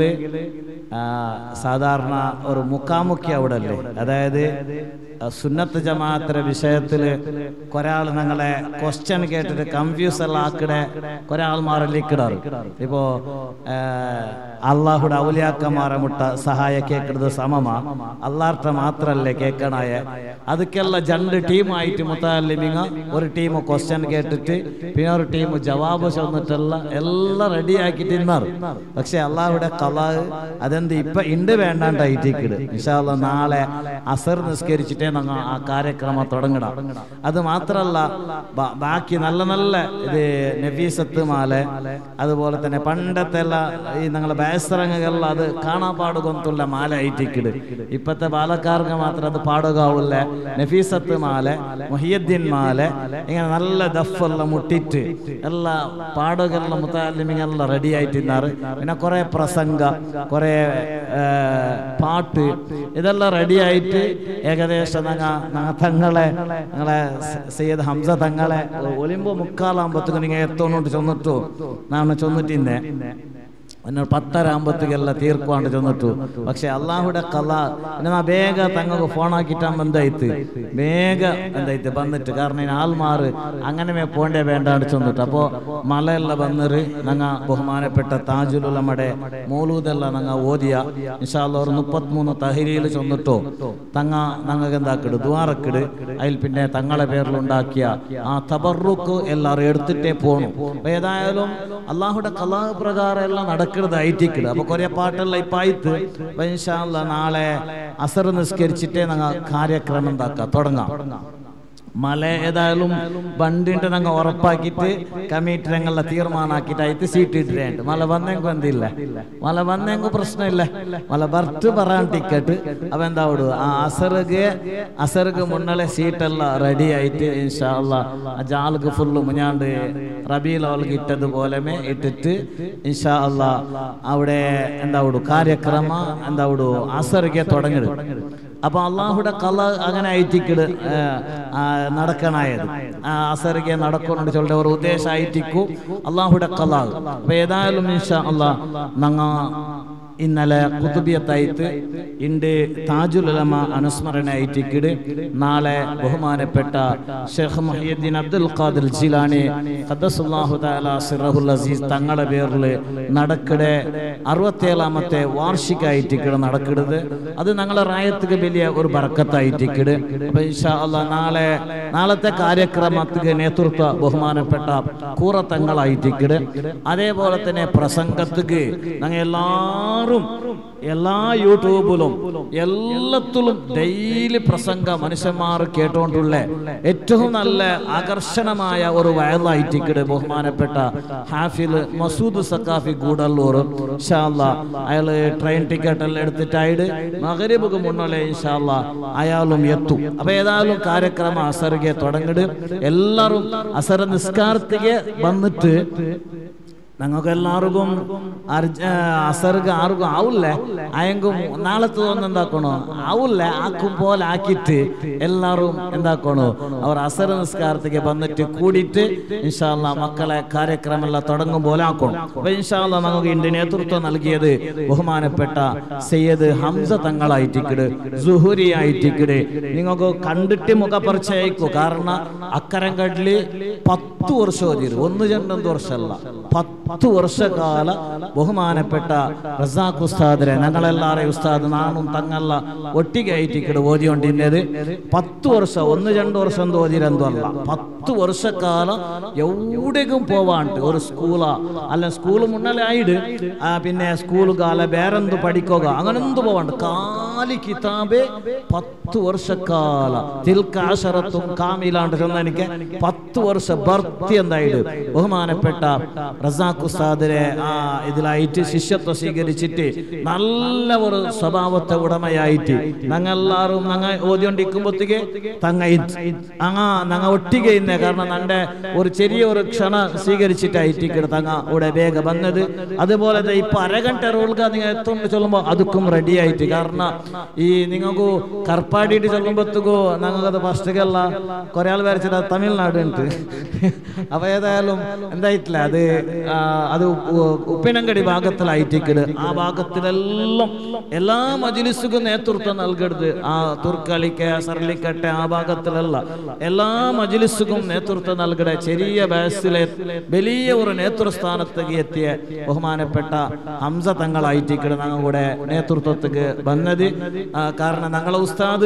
സാധാരണ ഒരു മുക്കാമുക്കി അവിടെ അല്ലേ അതായത് ആ, സുന്നത്ത് ജമാഅത്തിന്റെ വിഷയത്തിൽ ഒരാൾ ഞങ്ങളെ ക്വസ്റ്റ്യൻ കേട്ടിട്ട് കൺഫ്യൂസ് എല്ലാം ആക്കിടെ ഒരാൾ മാറലിക്കിടാറ് ഇപ്പോ ആ, അള്ളാഹുടെ ഔലിയാക്കന്മാരെ മുട്ട സഹായ കേൾക്കുന്നത് സമമാ അള്ളാർട്ട മാത്രല്ലേ കേൾക്കണായ ಅದಕ್ಕೆಲ್ಲ രണ്ട് ടീമായിട്ട് മുത്താലിമിങ്ങ ഒരു ടീം ക്വസ്റ്റ്യൻ കേട്ടിട്ട് പിന്നെ ഒരു ടീം ജവാബ് ചെന്നിട്ടെല്ല എല്ലാം റെഡി ആക്കിയിട്ട് ഇന്നാറ് പക്ഷെ അള്ളാഹുടെ കല അതെന്ത് ഇപ്പൊ ഇണ്ട് വേണ്ടാണ്ടായിട്ടിക്കിട് ഇൻഷാല്ല നാളെ അസർ നിസ്കരിച്ചിട്ടേ ഞങ്ങൾ ആ കാര്യക്രമം തുടങ്ങിടാം അത് മാത്രല്ല ബ- ബാക്കി നല്ല നല്ല ഇത് നഫീസത്ത് മാല അതുപോലെ തന്നെ പണ്ടത്തെ എല്ലാ ഈ ഞങ്ങളെ ബേസറങ്ങെല്ലാം അത് കാണാൻ പാടുകൊന്തുള്ള മാല ആയിട്ടിക്കിട് ഇപ്പത്തെ ബാലക്കാർക്ക് മാത്രം അത് പാടുകാവില്ല നഫീസത്ത് മാല മുഹിയദ്ദീൻ മാല ഇങ്ങനെ നല്ല ദഫെല്ലാം മുട്ടിട്ട് എല്ലാ പാടുകളെല്ലാം മുത്താലിമിങ്ങെല്ലാം റെഡി ആയിട്ടിരുന്നാറ് പിന്നെ കുറെ പ്രസംഗ കുറെ ഏ, പാട്ട് ഇതെല്ലാം റെഡി ആയിട്ട് ഏകദേശം ഞങ്ങ ഞങ്ങ തങ്ങളെ ഞങ്ങളെ സ- സയ്യിദ് ഹംസ തങ്ങളെ ഒലിമ്പോ മുക്കാലാകുമ്പോഴത്തേക്ക് നിങ്ങൾ എത്തോണോട്ട് ചൊന്നിട്ടു നാണ് ചൊന്നിട്ടിന്നെ പിന്നെ പത്തര ആകുമ്പോഴത്തേക്കെല്ലാം തീർക്കുവാണ്ട് ചെന്നിട്ടു പക്ഷെ അള്ളാഹുടെ കല പിന്നെ നാ ಬೇಗ തങ്ങൾക്ക് ഫോൺ ആക്കിട്ടാൻ ബന്ധായിട്ട് ಬೇಗ എന്തായിട്ട് വന്നിട്ട് കാരണം ഇനി ആൾമാറ് അങ്ങനെ മേ പോണ്ടേ വേണ്ടാണ്ട് ചെന്നിട്ട് അപ്പോൾ മലയെല്ലാം വന്നിറ് ഞങ്ങ ബഹുമാനപ്പെട്ട താജുലുലമ്മടെ മൂലൂതെല്ലാം ഞങ്ങ ഓതിയ ഇൻഷാല്ല ഒരു മുപ്പത്തിമൂന്ന് തഹരിയിൽ ചെന്നിട്ടോ തങ്ങ ഞങ്ങൾക്ക് എന്താക്കിട് ദ്വാരക്കിട് അതിൽ പിന്നെ തങ്ങളെ പേരിലുണ്ടാക്കിയ ആ തബറുക്ക് എല്ലാവരും എടുത്തിട്ടേ പോണു അപ്പൊ ഏതായാലും അള്ളാഹുടെ കലാപ്രകാരം എല്ലാം നടക്കുന്നതായിട്ടിക്കിട് അപ്പൊ കുറെ പാട്ടെല്ലാം ഇപ്പൊ ആയിട്ട് അപ്പൊ ഇൻഷാല്ല നാളെ അസർ നിസ്കരിച്ചിട്ടേ ഞങ്ങൾ കാര്യക്രമം എന്താക്കാം തുടങ്ങാം മല ഏതായാലും ബണ്ടിട്ട് ഞങ്ങൾ ഉറപ്പാക്കിയിട്ട് കമ്മിറ്റി ഞങ്ങളുടെ തീർമാനാക്കിയിട്ട് സീറ്റ് ഇട്ടിട്ടുണ്ട് മല വന്നെങ്കിൽ എന്തില്ല മല വന്നെങ്കിൽ പ്രശ്നമില്ല മല ബർത്ത് പറയാൻ ടിക്കറ്റ് അവ എന്താ വിടുക ആ അസറുಗೆ അസറുಗೆ മുന്നലെ സീറ്റെല്ലാം റെഡി ആയിട്ട് ഇൻഷാല്ല ആ ജാൾക്ക് ഫുള്ള് മുഞ്ഞാണ്ട് റബീൽ അവൾക്ക് ഇട്ടതുപോലെ ഇട്ടിട്ട് ഇൻഷാ അല്ല അവിടെ എന്താ വിടു കാര്യക്രമ എന്താ വിടു അസറുಗೆ തുടങ്ങിടും അപ്പൊ അള്ളാഹുടെ കല അങ്ങനെ ആയിട്ടിക്കട് നടക്കണായത് ആ അസറിಗೆ നടക്കുന്നുണ്ട് ചൊല്ലുടെ ഒരു ഉദ്ദേശ ആയിട്ടിക്കു അള്ളാഹുടെ കല അപ്പൊ ഏതായാലും ഇൻഷാ അല്ലാ നങ്ങ ഇന്നലെ കുത്തുബിയത്തായിട്ട് ഇണ്ട് താജുൽ ഉലമ അനുസ്മരണ ആയിട്ടിക്കിട് നാളെ ബഹുമാനപ്പെട്ട ഷെയ്ഖ് മുഹിയുദ്ദീൻ അബ്ദുൽ ഖാദിർ ജിലാനി ഖദ്ദസുല്ലാഹു തആല സിറഹുൽ അസീസ് തങ്ങളുടെ പേരിൽ നടക്കടെ അറുപത്തേഴാമത്തെ വാർഷിക ആയിട്ടിക്കിട് നടക്കിടത് അത് ഞങ്ങളെ റായത്തുക്ക് വലിയ ഒരു ബർക്കത്തായിട്ടിക്കിട് അപ്പൊ ഇൻഷാ അല്ലാ നാളെ നാളത്തെ കാര്യക്രമത്തിന് നേതൃത്വ ബഹുമാനപ്പെട്ട കൂറത്തങ്ങളായിട്ടിക്കിട് അതേപോലെ തന്നെ പ്രസംഗത്തുക്ക് ഞങ്ങൾ എല്ലാവരും എല്ലാ യൂട്യൂബിലും എല്ലാത്തിലും ഡെയിലി പ്രസംഗ മനുഷ്യന്മാർ കേട്ടോണ്ടുള്ള ഏറ്റവും നല്ല ആകർഷണമായ ഒരു വയലായിട്ടിക്കട് ബഹുമാനപ്പെട്ട ഹാഫിൽ മസൂദ് സക്കാഫി ഗൂഡല്ലൂർ ഇൻഷാല്ല അയാള് ട്രെയിൻ ടിക്കറ്റ് എല്ലാം എടുത്തിട്ടായിട്ട് മകരബുക്ക് മുന്നോലെ ഇൻഷാല്ല അയാളും എത്തും അപ്പൊ ഏതായാലും കാര്യക്രമ അസറിಗೆ തുടങ്ങിട് എല്ലാവരും അസറ നിസ്കാരത്തിಗೆ വന്നിട്ട് ഞങ്ങൾക്ക് എല്ലാവർക്കും അസർക്ക് ആർക്കും ആവില്ലേ അയങ്കും നാളത്തെ തോന്നുന്നു എന്താക്കണോ ആവില്ല ആക്കും പോലെ ആക്കിയിട്ട് എല്ലാവരും എന്താക്കണോ അവർ അസർ നിസ്കാരത്തേക്ക് വന്നിട്ട് കൂടിയിട്ട് ഇൻഷാല്ല മക്കളെ കാര്യക്രമം എല്ലാം തുടങ്ങും പോലെ ആക്കണം അപ്പൊ ഇൻഷാല്ല നമുക്ക് ഇതിന്റെ നേതൃത്വം നൽകിയത് ബഹുമാനപ്പെട്ട സയ്യദ് ഹംസ തങ്ങളായിട്ടിക്കട് സുഹുരി ആയിട്ടിക്കട് നിങ്ങൾക്ക് കണ്ടിട്ട് മുഖപരിചയിക്കൂ കാരണം അക്കരങ്കട്ടില് പത്ത് വർഷം ഓതിയത് ഒന്ന് രണ്ടൊന്ന് വർഷമല്ല പത്ത് വർഷകാല ബഹുമാനപ്പെട്ട റസാഖ് ഉസ്താദിനെ ഞങ്ങളെല്ലാരെയും ഉസ്താദ് നാണും തങ്ങല്ല ഒട്ടിಗೆ ആയിട്ടിക്കട് ഓതിക്കൊണ്ടിരുന്നത് പത്ത് വർഷം ഒന്ന് രണ്ട് വർഷം ഓതിരെന്തോ അല്ല പത്ത് വർഷക്കാലം എവിടേക്കും പോവാണ്ട് ഒരു സ്കൂളാ അല്ല സ്കൂൾ മുന്നലെ ആയിട്ട് പിന്നെ സ്കൂൾ കാല വേറെന്ത് പഠിക്കുക അങ്ങനെന്ത് പോവാണ്ട് കാലി കിതാബ് പത്ത് വർഷക്കാല തിൽക്കാശറത്തും കാമിലാണ്ട് ചെന്ന എനിക്ക് പത്ത് വർഷ ഭർത്തി എന്തായിട്ട് ബഹുമാനപ്പെട്ട റസാഖ് ഉസ്താദിനെ ആ ഇതിലായിട്ട് ശിഷ്യത്വം സ്വീകരിച്ചിട്ട് നല്ല ഒരു സ്വഭാവത്തെ ഉടമയായിട്ട് ഞങ്ങളെല്ലാവരും ഞങ്ങ ഓതിക്കൊണ്ടിരിക്കുമ്പോഴത്തേക്ക് തങ്ങ അങ്ങ ഞങ്ങ ഒട്ടിಗೆ ഇന്നേ കാരണം നന്റെ ഒരു ചെറിയ ഒരു ക്ഷണ സ്വീകരിച്ചിട്ടായിട്ട് തങ്ങ ഇവിടെ വേഗം വന്നത് അതുപോലെ ഇപ്പൊ അരഗണ്ട റോൾക്ക് നിങ്ങൾ എത്തുകൊണ്ട് ചൊല്ലുമ്പോൾ അതുക്കും റെഡി ആയിട്ട് കാരണം ഈ നിങ്ങൾക്ക് കർപ്പാടിയിട്ട് ചൊല്ലുമ്പോഴത്തേക്കോ ഞങ്ങൾക്കത് ഫസ്റ്റൊക്കെയല്ല കുറെ ആൾ വരച്ചത് തമിഴ്നാട് ഉണ്ട് അപ്പൊ ഏതായാലും എന്തായിട്ടില്ല അത് ആ, അത് ഉ- ഉപ്പിനങ്കടി ഭാഗത്തിലായിട്ടിക്കട് ആ ഭാഗത്തിലെല്ലാം എല്ലാ മജിലിസുക്കും നേതൃത്വം നൽകരുത് ആ തുർക്കളിക്ക സർലിക്കട്ടെ ആ ഭാഗത്തിലല്ല എല്ലാ മജിലിസുക്കും നേതൃത്വം നൽകടെ ചെറിയ വയസ്സിലെ വലിയ ഒരു നേതൃസ്ഥാനത്തേക്ക് എത്തിയ ബഹുമാനപ്പെട്ട ഹംസ തങ്ങളായിട്ടിക്കട് ഞങ്ങളുടെ നേതൃത്വത്തേക്ക് വന്നത് ആ, കാരണം ഞങ്ങളെ ഉസ്താദ്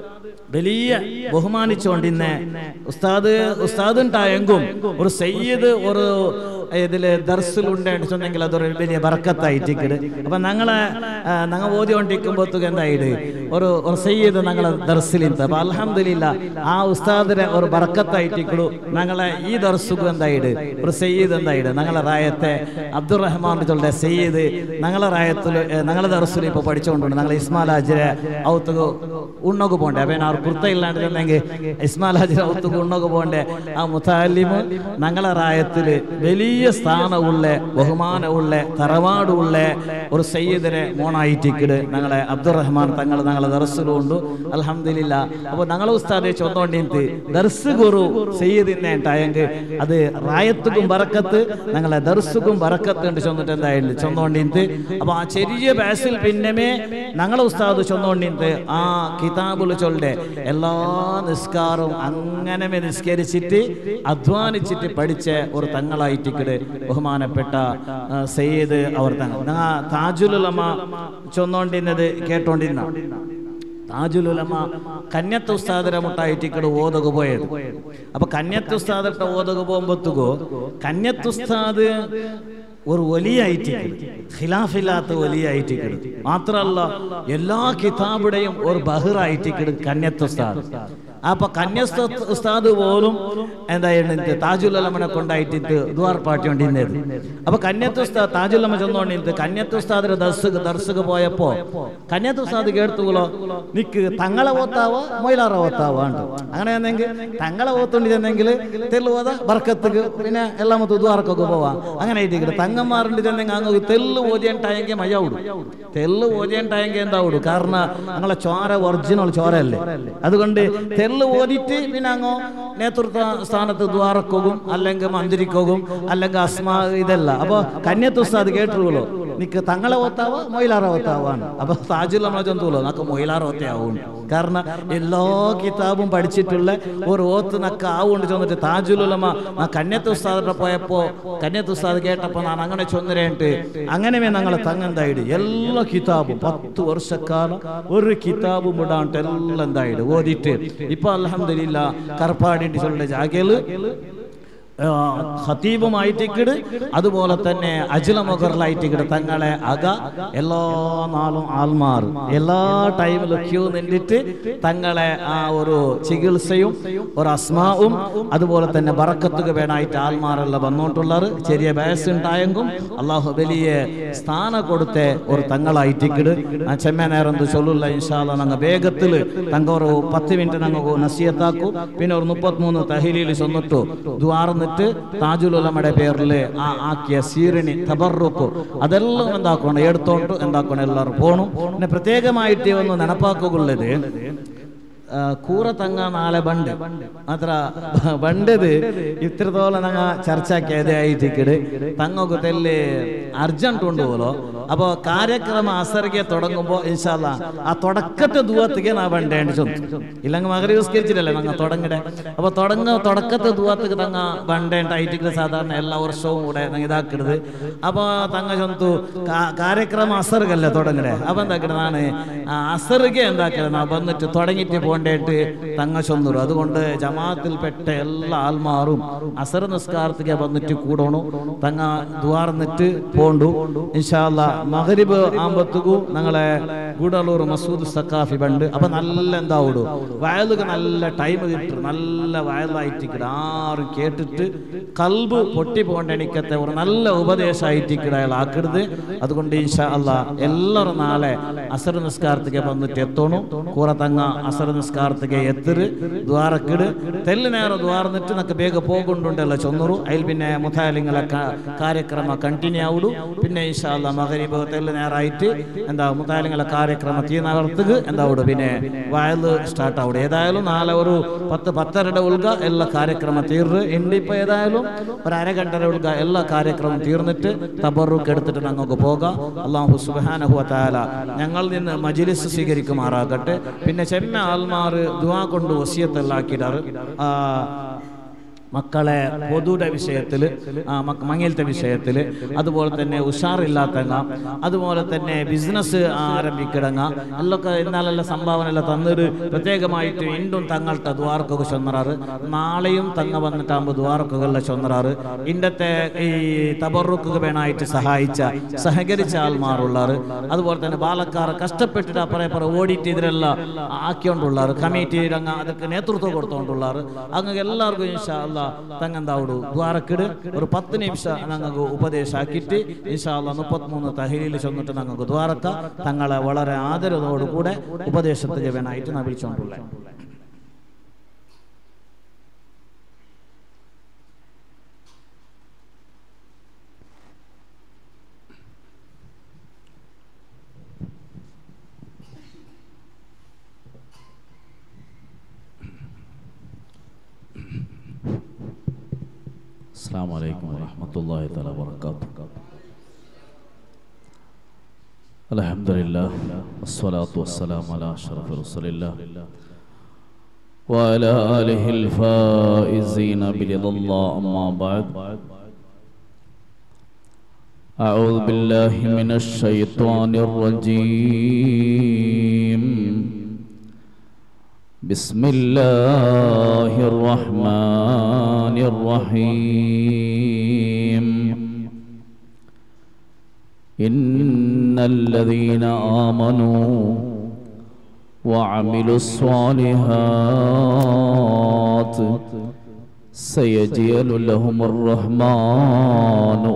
വലിയ ബഹുമാനിച്ചുകൊണ്ടിന്നെ ഉസ്താദ് ഉസ്താദ് ഉണ്ടായെങ്കും ഒരു സയ്യിദ് ഒരു ഇതില് ദർസിലുണ്ടെന്ന് ചെന്നെങ്കിൽ അതൊരു വലിയ ബർക്കത്തായിട്ടിക്കട് അപ്പൊ ഞങ്ങളെ ഞങ്ങൾ ഓതിക്കൊണ്ടിരിക്കുമ്പോഴത്തേക്ക് എന്തായിട്ട് ഒരു ഒരു സയ്യിദ് ഞങ്ങളെ ദർസിലിന്ത അപ്പൊ അലഹമില്ല ആ ഉസ്താദിനെ ഒരു ബർക്കത്തായിട്ടിക്കടു ഞങ്ങളെ ഈ ദർസുക്കും എന്തായിട്ട് ഒരു സയ്യിദ് എന്തായിട്ട് ഞങ്ങളെ റായത്തെ അബ്ദുറഹ്മാൻ ചൊല്ലെ സയ്യിദ് ഞങ്ങളെ റായത്തിൽ ഞങ്ങളെ ദർസിൽ ഇപ്പൊ പഠിച്ചുകൊണ്ടുണ്ട് ഞങ്ങളെ ഇസ്മാൽ ഹാജിരെ ഔത്തുക ഉണ്ണൊക്കെ പോണ്ടേ അപ്പൊ ഞാൻ കുർത്ത ഇല്ലാണ്ട് ചെന്നെങ്കിൽ ഇസ്മാൽ ഹാജിരെ ഔത്തുക ഉണ്ണൊക്കെ പോണ്ടേ ആ മുത്താലിമ് ഞങ്ങളെ റായത്തില് വലിയ സ്ഥാനമുള്ള ബഹുമാനമുള്ള തറവാടുള്ള ഒരു സയ്യിദിനെ മോണായിട്ടിക്കട് ഞങ്ങളെ അബ്ദുറഹ്മാൻ തങ്ങൾ ഞങ്ങളെ ദർസിലുണ്ട് അലഹമില്ല അപ്പൊ ഞങ്ങളെ ഉസ്താദെ ചൊന്നോണ്ടിന്ത് ദർസ് ഗുരു സയ്യിദിനെ ഉണ്ടായെങ്കിൽ അത് റായത്തുക്കും ബറക്കത്ത് ഞങ്ങളെ ദർസുക്കും ബറക്കത്ത് ഉണ്ട് ചൊന്നിട്ട് എന്തായാലും ചൊന്നോണ്ടിന്ത് അപ്പൊ ആ ചെറിയ ബാസിൽ പിന്നമേ ഞങ്ങളെ ഉസ്താദ് ചൊന്നോണ്ടിന്ത് ആ കിതാബുൽ ചൊല്ലെ എല്ലാ നിസ്കാരവും അങ്ങനെ നിസ്കരിച്ചിട്ട് അധ്വാനിച്ചിട്ട് പഠിച്ച ഒരു തങ്ങളായിട്ടിക്കട് ബഹുമാനപ്പെട്ട ആ, സയ്യിദ് അവർ തങ്ങൾ ഞങ്ങൾ താജുലുലമ ചൊന്നോണ്ടിരുന്നത് കേട്ടോണ്ടിരുന്ന താജുലുലമ കന്യത്ത് ഉസ്താദിനെ മുട്ടായിട്ടിക്കട് ഓതക പോയത് അപ്പൊ കന്യത്ത് ഉസ്താദിട്ട ഓതക പോകുമ്പോത്തുകോ കന്യത്ത് ഉസ്താദ് ഒരു വലിയായിട്ടിക്കട് ഖിലാഫില്ലാത്ത വലിയായിട്ടിക്കട് മാത്രല്ല എല്ലാ കിതാബുടെയും ഒരു ബഹിറായിട്ടിക്കട് കന്യത്ത് ഉസ്താദ് അപ്പൊ കന്യസ്ത ഉസ്താദ് പോലും എന്തായിട്ട് താജുൽ അലമനെ കൊണ്ടായിട്ട് ദ്വാർ പാട്ടി കൊണ്ടിരുന്നത് അപ്പൊ കന്യത്ത് ഉസ്താദ് താജുൽ അലമ ചെന്നുകൊണ്ടിരുന്നത് കന്യത്ത് ഉസ്താദിന്റെ ദർശക ദർശക പോയപ്പോ കന്യത്ത് ഉസ്താദ് കേട്ടുകളോ നിക്ക് തങ്ങളെ ഓത്താവോ മൊയിലാറ ഓത്താവോ ഉണ്ട് അങ്ങനെ ആണെങ്കിൽ തങ്ങളെ ഓത്തോണ്ടിരുന്നെങ്കിൽ തെല്ലുപോത ബർക്കത്തുക്ക് പിന്നെ എല്ലാം ദ്വാർക്കൊക്കെ പോവാം അങ്ങനെ ആയിട്ട് തങ്ങന്മാരുണ്ടെങ്കിൽ അങ്ങ് തെല്ല് ഓതിയണ്ടായെങ്കിൽ മയ്യാവിടും തെല്ല് ഓതിയണ്ടായെങ്കിൽ എന്താവിടും കാരണം ഞങ്ങളെ ചോര ഒറിജിനൽ ചോരയല്ലേ അതുകൊണ്ട് തെല്ല് ഓതിട്ട് പിന്നെ അങ്ങ് നേതൃത്വ സ്ഥാനത്ത് ദ്വാരക്കോകും അല്ലെങ്കിൽ മന്ത്രിക്കോകും അല്ലെങ്കിൽ അസ്മാ ഇതല്ല അപ്പൊ കന്യത്ത് ഉസ്താദ് കേട്ടുള്ളൂ നിക്ക് തങ്ങളെ ഓത്താവോ മൊയിലാറ ഓത്താവാണ് അപ്പൊ താജുൽ നമ്മളെ ചൊന്തൂലോ നക്ക് മൊയിലാറ ഓത്തയാവും കാരണം എല്ലാ കിതാബും പഠിച്ചിട്ടുള്ള ഒരു ഓത്ത് നക്ക ആവുകൊണ്ട് ചെന്നിട്ട് താജുലുലമ ആ കന്യത്ത് ഉസ്താദിന്റെ പോയപ്പോ കന്യത്ത് ഉസ്താദ് കേട്ടപ്പോ ഞാൻ അങ്ങനെ ചൊന്നരേണ്ട് അങ്ങനെ ഞങ്ങളെ തങ്ങെന്തായിട് എല്ലാ കിതാബും പത്ത് വർഷക്കാലം ഒരു കിതാബും ഇടാണ്ട് എല്ലാം എന്തായിട് ഓതിട്ട് ഇപ്പൊ അലഹമില്ല കറപ്പാടിന്റെ ചൊല്ലുടെ ജാഗയില് ഖത്തീബുമായിട്ടിക്കിട് അതുപോലെ തന്നെ അജില മുഖറിലായിട്ടിക്കിട് തങ്ങളെ അക എല്ലാ നാളും ആൽമാർ എല്ലാ ടൈമിലും ക്യൂ നിന്നിട്ട് തങ്ങളെ ആ ഒരു ചികിത്സയും ഒരു അസ്മാവും അതുപോലെ തന്നെ ബറക്കത്തുക വേണമായിട്ട് ആൽമാരെല്ലാം വന്നോണ്ടുള്ളത് ചെറിയ വയസ്സുണ്ടായെങ്കും അള്ളാഹു വലിയ സ്ഥാനം കൊടുത്ത ഒരു തങ്ങളായിട്ടിക്കിട് ആ ചെമ്മ നേരം ചൊല്ലില്ല ഇൻഷാല്ല ഞങ്ങൾ വേഗത്തിൽ തങ്ക ഒരു പത്ത് മിനിറ്റ് ഞങ്ങൾ നസിയത്താക്കും പിന്നെ ഒരു മുപ്പത്തിമൂന്ന് തഹലിയിൽ ചെന്നിട്ടു ദ്വാർന്നിട്ട് താജുൽ ഉലമയുടെ പേരിൽ ആ ആക്കിയ സീറിനി തബറുക്കു അതെല്ലാം എന്താക്കണം എടുത്തോണ്ട് എന്താക്കണം എല്ലാവരും പോണു പിന്നെ പ്രത്യേകമായിട്ട് ഒന്ന് നെനപ്പാക്കുള്ളത് കൂറ തങ്ങ നാളെ ബണ്ട് മാത്ര ബണ്ടത് ഇത്രത്തോളം ഞങ്ങ ചർച്ചയാക്കിയതായിട്ടിക്കട് തങ്ങക്ക് തെല്ല് അർജന്റ് ഉണ്ട് പോലോ അപ്പൊ കാര്യക്രമ അസറിಗೆ തുടങ്ങുമ്പോ ഇൻഷാല്ല ആ തുടക്കത്തെ ദൂവത്തിക്ക് നാ ബണ്ടേണ്ടി ചൊന്നു ഇല്ലെങ്കിൽ മകരി വിസ്കരിച്ചില്ലല്ലേ ഞങ്ങ തുടങ്ങടെ അപ്പൊ തുടങ്ങ തുടക്കത്തെ ദൂവത്തിക്ക് തങ്ങ ബണ്ടേണ്ടായിട്ട് സാധാരണ എല്ലാ വർഷവും കൂടെ ഞങ്ങ ഇതാക്കരുത് അപ്പൊ തങ്ങ ചൊന്തു കാര്യക്രമ അസറുകല്ലേ തുടങ്ങടെ അപ്പൊ എന്താക്കണ നാണ് അസറുಗೆ എന്താക്കണ നാ വന്നിട്ട് തുടങ്ങിയിട്ട് പോണ്ടേട്ട് തങ്ങ ചൊന്നൂರು അതുകൊണ്ട് ജമാഅത്തിൽപ്പെട്ട എല്ലാ ആൽമാറും അസർ നിസ്കാരത്തിക്ക് വന്നിട്ട് കൂടണു തങ്ങ ദ്വാർന്നിട്ട് പോണ്ടു ഇൻഷാല്ല മകരിബ് ആമ്പത്തുകു ഞങ്ങളെ ഗൂഡലൂർ മസൂദ് സക്കാഫി ബണ്ട് അപ്പൊ നല്ല എന്താവിടു വയലുക നല്ല ടൈം കിട്ടും നല്ല വയലായിട്ട് ആരും കേട്ടിട്ട് കൽബ് പൊട്ടി പോകേണ്ട എനിക്കത്തെ ഒരു നല്ല ഉപദേശമായിട്ട് അയാൾ ആക്കരുത് അതുകൊണ്ട് ഇൻഷാ അല്ല എല്ലാവരും നാളെ അസർ നിസ്കാരത്തിക്ക് വന്നിട്ട് എത്തണു കൂറ തങ്ങ അസർ നിസ്കാരത്തിക്ക് എത്തിര് ദ്വാരക്കിട് തെല്ല് നേരം ദ്വാർന്നിട്ട് നമുക്ക് ಬೇಗ പോകൊണ്ടുണ്ടല്ലോ ചൊന്നൂರು അതിൽ പിന്നെ മുഥാലിങ്ങളെ കാര്യക്രമ കണ്ടിന്യൂ ആവുടു പിന്നെ ഇൻഷാല്ല മകരീബ് തെല്ല് നേരമായിട്ട് എന്താ മുത്താലിങ്ങളെ കാര്യക്രമ തീർന്നവർത്തക്ക് എന്താവുടു പിന്നെ വയല് സ്റ്റാർട്ട് ആവുടു ഏതായാലും നാളെ ഒരു പത്ത് പത്തരയുടെ ഉൾഗ എല്ലാ കാര്യക്രമ തീർന്ന് ഇന്നിപ്പോ ഏതായാലും ഒരു അരഗണ്ടര ഉൾഗ എല്ലാ കാര്യക്രമം തീർന്നിട്ട് തബറുക്ക് എടുത്തിട്ട് ഞങ്ങൾക്ക് പോകാം അള്ളാഹു സുബാനഹുവ താല ഞങ്ങൾ നിന്ന് മജിലിസ് സ്വീകരിക്കുമാറാകട്ടെ പിന്നെ ചെമ്മ ആൽമാർ ദുവാ കൊണ്ട് വസിയത്തെല്ലാക്കിയിടാറ് ആ മക്കളെ പൊതുയുടെ വിഷയത്തിൽ മങ്ങലത്തെ വിഷയത്തിൽ അതുപോലെ തന്നെ ഉഷാറില്ലാത്തങ്ങ അതുപോലെ തന്നെ ബിസിനസ് ആരംഭിക്കിടങ്ങ എല്ലൊക്കെ എന്നാലെല്ലാം സംഭാവന എല്ലാം തന്നിട്ട് പ്രത്യേകമായിട്ട് ഇണ്ടും തങ്ങളുടെ ദ്വാർക്കൊക്കെ ചൊന്നറാറ് നാളെയും തങ്ങ വന്നിട്ടാകുമ്പോൾ ദ്വാർക്കൊക്കെ ചൊന്നറാറ് ഇണ്ടത്തെ ഈ തബറുക്ക് വേണമായിട്ട് സഹായിച്ച സഹകരിച്ച ആൾമാറുള്ളാറ് അതുപോലെ തന്നെ ബാലക്കാർ കഷ്ടപ്പെട്ടിട്ട് അപ്പുറം ഇപ്പുറം ഓടിയിട്ട് ഇതിലെല്ലാം ആക്കിക്കൊണ്ടുള്ളാറ് കമ്മിറ്റി അങ്ങ് അതൊക്കെ നേതൃത്വം കൊടുത്തോണ്ടുള്ളാറ് അങ്ങ് എല്ലാവർക്കും ഇൻഷാ അല്ലാ തങ്ങന്താവിടു ദ്വാരക്കിട് ഒരു പത്ത് നിമിഷം ഞങ്ങൾക്ക് ഉപദേശമാക്കിയിട്ട് ഇൻഷാല്ല മുപ്പത്തിമൂന്ന് തഹലിയിൽ ചെന്നിട്ട് ഞങ്ങൾക്ക് ദ്വാരക്ക തങ്ങളെ വളരെ ആദരവോടുകൂടെ ഉപദേശത്തിന് വേണമായിട്ട് ഞാൻ വിളിച്ചുകൊണ്ടുള്ളത് السلام عليكم ورحمة الله تعالى وبركاته الحمد لله والصلاة والسلام على أشرف رسول الله وعلى آله الفائزين برضا الله أما بعد أعوذ بالله من الشيطان الرجيم بسم الله الرحمن الرحيم إن الذين آمنوا وعملوا الصالحات سيجعل لهم الرحمن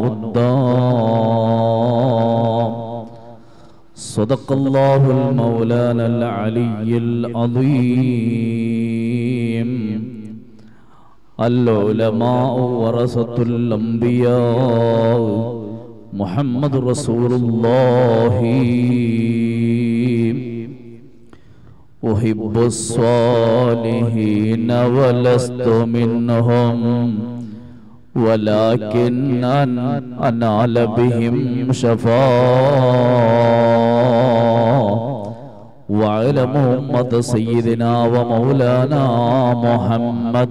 ودا صدق الله المولانا العلي العظيم العلماء ورثة الأنبياء محمد رسول الله أحب الصالحين ولست منهم ولكن أن أنال بهم شفاء وعلى محمد سيدنا ومولانا محمد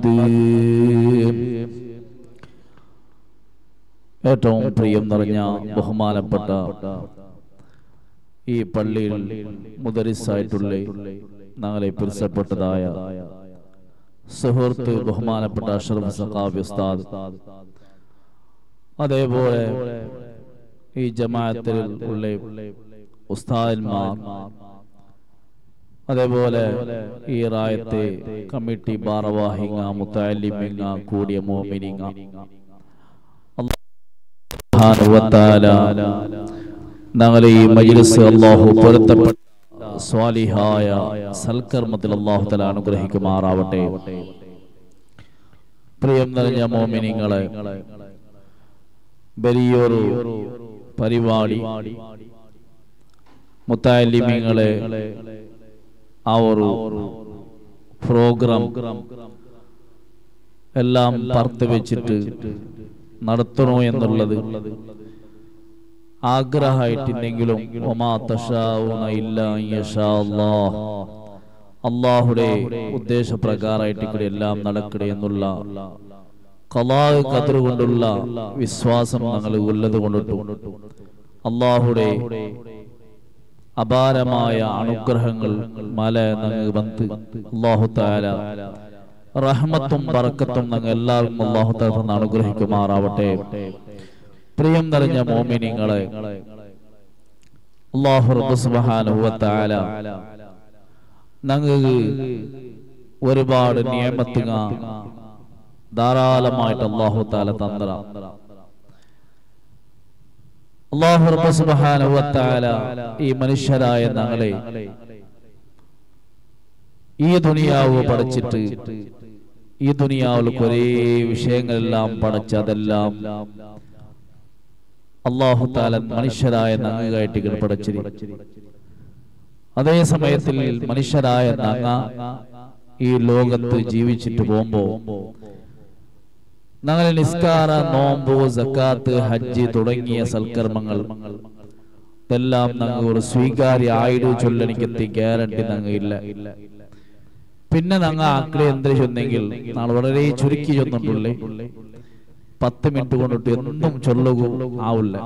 ഏറ്റവും പ്രിയം നിറഞ്ഞ ബഹുമാനപ്പെട്ട ഈ പള്ളിയിൽ മുദരിസായിട്ടുള്ള ഞങ്ങളെ പിരിച്ചപ്പെട്ടതായ സുഹൃത്ത് ബഹുമാനപ്പെട്ട അഷറഫ് സഖാബി ഉസ്താദ് അതേപോലെ ഈ ജമാഅത്തിൽ ഉള്ള ഉസ്താദന്മാർ അതേപോലെ ഈ റായത്തെ കമ്മിറ്റി ഭാരവാഹിങ്ങ മുത്താലിമിങ്ങ കൂടിയ മോമിനിങ്ങ ഞങ്ങളെ ഈ മജ്ലിസ് അള്ളാഹു പൊരുത്തപ്പെട്ട സ്വാലിഹായ സൽക്കർമ്മത്തിൽ അള്ളാഹു തല അനുഗ്രഹിക്കുമാറാവട്ടെ പ്രിയം നിറഞ്ഞ മോമിനിങ്ങളെ വലിയൊരു പരിപാടി മുത്താലിമിങ്ങളെ ആ ഒരു പ്രോഗ്രാം എല്ലാം പറത്ത് വെച്ചിട്ട് നടത്തണോ എന്നുള്ളത് ആഗ്രഹമായിട്ടുണ്ടെങ്കിലും ഒമാ തഷാവുന ഇല്ല യശാ അല്ലാഹ് അള്ളാഹുടെ ഉദ്ദേശപ്രകാരമായിട്ട് ഇവിടെ എല്ലാം നടക്കണേ എന്നുള്ള കലാഹ് കതിർ കൊണ്ടുള്ള വിശ്വാസം ഞങ്ങൾ ഉള്ളത് കൊണ്ടിട്ടു അള്ളാഹുടെ അപാരമായ അനുഗ്രഹങ്ങൾ മല ഞങ്ങൾ വന്ന് അള്ളാഹു താല റഹ്മത്തും ബറക്കത്തും ഞങ്ങൾ എല്ലാവർക്കും അള്ളാഹു താല അനുഗ്രഹിക്കുമാറാവട്ടെ പ്രിയം നിറഞ്ഞ മോമിനിങ്ങളെ അള്ളാഹു റബ്ബ് സുബ്ഹാനഹു വ തആല ഞങ്ങൾക്ക് ഒരുപാട് നിയമത്തുക ധാരാളമായിട്ട് അള്ളാഹു താല തന്നറ അള്ളാഹു റബ്ബ് സുബ്ഹാനഹു വ തആല ഈ മനുഷ്യരായ ഞങ്ങളെ ഈ ദുനിയാവ് പഠിച്ചിട്ട് ഈ ദുനിയാവിൽ കുറേ വിഷയങ്ങളെല്ലാം പഠിച്ച് അതെല്ലാം അള്ളാഹു താല മനുഷ്യരായ നങ്ങായിട്ട് ഇങ്ങനെ പഠിച്ചിരി അതേ സമയത്തിൽ മനുഷ്യരായ നങ്ങ ഈ ലോകത്ത് ജീവിച്ചിട്ട് പോകുമ്പോ ഞങ്ങൾ നിസ്കാര നോമ്പ് സക്കാത്ത് ഹജ്ജ് തുടങ്ങിയ സൽക്കർമ്മങ്ങൾ ഇതെല്ലാം ഞങ്ങൾ ഒരു സ്വീകാര്യ ആയിരു ചൊല്ലനിക്കെത്തി ഗ്യാരണ്ടി ഞങ്ങൾ ഇല്ല പിന്നെ ഞങ്ങൾ ആക്കളെ എന്ത് ചൊന്നെങ്കിൽ നാളെ വളരെ ചുരുക്കി ചൊന്നിട്ടുള്ളേ പത്ത് മിനിറ്റ് കൊണ്ടിട്ട് എന്നും ചൊല്ലുക ആവില്ല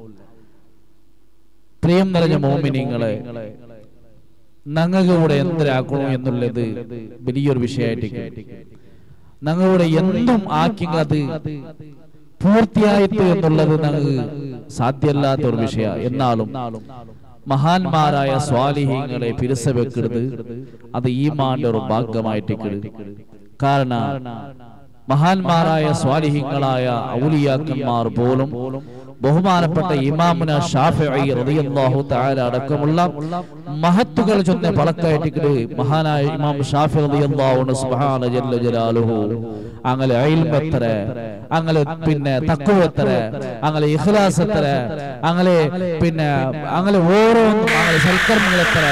പ്രിയം നിറഞ്ഞ മോമിനിങ്ങളെ ഞങ്ങൾക്ക് ഇവിടെ എന്തിനാക്കണോ എന്നുള്ളത് വലിയൊരു വിഷയമായിട്ട് ഞങ്ങളുടെ എന്തും ആക്കി അത് പൂർത്തിയായിട്ട് എന്നുള്ളത് ഞങ്ങൾക്ക് സാധ്യമല്ലാത്ത ഒരു വിഷയ എന്നാലും മഹാന്മാരായ സ്വാലിഹീങ്ങളെ പിരിസ വെക്കരുത് അത് ഈ മാന്റെ ഒരു ഭാഗമായിട്ട് കാരണം മഹാന്മാരായ സ്വാലിഹിങ്ങളായ ഔലിയാക്കന്മാർ പോലും ബഹുമാനപ്പെട്ട ഇമാമുന ഷാഫിഈ റളിയല്ലാഹു തആല അടക്കമുള്ള മഹത്തുകൾ ചൊന്ന പളക്കായിട്ട് മഹാനായ ഇമാം ഷാഫി റളിയല്ലാഹു അൻഹു സുബ്ഹാന ജല്ല ജലാലുഹു അങ്ങനെ ഇൽമത്ര അങ്ങനെ പിന്നെ തഖ്വത്ര അങ്ങനെ ഇഖ്ലാസ് എത്ര അങ്ങനെ പിന്നെ അങ്ങനെ ഓരോന്നും അങ്ങനെ സൽക്കർമ്മങ്ങൾ എത്ര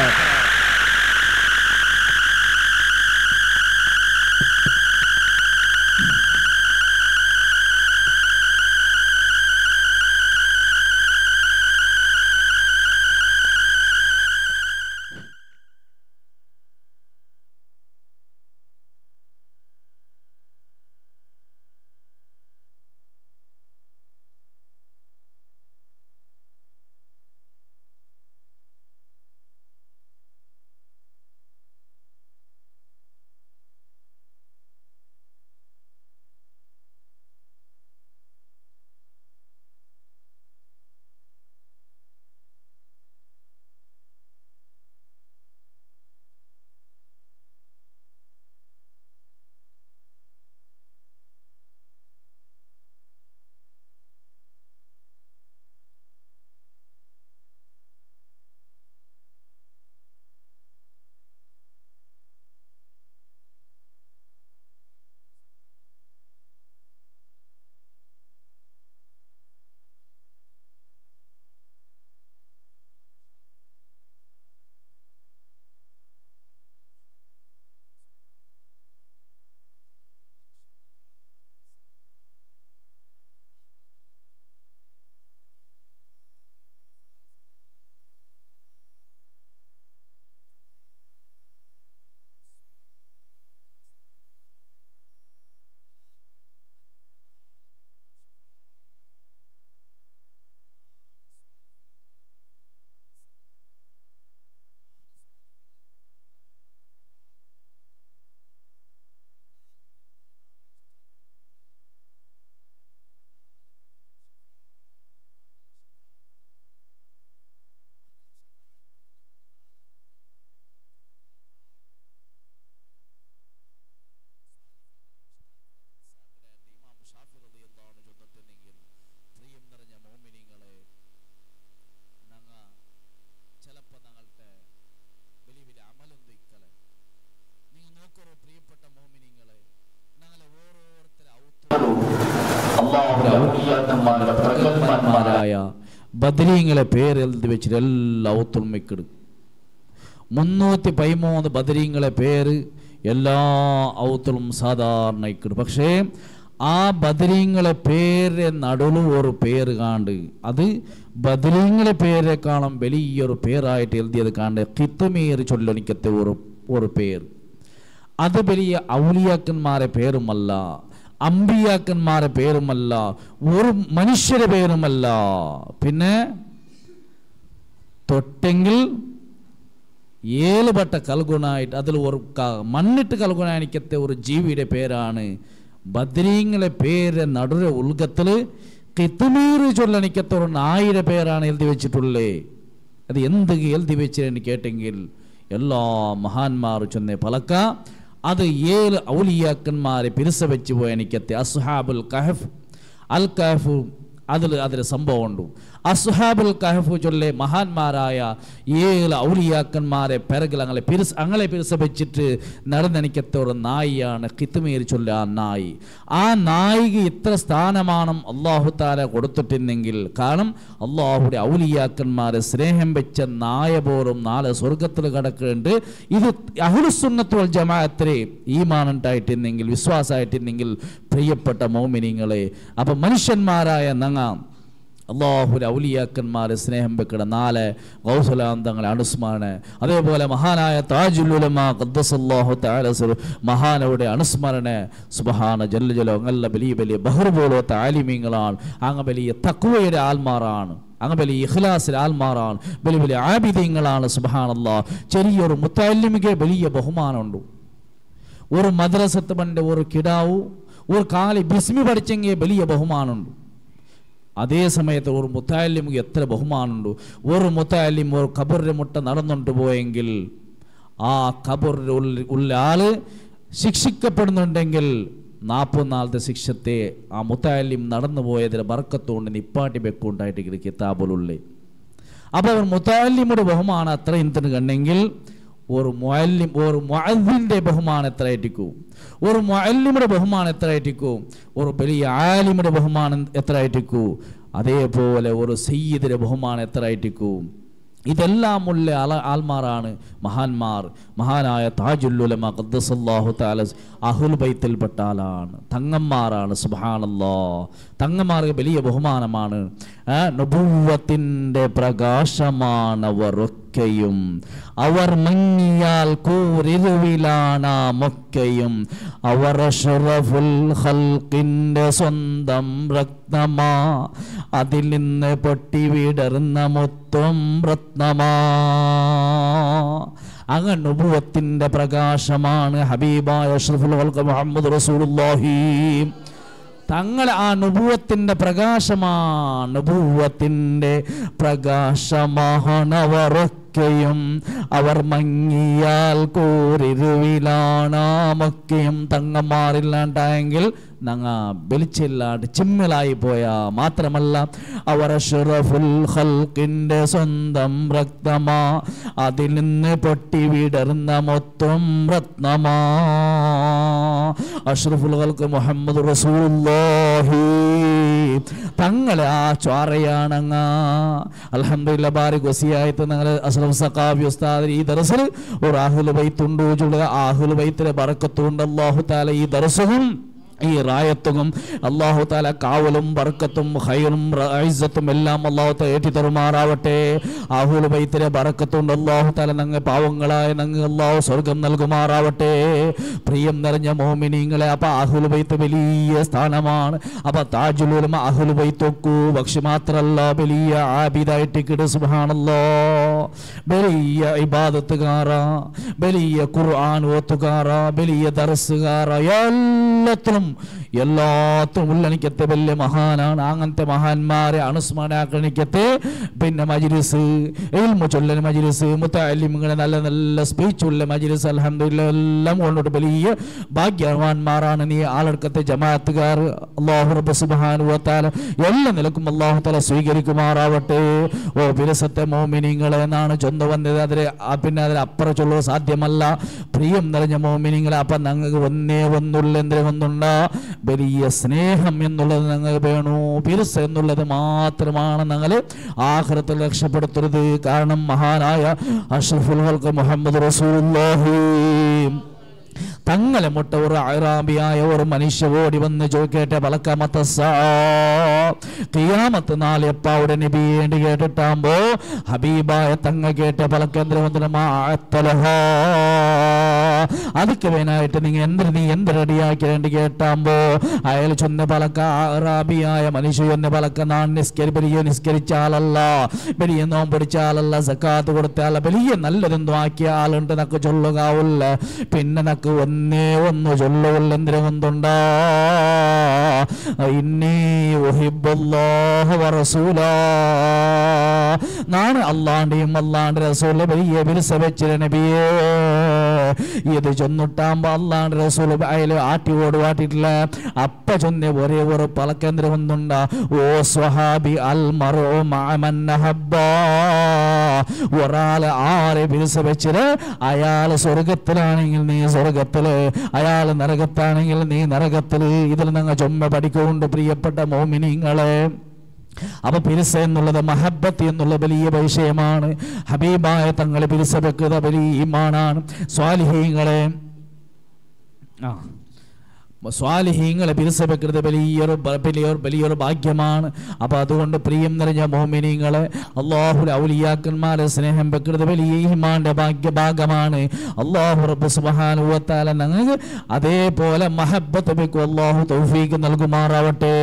ബദരീങ്ങളെ പേര് എഴുതി വെച്ചിട്ട് എല്ലാ ഔത്തും വെക്കിടും മുന്നൂറ്റി പതിമൂന്ന് ബദരീങ്ങളെ പേര് എല്ലാ ഔത്തും സാധാരണ ഇക്കിടും പക്ഷേ ആ ബദരീങ്ങളെ പേര് നടുവിൽ ഒരു പേര് കാണ്ട് അത് ബദരീങ്ങളെ പേരെക്കാളും വലിയൊരു പേരായിട്ട് എഴുതിയത് കാണ്ട് കിത്തമീർ ചൊല്ലണിക്കത്തെ ഒരു ഒരു പേര് അത് വലിയ ഔലിയാക്കന്മാരെ പേരുമല്ല അമ്പിയാക്കന്മാരെ പേരുമല്ല ഒരു മനുഷ്യരെ പേരുമല്ല പിന്നെ തൊട്ടെങ്കിൽ ഏഴുപെട്ട കൽഗുണായിട്ട് അതിൽ ഒരു ക- മണ്ണിട്ട് കൽഗുണാനിക്കത്തെ ഒരു ജീവിയുടെ പേരാണ് ബദ്രീങ്ങളെ പേര് നടുര ഉൽഗത്തിൽ കിത്തുമീർ ചൊല്ലണിക്കത്തെ ഒരു നായിയുടെ പേരാണ് എഴുതി വെച്ചിട്ടുള്ളേ അത് എന്ത് എഴുതി വെച്ചിട്ട് കേട്ടെങ്കിൽ എല്ലാ മഹാന്മാർ ചൊന്നെ പലക്ക അത് ഏഴ് ഔലിയാക്കന്മാരെ പിരിസ വെച്ച് പോയ എനിക്കത്തെ അസ്ഹാബുൽ കഹഫ് അൽ കഹഫ് അതിൽ അതിൽ സംഭവമുണ്ട് അസ്ഹാബുൽ കഹഫ് ചൊല്ലെ മഹാന്മാരായ ഏഴ് ഔലിയാക്കന്മാരെ പിറകിൽ അങ്ങനെ പിരിസ് അങ്ങനെ പിരിസ വെച്ചിട്ട് നടന്നെനിക്കത്തെ ഒരു നായിയാണ് കിത്തുമീർ ചൊല്ല ആ നായി ആ നായിക്ക് ഇത്ര സ്ഥാനമാനം അള്ളാഹു താല കൊടുത്തിട്ടുണ്ടെങ്കിൽ കാരണം അള്ളാഹുടെ ഔലിയാക്കന്മാരെ സ്നേഹം വെച്ച നായ പോലും നാളെ സ്വർഗത്തിൽ കിടക്കുന്നുണ്ട് ഇത് അഹുലുസുന്നത്തുൽ ജമാഅത്തിലെ ഈമാനുണ്ടായിട്ടുണ്ടെങ്കിൽ വിശ്വാസമായിട്ടുണ്ടെങ്കിൽ പ്രിയപ്പെട്ട മോമിനിങ്ങളെ അപ്പം മനുഷ്യന്മാരായ നങ്ങ അള്ളാഹുലെ ഔലിയാക്കന്മാരെ സ്നേഹം വെക്കണ നാല് ഗൗസലാന്തങ്ങളെ അനുസ്മരണ അതേപോലെ മഹാനായ താജുലുലമ ഖദ്ദസല്ലാഹു തആല മഹാനവിടെ അനുസ്മരണ സുബ്ഹാന ജല്ല ജലോ അങ്ങല്ല വലിയ വലിയ ബഹർ പോലത്തെ ആലിമീങ്ങളാണ് അങ്ങ് വലിയ തക്വയുടെ ആൽമാറാണ് അങ്ങ് വലിയ ഇഖ്ലാസിൽ ആൽമാറാണ് വലിയ വലിയ ആബിദീങ്ങളാണ് സുബ്ഹാനല്ലാ ചെറിയൊരു മുത്തല്ലിമിക്ക് വലിയ ബഹുമാനമുണ്ട് ഒരു മദ്രസത്ത് പണ്ട് ഒരു കിടാവു ഒരു കാലി ബിസ്മി പഠിച്ചെങ്കിൽ വലിയ ബഹുമാനമുണ്ട് അതേ സമയത്ത് ഒരു മുത്താലിമുക്ക് എത്ര ബഹുമാനമുണ്ട് ഒരു മുത്താലിം ഒരു ഖബറിന്റെ മുട്ട നടന്നുകൊണ്ട് പോയെങ്കിൽ ആ ഖബറിന്റെ ഉള്ളിൽ ഉള്ള ആള് ശിക്ഷിക്കപ്പെടുന്നുണ്ടെങ്കിൽ നാൽപ്പത്തിനാലത്തെ ശിക്ഷത്തെ ആ മുത്താലിം നടന്നു പോയതിൽ ബർക്കത്തുകൊണ്ട് നിപ്പാട്ടി വെക്കുണ്ടായിട്ട് കിതാബുലുള്ളേ അപ്പോൾ അവർ മുത്താലിമുടെ ബഹുമാനം അത്ര ഇന്തന് കണ്ടെങ്കിൽ ഒരു മുഅല്ലിം ഒരു മുഅദ്ദിന്റെ ബഹുമാനം എത്ര ആയിരിക്കും ഒരു മുഅല്ലിമുടെ ബഹുമാനം എത്ര ആയിരിക്കും ഒരു വലിയ ആലിമുടെ ബഹുമാനം എത്ര ആയിരിക്കും അതേപോലെ ഒരു സയ്യിദിന്റെ ബഹുമാനം എത്ര ആയിരിക്കും ഇതെല്ലാം ഉള്ള ആല ആൽമാറാണ് മഹാന്മാർ മഹാനായ താജുല്ലുലമ ഖദ്ദസല്ലാഹു തആല അഹുൽ ബൈത്തിൽപ്പെട്ട ആളാണ് തങ്ങന്മാരാണ് സുബ്ഹാനല്ലാ തങ്ങന്മാർക്ക് വലിയ ബഹുമാനമാണ് ആ, നുബുവ്വത്തിൻ്റെ പ്രകാശമാണവരൊക്കെയും അവർ മങ്ങിയാൽ കൂരിരുവിലാണ് മൊക്കെയും അവർ അഷ്റഫുൽ ഖൽഖിൻ്റെ സ്വന്തം രക്തമാ അതിൽ നിന്ന് പൊട്ടി വിടർന്ന മൊത്തം രത്നമാ അങ്ങ് നുബുവത്തിൻ്റെ പ്രകാശമാണ് ഹബീബായ അഷ്റഫുൽ ഖൽഖ് മുഹമ്മദ് റസൂലുള്ളാഹി തങ്ങൾ ആ നുപൂവത്തിൻ്റെ പ്രകാശമാണ് നുപൂവത്തിൻ്റെ പ്രകാശമാണവരൊക്കെയും അവർ മങ്ങിയാൽ കൂരിരുവിലാണാമൊക്കെയും തങ്ങന്മാരില്ലാണ്ടായെങ്കിൽ നങ്ങ വെളിച്ചില്ലാണ്ട് ചിമ്മലായി പോയാ മാത്രമല്ല അവർ അഷ്റഫുൽ ഖൽഖിൻ്റെ സ്വന്തം രക്തമാ അതിൽ നിന്ന് പൊട്ടി വിടർന്ന മൊത്തം രത്നമാ അഷ്റഫുൽ ഖൽഖ് മുഹമ്മദ് റസൂലുള്ളാഹി തങ്ങളെ ആ ചോറയാണങ്ങ അൽഹംദുലില്ല ബാരിക് വസിയായിട്ട് നിങ്ങൾ അഷ്റഫ് സഖാഫി ഉസ്താദ് ഈ ദർസിൽ ഒരു ആഹുൽ ബൈത്തുണ്ട് ചുള്ള ആഹുൽ ബൈത്തിലെ ബറക്കത്തുണ്ട് അല്ലാഹു തആല ഈ ദർസും ഈ റായത്തും അള്ളാഹു താല കാവലും ബർക്കത്തും ഹൈറും ഐസത്തും എല്ലാം അള്ളാഹു താല ഏറ്റി തരുമാറാവട്ടെ ആഹുൽ ബൈത്തിലെ ബറക്കത്തുണ്ട് അള്ളാഹു താല നങ്ങ് പാവങ്ങളായ നങ്ങ് അള്ളാഹു സ്വർഗം നൽകുമാറാവട്ടെ പ്രിയം നിറഞ്ഞ മോമിനിങ്ങളെ അപ്പൊ ആഹുൽ ബൈത്ത് വലിയ സ്ഥാനമാണ് അപ്പൊ താജുലുലമ ആഹുൽ ബൈത്തൊക്കു പക്ഷെ മാത്രല്ല വലിയ ആബിദായിട്ട് കിട സുബാണല്ലോ വലിയ ഇബാദത്തുകാര വലിയ ഖുർആൻ ഓത്തുകാര വലിയ ദർസുകാര എല്ലാത്തിലും എല്ലാത്തിനും ഉള്ളണിക്കത്തെ വലിയ മഹാനാണ് അങ്ങനത്തെ മഹാന്മാരെ അനുസ്മരണാക്കണിക്കത്തെ പിന്നെ മജിലിസ് ഇൽമു ചൊല്ലൽ മജിലിസ് മുത്തല്ലിമുകളെ നല്ല നല്ല സ്പീച്ച് ഉള്ള മജിലിസ് അൽഹംദുലില്ലാ എല്ലാം കൊണ്ടിട്ട് വലിയ ഭാഗ്യവാന്മാരാണ് നീ ആളെടുക്കത്തെ ജമാഅത്തുകാർ അള്ളാഹു റബ്ബ് സുബ്ഹാനഹു വ തആല എല്ലാ നിലക്കും അള്ളാഹു തആല സ്വീകരിക്കുമാറാവട്ടെ ഓ വിരസത്തെ മോമിനിങ്ങളെ എന്നാണ് ചൊന്നു വന്നത് അതിന് ആ പിന്നെ അതിന് അപ്പുറം ചൊല്ലുക സാധ്യമല്ല പ്രിയം നിറഞ്ഞ മോമിനിങ്ങളെ അപ്പം ഞങ്ങൾക്ക് ഒന്നേ ഒന്നുള്ളെന്തേ ഒന്നുണ്ടാ വലിയ സ്നേഹം എന്നുള്ളത് ഞങ്ങൾ വേണു പിരുസ് എന്നുള്ളത് മാത്രമാണ് ഞങ്ങൾ ആഹ്റത്തിൽ രക്ഷപ്പെടുത്തരുത് കാരണം മഹാനായ അഷ്റഫുൽ ഹൽക്ക് മുഹമ്മദ് റസൂലുള്ളാഹി തങ്ങളെ മുട്ട ഒരു അറാബിയായ ഒരു മനുഷ്യ ഓടി വന്ന് ചോദിക്കട്ടെ പലക്കമത്ത കിയാമത്ത് നാളെ എപ്പാവിടെ നബി വേണ്ടി കേട്ടിട്ടാകുമ്പോ ഹബീബായ തങ്ങ കേട്ട പലക്കേന്ദ്രമന്ത്രമാ ಅದಕ್ಕೆ വേനായിട്ട് നിങ്ങൾ എന്ത് നീ എന്ത് റെഡിയാക്കി വേണ്ടി കേട്ടാകുമ്പോ അയാൾ ചൊന്ന പലക്ക അറാബിയായ മനുഷ്യ ചൊന്ന പലക്ക നാൻ നിസ്കരി വലിയ നിസ്കരിച്ച ആളല്ല വലിയ നോം പിടിച്ച ആളല്ല സക്കാത്ത് കൊടുത്ത ആളല്ല വലിയ നല്ലതെന്തോ ആക്കിയ ആളുണ്ട് നക്ക് ചൊല്ലുകാവില്ല പിന്നെ നക്ക് ഒന്നേ ഒന്ന് ചൊല്ലുകല്ല എന്തിനും എന്തുണ്ടാ ഇന്നീ ഉഹിബ്ബുല്ലാഹ വറസൂലാ നാണ് അള്ളാന്റെയും അള്ളാന്റെ റസൂലിനെ വലിയ വിരസ വെച്ചിര നബിയേ ഇത് ചൊന്നിട്ടാകുമ്പോ അള്ളാന്റെ റസൂൽ അയല് ആട്ടി ഓടുവാട്ടിട്ടില്ല അപ്പ ചൊന്ന ഒരേ ഒരു പലക്കേന്ദ്രം ഒന്നുണ്ട ഓ സ്വഹാബി അൽ മറോ മാമന്നഹബ്ബ ഒരാള് ആരെ വിരസ വെച്ചിട്ട് അയാള് സ്വർഗത്തിലാണെങ്കിൽ നീ സ്വർഗത്തില് അയാള് നരകത്താണെങ്കിൽ നീ നരകത്തില് ഇതിൽ നിങ്ങൾ ചുമ പഠിക്കുന്നുണ്ട് പ്രിയപ്പെട്ട മോമിനിങ്ങളെ അപ്പൊ പിരിസ എന്നുള്ളത് മഹബത്ത് എന്നുള്ള വലിയ വിഷയമാണ് ഹബീബായ തങ്ങളെ പിരിസ വെക്കുക വലിയ ഈമാനാണ് സ്വാലിഹീങ്ങളെ ആ സ്വാലിഹീങ്ങളെ പിരിസ വെക്കുന്നത് വലിയൊരു ബ- വലിയൊരു വലിയൊരു ഭാഗ്യമാണ് അപ്പൊ അതുകൊണ്ട് പ്രിയം നിറഞ്ഞ മോമിനിങ്ങളെ അള്ളാഹു ഔലിയാക്കന്മാരെ സ്നേഹം വെക്കുന്നത് വലിയ ഈമാന്റെ ഭാഗ്യഭാഗമാണ് അള്ളാഹു റബ്ബ് സുബ്ഹാനഹു ഞങ്ങൾക്ക് അതേപോലെ മഹബത്ത് വെക്കും അള്ളാഹു തൗഫീക്ക് നൽകുമാറാവട്ടെ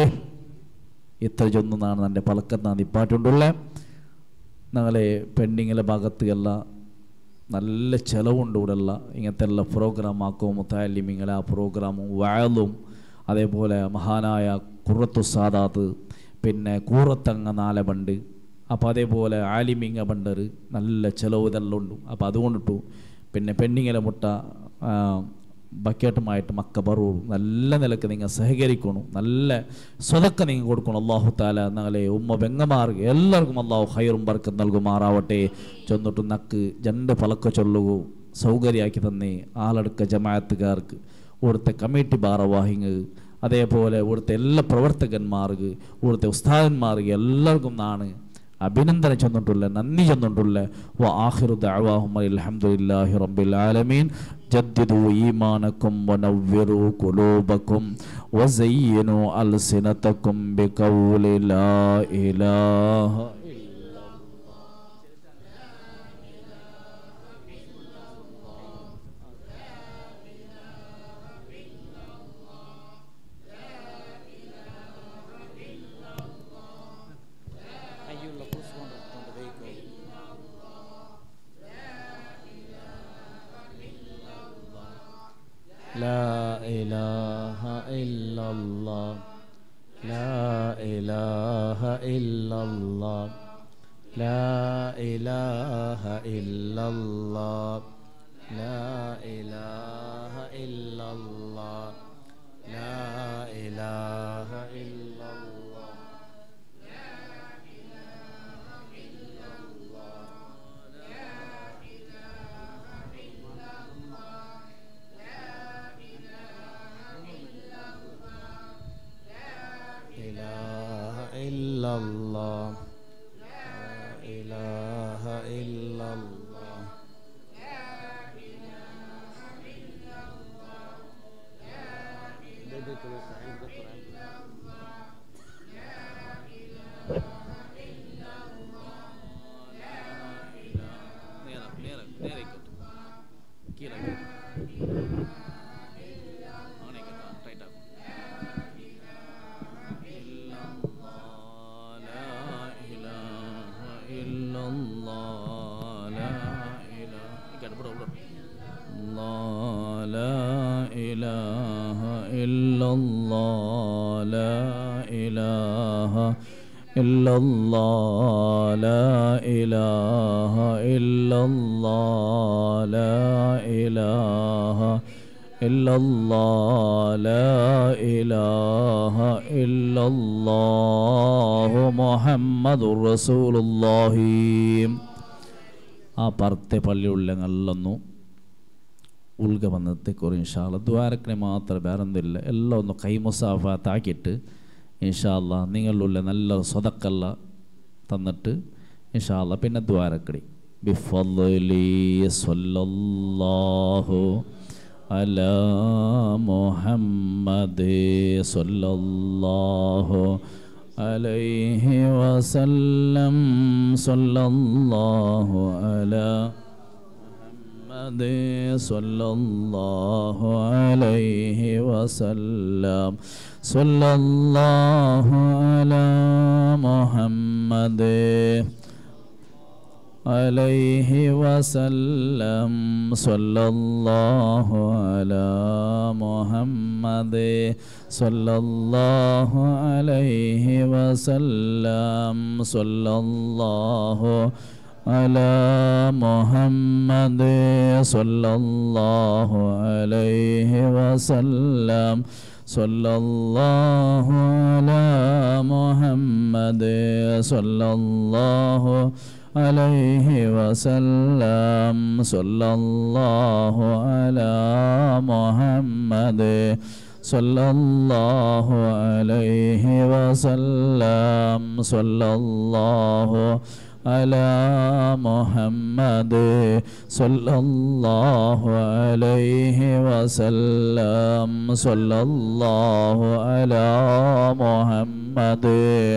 ഇത്ര ചൊന്നാണ് എൻ്റെ പലക്കത്ത് നിപ്പാട്ടുണ്ടുള്ള ഞങ്ങളെ പെണ്ണിങ്ങളെ ഭാഗത്ത് എല്ലാം നല്ല ചിലവുണ്ട് ഇവിടെ ഉള്ള ഇങ്ങനത്തെ എല്ലാ പ്രോഗ്രാം ആക്കും മുത്താലിമിങ്ങളെ ആ പ്രോഗ്രാമും വയലും അതേപോലെ മഹാനായ കുറത്തു സാദാത്ത് പിന്നെ കൂറത്തങ്ങ നാല ബണ്ട് അപ്പോൾ അതേപോലെ ആലിമിങ്ങ ബണ്ടർ നല്ല ചിലവ് ഇതെല്ലാം ഉണ്ട് അപ്പോൾ അതുകൊണ്ടിട്ടു പിന്നെ പെണ്ണിങ്ങലെ മുട്ട ആ, ബക്കറ്റുമായിട്ട് മക്ക ബറൂ നല്ല നിലക്ക് നിങ്ങൾ സഹകരിക്കണം നല്ല സ്വതക്ക നിങ്ങൾ കൊടുക്കണം അള്ളാഹു താല ഞങ്ങളെ ഉമ്മ ബെങ്ങമാർക്ക് എല്ലാവർക്കും അള്ളാഹു ഹൈറും ബർക്കും നൽകുമാറാവട്ടെ ചൊന്നിട്ട് നക്ക് രണ്ട് പലക്ക ചൊല്ലുകൂ സൗകര്യമാക്കി തന്നേ ആളടുക്ക ജമാഅത്തുകാർക്ക് ഇവിടുത്തെ കമ്മിറ്റി ഭാരവാഹിങ്ങൾ അതേപോലെ ഇവിടുത്തെ എല്ലാ പ്രവർത്തകന്മാർക്ക് ഇവിടുത്തെ ഉസ്താദന്മാർക്ക് എല്ലാവർക്കും നാണ് അഭിനന്ദനം ചെന്നിട്ടുള്ള നന്ദി ചെന്നിട്ടുള്ള വ ആഖിറു ദഅവാഹും അൽഹംദുലില്ലാഹി റബ്ബിൽ ആലമീൻ ജദ്ദിദു ഈമാനക്കും വനവ്വിറു ഖുലൂബക്കും വസയ്യിനു അൽസിനതക്കും ബിഖൗലി ലാ ഇലാഹ لا إله إلا الله لا إله إلا الله لا إله إلا الله لا إله إلا الله لا إله إلا الله إله إلا الله لا إله إلا الله لا إله إلا الله لا إله إلا الله لا إله إلا الله لا إله إلا الله لا إله إلا الله محمد رسول الله ആ പറത്തെ പള്ളിയുള്ള നല്ലെന്നു ഉൾഗ വന്നത്തേക്കൊരു ഇൻഷാല്ല ദ്വാരക്കിനെ മാത്രം വേറൊന്നുമില്ല എല്ലാം ഒന്ന് കൈമുസാഫാത്താക്കിയിട്ട് ഇൻഷാല്ല നിങ്ങളുള്ള നല്ല സ്വതക്കല്ല തന്നിട്ട് ഇൻഷാല്ല പിന്നെ ദ്വാരക്കടി ബിഫലി സ്വല്ലല്ലാഹു അലാ മുഹമ്മദ് സ്വല്ലല്ലാഹു അലൈഹി വസല്ലം സ്വല്ലല്ലാഹു അലാ മുഹമ്മദ് സ്വല്ലല്ലാഹു അലൈഹി വസല്ലം സ്വല്ലല്ലാഹു അലാ മുഹമ്മദ് عليه وسلم صلى الله على محمد صلى الله عليه وسلم صلى الله على محمد صلى الله عليه وسلم صلى الله على محمد صلى الله عليه وسلم صلى الله على محمد صلى الله عليه وسلم صلى الله على محمد صلى الله عليه وسلم صلى الله على محمد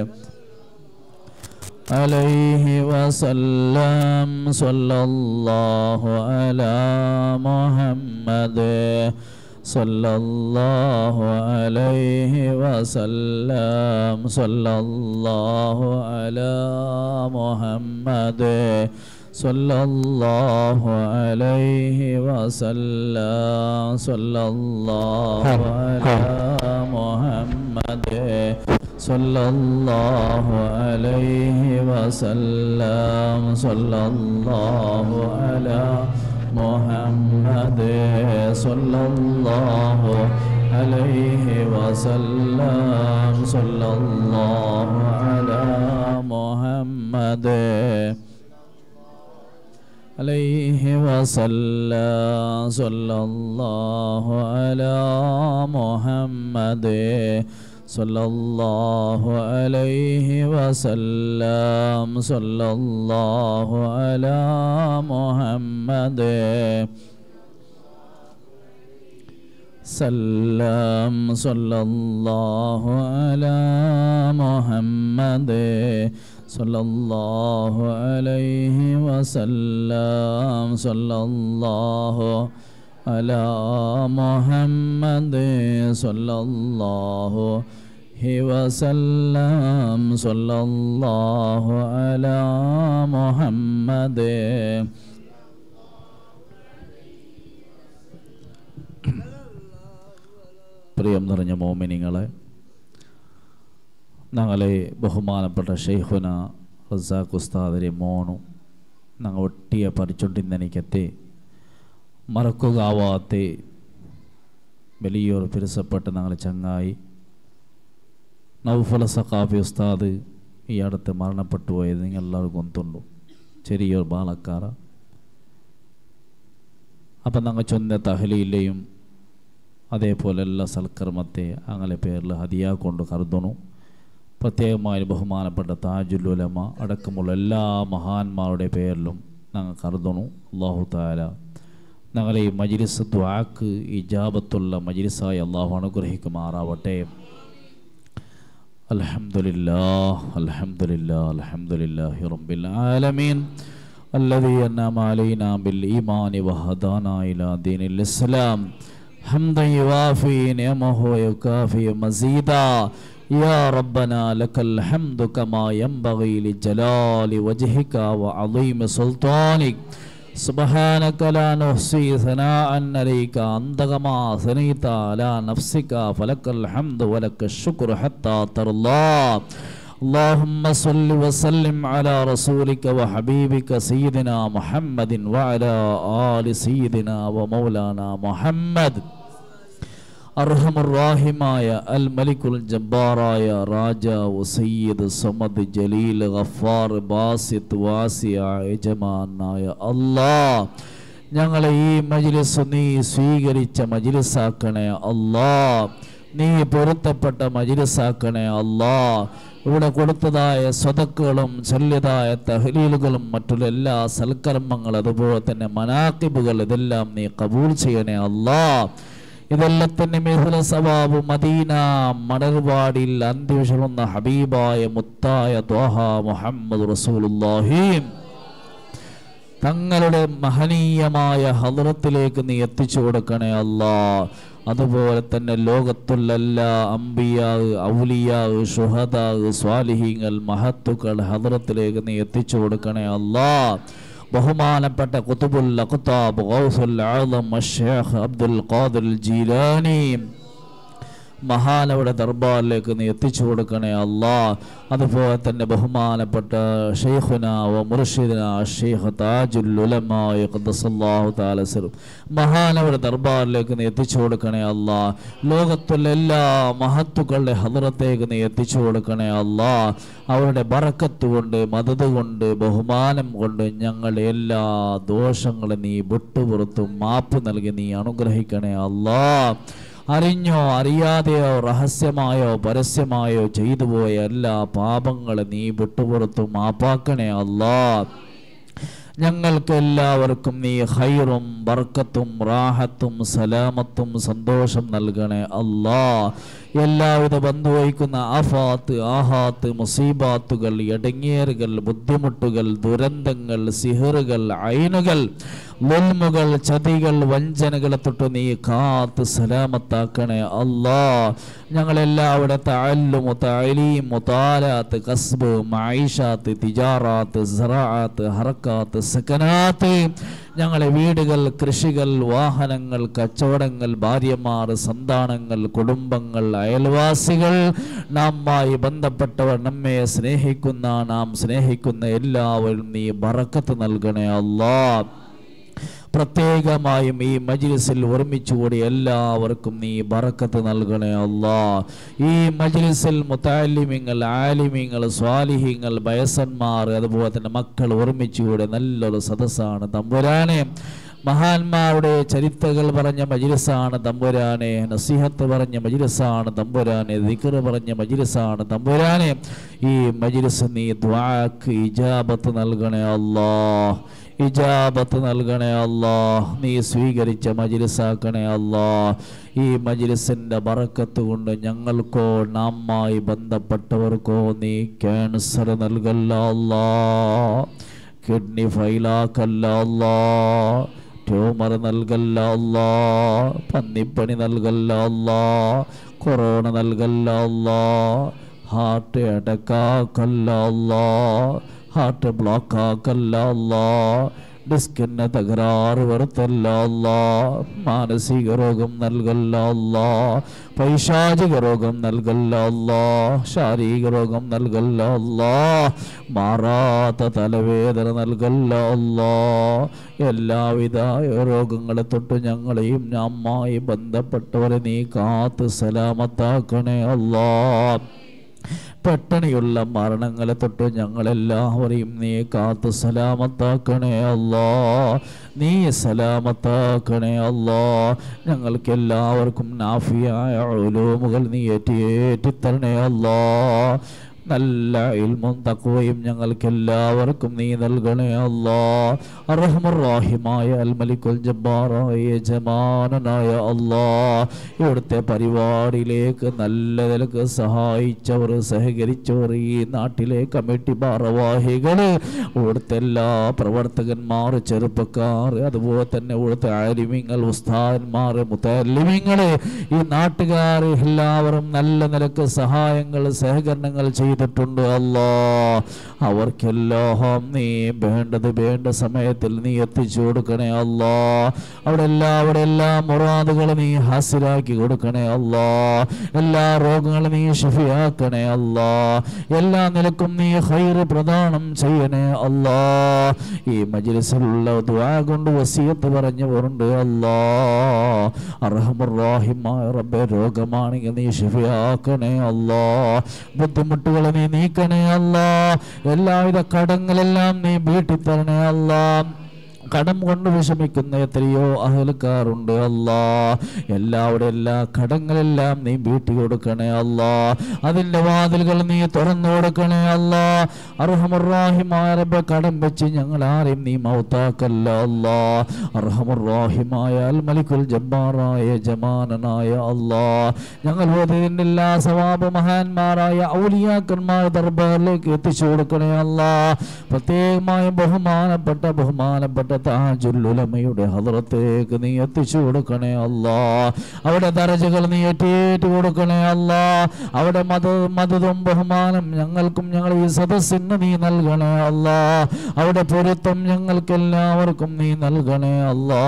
عليه وسلم صلى الله على محمد صلى الله عليه وسلم صلى الله على محمد صلى الله عليه وسلم صلى الله على محمد صلى الله عليه وسلم صلى الله على محمد صلى الله عليه وسلم صلى الله على محمد عليه وسلم صلى الله على محمد صلى الله عليه وسلم صلى الله على محمد سلم صلى الله على محمد صلى الله عليه وسلم صلى الله على محمد صلى الله عليه وسلم صلى الله على محمد പ്രിയം നിറഞ്ഞ മോമിനിങ്ങളെ ഞങ്ങളെ ബഹുമാനപ്പെട്ട ഷെയ്ഖുന റസാഖ് ഉസ്താദിരെ മോണു ഞങ്ങൾ ഒട്ടിയെ പരിച്ചോണ്ടിന്നെനിക്കെത്തി മറക്കുകാവാത്ത വലിയൊരു പിരസപ്പെട്ട് ഞങ്ങൾ ചങ്ങായി നൗഫല സഖാഫി ഉസ്താദ് ഈ അടുത്ത് മരണപ്പെട്ടു പോയത് നിങ്ങൾ എല്ലാവർക്കും ഗൊന്തുണ്ടു ചെറിയൊരു ബാലക്കാര അപ്പം ഞങ്ങൾ ചൊന്ന തഹലിയിലെയും അതേപോലെ എല്ലാ സൽക്കർമ്മത്തെ അങ്ങനെ പേരിൽ ഹദിയ കൊണ്ട് കരുതണു പ്രത്യേകമായി ബഹുമാനപ്പെട്ട താജുലുലമ അടക്കമുള്ള എല്ലാ മഹാന്മാരുടെ പേരിലും ഞങ്ങൾ കരുതണു അള്ളാഹു താല ഞങ്ങളെ ഈ മജിലിസ് ദ്വാക്ക് ഇജാബത്തുള്ള മജിലിസായി അള്ളാഹു അനുഗ്രഹിക്കുമാറാവട്ടെ അൽഹംദുലില്ലാ അൽഹംദുലില്ലാ അൽഹംദുലില്ലാഹി റബ്ബിൽ ആലമീൻ الذي أنعم علينا بالإيمان وهدانا إلى دين الإسلام حمدا يوافي نعمه ويكافي مزيدا يا ربنا لك الحمد كما ينبغي لجلال وجهك وعظيم سلطانك سبحانك لا نحصي ثناء عليك أنت كما ثنيت على نفسك فلك الحمد ولك الشكر حتى ترضى اللهم صل وسلم على رسولك وحبيبك سيدنا محمد وعلى آل سيدنا ومولانا محمد അർഹമുറാഹിമായ അൽ മലിക്കുൽ ജബ്ബാറായ രാജാവ് സയ്യിദ് സമദ് ജലീൽ ഗഫാർ ബാസിത്ത് വാസിയ യജമാനായ അല്ലാ ഞങ്ങളെ ഈ മജിലിസ് നീ സ്വീകരിച്ച മജിലിസാക്കണേ അല്ലാ നീ പൊരുത്തപ്പെട്ട മജിലിസാക്കണേ അല്ലാ ഇവിടെ കൊടുത്തതായ സ്വതക്കുകളും ചൊല്ലിയതായ തഹലീലുകളും മറ്റുള്ള എല്ലാ സൽക്കർമ്മങ്ങൾ അതുപോലെ തന്നെ മനാക്കിബുകൾ ഇതെല്ലാം നീ കബൂൽ ചെയ്യണേ അല്ലാ ഇതെല്ലാത്തിന്റെ മേഖല സവാബ് മദീന മണർവാടിയിൽ അന്ത്യവിഷമുന്ന ഹബീബായ മുത്തായ ദ്വാഹ മുഹമ്മദ് റസൂലുള്ളാഹി തങ്ങളുടെ മഹനീയമായ ഹദ്റത്തിലേക്ക് നീ എത്തിച്ചു കൊടുക്കണേ അല്ലാ അതുപോലെ തന്നെ ലോകത്തുള്ള എല്ലാ അമ്പിയാവ് ഔലിയാവ് ഷുഹദാവ് സ്വാലിഹീങ്ങൾ മഹത്തുക്കൾ ഹദ്റത്തിലേക്ക് നീ എത്തിച്ചു കൊടുക്കണേ അല്ലാ ബഹുമാനപ്പെട്ട കുത്തുബുൽ അഖ്താബ് ഗൗസുൽ ആലം അഷ്ശേഖ് അബ്ദുൽ ഖാദിർ ജീലാനി മഹാനവിടെ ദർബാറിലേക്ക് നീ എത്തിച്ചു കൊടുക്കണേ അല്ലാ അതുപോലെ തന്നെ ബഹുമാനപ്പെട്ട ഷെയ്ഖുന വ മുർഷിദന ഷെയ്ഖ് താജുൽ ഉലമായ ഖദ്ദസല്ലാഹു തആല സിർ മഹാനവിടെ ദർബാറിലേക്ക് നീ എത്തിച്ചു കൊടുക്കണേ അല്ലാ ലോകത്തുള്ള എല്ലാ മഹത്തുക്കളുടെ ഹദ്റത്തേക്ക് നീ എത്തിച്ചു കൊടുക്കണേ അല്ലാ അവരുടെ ബറക്കത്ത് കൊണ്ട് മദത് കൊണ്ട് ബഹുമാനം കൊണ്ട് ഞങ്ങളുടെ എല്ലാ ദോഷങ്ങളും നീ വിട്ടുപുറത്തും മാപ്പ് നൽകി നീ അനുഗ്രഹിക്കണേ അല്ലാ അറിഞ്ഞോ അറിയാതെയോ രഹസ്യമായോ പരസ്യമായോ ചെയ്തു പോയ എല്ലാ പാപങ്ങളും നീ വിട്ടുപുറത്തു മാപ്പാക്കണേ അല്ലാ ഞങ്ങൾക്ക് എല്ലാവർക്കും നീ ഹൈറും ബർക്കത്തും റാഹത്തും സലാമത്തും സന്തോഷം നൽകണേ അല്ലാ എല്ലാവിധ ബന്ധുവഹിക്കുന്ന ആഫാത്ത് ആഹാത്ത് മുസീബാത്തുകൾ ഇടങ്ങേറുകൾ ബുദ്ധിമുട്ടുകൾ ദുരന്തങ്ങൾ സിഹറുകൾ അയിനുകൾ ലുൽമുകൾ ചതികൾ വഞ്ചനകളെ തൊട്ട് നീ കാത്ത് സലാമത്താക്കണേ അല്ലാ ഞങ്ങളെല്ലാവിടത്തെ അല്ലുമു തലീം മുതാലാത്ത് കസ്ബ് മൈഷാത്ത് തിജാറാത്ത് സറാത്ത് ഹറക്കാത്ത് സക്കനാത്ത് ഞങ്ങളെ വീടുകൾ കൃഷികൾ വാഹനങ്ങൾ കച്ചവടങ്ങൾ ഭാര്യമാർ സന്താനങ്ങൾ കുടുംബങ്ങൾ അയൽവാസികൾ നാമായി ബന്ധപ്പെട്ടവർ നമ്മെ സ്നേഹിക്കുന്ന നാം സ്നേഹിക്കുന്ന എല്ലാവരും നീ ബറക്കത്ത് നൽകണേ അല്ലാ പ്രത്യേകമായും ഈ മജ്ലിസിൽ ഒരുമിച്ചുകൂടി എല്ലാവർക്കും നീ ബറക്കത്ത് നൽകണേ അല്ലാ ഈ മജ്ലിസിൽ മുത്താലിമിങ്ങൾ ആലിമിങ്ങൾ സ്വാലിഹിങ്ങൾ വയസ്സന്മാർ അതുപോലെ തന്നെ മക്കൾ ഒരുമിച്ചുകൂടി നല്ലൊരു സദസ്സാണ് തമ്പുരാനെ മഹാന്മാരുടെ ചരിത്രകൾ പറഞ്ഞ മജിലിസാണ് തമ്പുരാനെ നസീഹത്ത് പറഞ്ഞ മജിലിസാണ് തമ്പുരാനെ ദിക്കർ പറഞ്ഞ മജിലിസാണ് തമ്പുരാനെ ഈ മജിലിസ് നീ ദ്വാക്ക് ഇജാബത്ത് നൽകണേ അല്ലാ ഇജാബത്ത് നൽകണേ അല്ലാ നീ സ്വീകരിച്ച മജിലിസാക്കണേ അല്ലാ ഈ മജിലിസിൻ്റെ ബറക്കത്ത് കൊണ്ട് ഞങ്ങൾക്കോ നാമായി ബന്ധപ്പെട്ടവർക്കോ നീ ക്യാൻസർ നൽകല്ല അല്ലാ കിഡ്നി ഫൈലാക്കല്ല അല്ലാ ട്യൂമർ നൽകല്ല അല്ലാ പന്നിപ്പണി നൽകല്ല അല്ലാ കൊറോണ നൽകല്ല അല്ലാ ഹാർട്ട് അടക്കാക്കല്ല അല്ലാ ഹാർട്ട് ബ്ലോക്ക് ആക്കല്ല അല്ലാ ഡിസ്കിന് തകരാറ് വരുത്തല്ല അല്ലാ മാനസിക രോഗം നൽകല്ല അല്ലാ പൈശാചിക രോഗം നൽകല്ല അല്ലാ ശാരീരിക രോഗം നൽകല്ല അല്ലാ മാറാത്ത തലവേദന നൽകല്ല അല്ലാ എല്ലാവിധ രോഗങ്ങളെ തൊട്ട് ഞങ്ങളെയും അമ്മായി ബന്ധപ്പെട്ടവരെ നീ കാത്ത് സലാമത്താക്കണേ അല്ലാ പട്ടിണിയുള്ള മരണങ്ങളെ തൊട്ട് ഞങ്ങളെല്ലാവരെയും നീ കാത്ത് സലാമത്താക്കണേ അല്ലാ നീ സലാമത്താക്കണേ അല്ലാ ഞങ്ങൾക്ക് എല്ലാവർക്കും നാഫിയായ ഉലൂമുകൾ നീ ഏറ്റിയേറ്റിത്തരണേ അല്ലാ നല്ല ഇൽമും തക്കുവയും ഞങ്ങൾക്ക് എല്ലാവർക്കും നീ നൽകണേ അല്ലാ അറഹമുറാഹിമായ അൽമലിക്കുൽ ജബ്ബാറായ യജമാനനായ അല്ലാ ഇവിടുത്തെ പരിപാടിയിലേക്ക് നല്ല നിലക്ക് സഹായിച്ചവർ സഹകരിച്ചവർ ഈ നാട്ടിലെ കമ്മിറ്റി ഭാരവാഹികൾ ഇവിടുത്തെ എല്ലാ പ്രവർത്തകന്മാർ ചെറുപ്പക്കാർ അതുപോലെ തന്നെ ഇവിടുത്തെ ആലിമ്യങ്ങൾ ഉസ്താദന്മാർ മുത്തലിമ്യങ്ങൾ ഈ നാട്ടുകാർ എല്ലാവരും നല്ല നിലക്ക് സഹായങ്ങൾ സഹകരണങ്ങൾ ചെയ്തിട്ടുണ്ട് അല്ലാ അവർക്കെല്ലാം നീ വേണ്ടത് വേണ്ട സമയത്തിൽ നീ എത്തിച്ചു കൊടുക്കണേ അല്ലാ അവിടെ എല്ലാ അവിടെ എല്ലാ മുറാദുകളും നീ ഹാസിലാക്കി കൊടുക്കണേ അല്ലാ എല്ലാ രോഗങ്ങളും നീ ഷഫിയാക്കണേ അല്ലാ എല്ലാ നിലക്കും നീ ഹൈറ് പ്രദാനം ചെയ്യണേ അല്ലാ ഈ മജ്ലിസിലുള്ള ദുആ കൊണ്ട് വസിയത്ത് പറഞ്ഞവരുണ്ട് അല്ലാ അർഹമുറാഹിമായ റബ്ബെ രോഗമാണെങ്കിൽ നീ ഷഫിയാക്കണേ അല്ലാ ബുദ്ധിമുട്ടുകൾ നീ നീക്കണേ അല്ലാ എല്ലാവിധ കടങ്ങളെല്ലാം നീ വീട്ടിൽ തരണേ അല്ലാ കടം കൊണ്ട് വിഷമിക്കുന്ന എത്രയോ അഹൽക്കാരുണ്ട് അല്ലാ എല്ലാവരുടെ എല്ലാ കടങ്ങളെല്ലാം നീ വീട്ടി കൊടുക്കണേ അല്ലാ അതിന്റെ വാതിലുകൾ നീ തുറന്നു കൊടുക്കണേ അല്ലാ അർഹമുറാഹിമായ റബ്ബെ കടം വെച്ച് ഞങ്ങൾ ആരെയും നീ മൗത്താക്കല്ല അല്ലാ അർഹമുറാഹിമായ അൽ മലിക്കുൽ ജബ്ബാറായ ജമാനനായ അല്ലാ ഞങ്ങൾ ഓതിയതിൻ്റെ എല്ലാ സവാബ് മഹാന്മാരായ ഔലിയാക്കന്മാർ ദർബാറിലേക്ക് എത്തിച്ചു കൊടുക്കണേ അല്ലാ പ്രത്യേകമായും ബഹുമാനപ്പെട്ട ബഹുമാനപ്പെട്ട താജുല്ലുലമയുടെ ഹദ്റത്തേക്ക് നീ എത്തിച്ചു കൊടുക്കണേ അല്ലാ അവിടെ ദരജകൾ നീ ഏറ്റേറ്റ് കൊടുക്കണേ അല്ലാ അവിടെ മത മതതും ബഹുമാനം ഞങ്ങൾക്കും ഞങ്ങൾ ഈ സദസ്സിന് നീ നൽകണേ അല്ലാ അവിടെ പൊരുത്തം ഞങ്ങൾക്ക് എല്ലാവർക്കും നീ നൽകണേ അല്ലാ